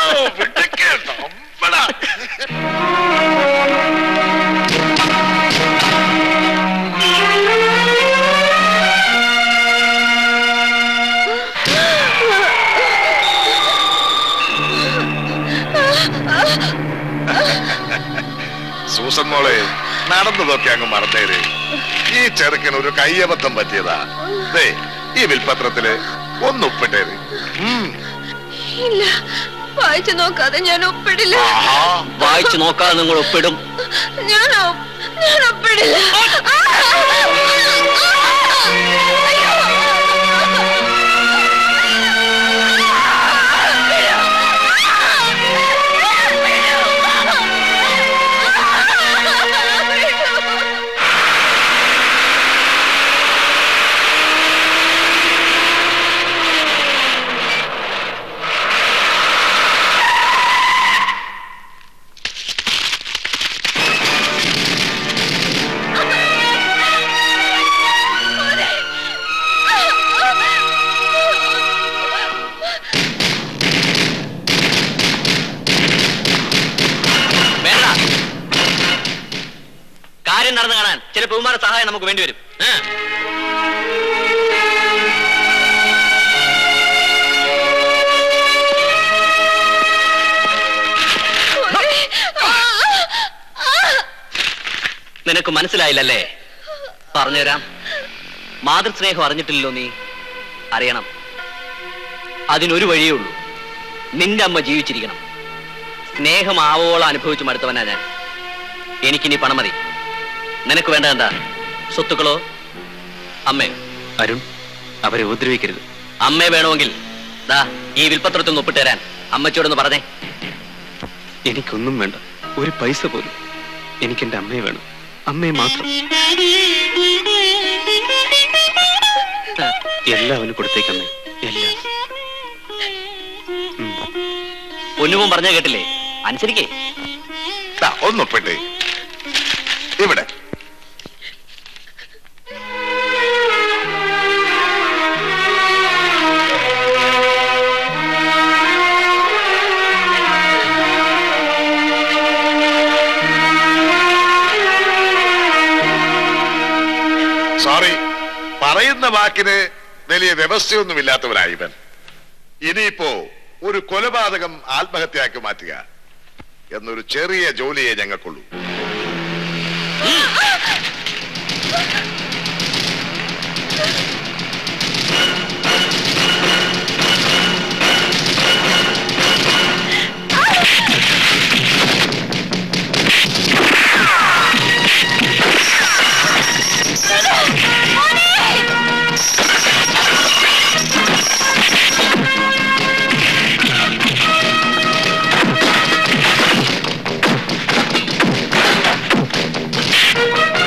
സൂസൻ മോളെ നടന്നതൊക്കെ അങ്ങ് മറന്നേര് ഈ ചെറുക്കൻ ഒരു കയ്യബദ്ധം പറ്റിയതാ ദേ ഈ വിൽപത്രത്തില് ഒന്നൊപ്പിട്ടേര് ഉം. ഇല്ല വായിച്ചു നോക്കാതെ ഞാൻ ഒപ്പിടില്ല വായിച്ചു നോക്കാതെ നിങ്ങൾ ഒപ്പിടും ഞാൻ ഒപ്പ്- ഞാൻ ഒപ്പിടില്ല വേണ്ട കാര്യം നടന്നു കാണാൻ ചില ബഹുമാന സഹായം നമുക്ക് വേണ്ടിവരും ഏ? നിനക്ക് മനസ്സിലായില്ലല്ലേ പറഞ്ഞുതരാം മാതൃസ്നേഹം അറിഞ്ഞിട്ടില്ലല്ലോ നീ അറിയണം അതിനൊരു വഴിയേ ഉള്ളൂ നിന്റെ അമ്മ ജീവിച്ചിരിക്കണം സ്നേഹം ആവോളം അനുഭവിച്ചു മടുത്തവനാ ഞാൻ എനിക്കിനി പണം മതി നിനക്ക് വേണ്ട എന്താ സ്വത്തുക്കളോ അമ്മയോ അരുൺ അവരെ ഉപദ്രവിക്കരുത് അമ്മയെ വേണമെങ്കിൽ ദാ ഈ വിൽപ്പത്രത്തിൽ നിന്ന് ഒപ്പിട്ട് തരാൻ അമ്മച്ചോടൊന്ന് പറഞ്ഞേ എനിക്കൊന്നും വേണ്ട ഒരു പൈസ പോലും എനിക്ക് എന്റെ അമ്മയെ വേണം അമ്മയെ മാത്രം എല്ലാം അവന് കൊടുത്തേക്കമ്മേ എല്ലാം പൊന്നുമോൻ പറഞ്ഞ കേട്ടില്ലേ അനുസരിക്കേ ദാ, ഒന്നൊപ്പിട്ടേ ഇവിടെ സോറി പറയുന്ന വാക്കിന് വലിയ വ്യവസ്ഥയൊന്നുമില്ലാത്തവരായി ഇവൻ ഇനിയിപ്പോ ഒരു കൊലപാതകം ആത്മഹത്യയാക്കി മാറ്റുക എന്നൊരു ചെറിയ ജോലിയെ ഞങ്ങൾക്കുള്ളൂ ആ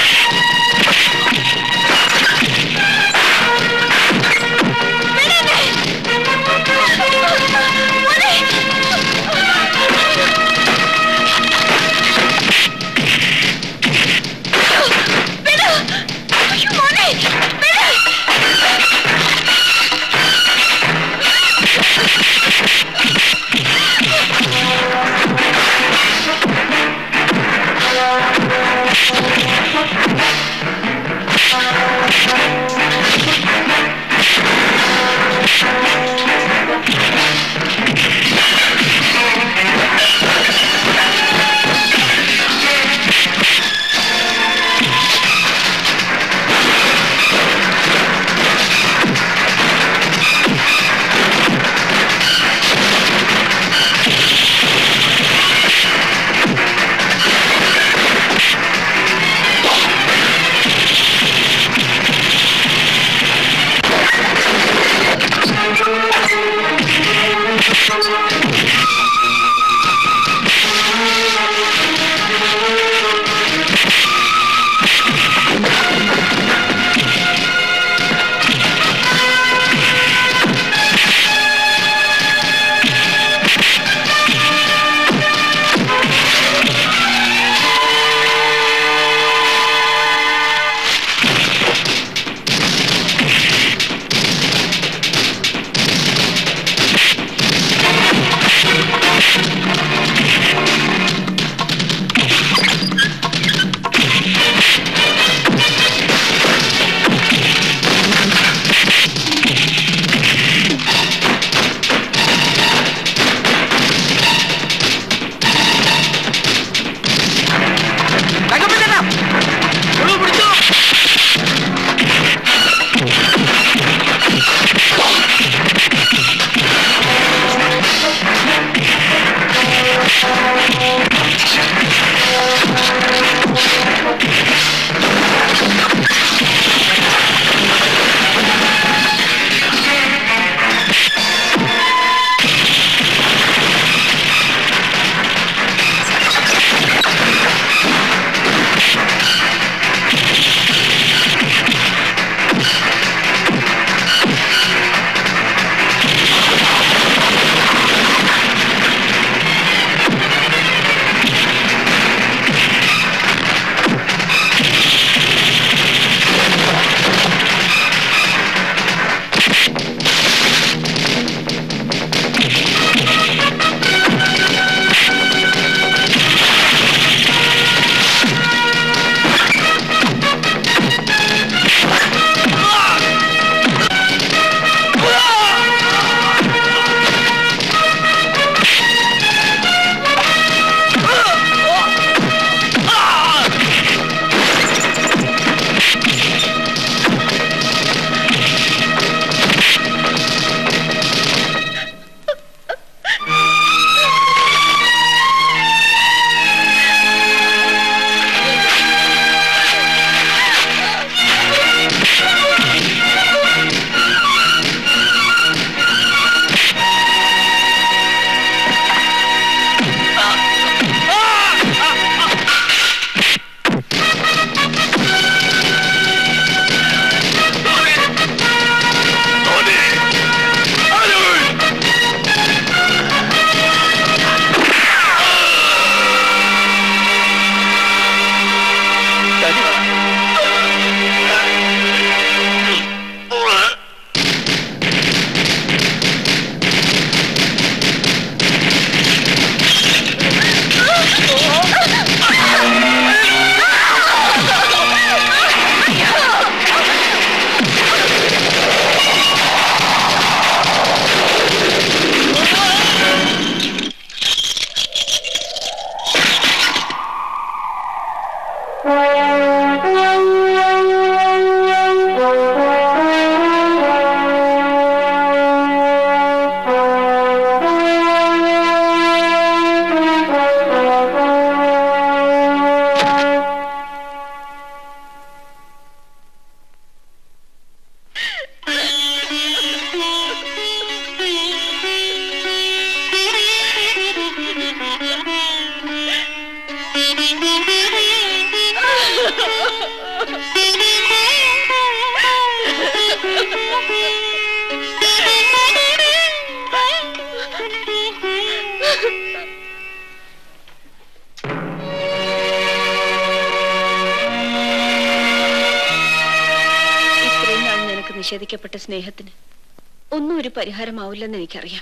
ഇത്രയും നാൾ നിനക്ക് നിഷേധിക്കപ്പെട്ട സ്നേഹത്തിന് ഒന്നും ഒരു പരിഹാരമാവില്ലെന്ന് എനിക്കറിയാം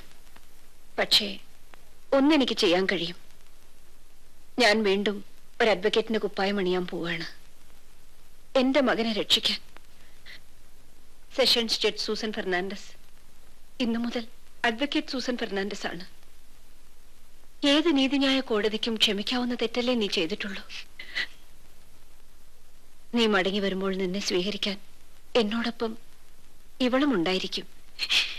പക്ഷേ ഒന്നെനിക്ക് ചെയ്യാൻ കഴിയും ഞാൻ വീണ്ടും ഒരു അഡ്വക്കേറ്റിന്റെ കുപ്പായം അണിയാൻ പോവാണ് എന്റെ മകനെ രക്ഷിക്കാൻ സെഷൻസ് ജഡ്ജ് സൂസൻ ഫെർണാണ്ടസ് ഇന്നു മുതൽ അഡ്വക്കേറ്റ് സൂസൻ ഫെർണാണ്ടസ് ആണ് ഏത് നീതിന്യായ കോടതിക്കും ക്ഷമിക്കാവുന്ന തെറ്റല്ലേ നീ ചെയ്തിട്ടുള്ളൂ നീ മടങ്ങി വരുമ്പോൾ നിന്നെ സ്വീകരിക്കാൻ എന്നോടൊപ്പം ഇവളും ഉണ്ടായിരിക്കും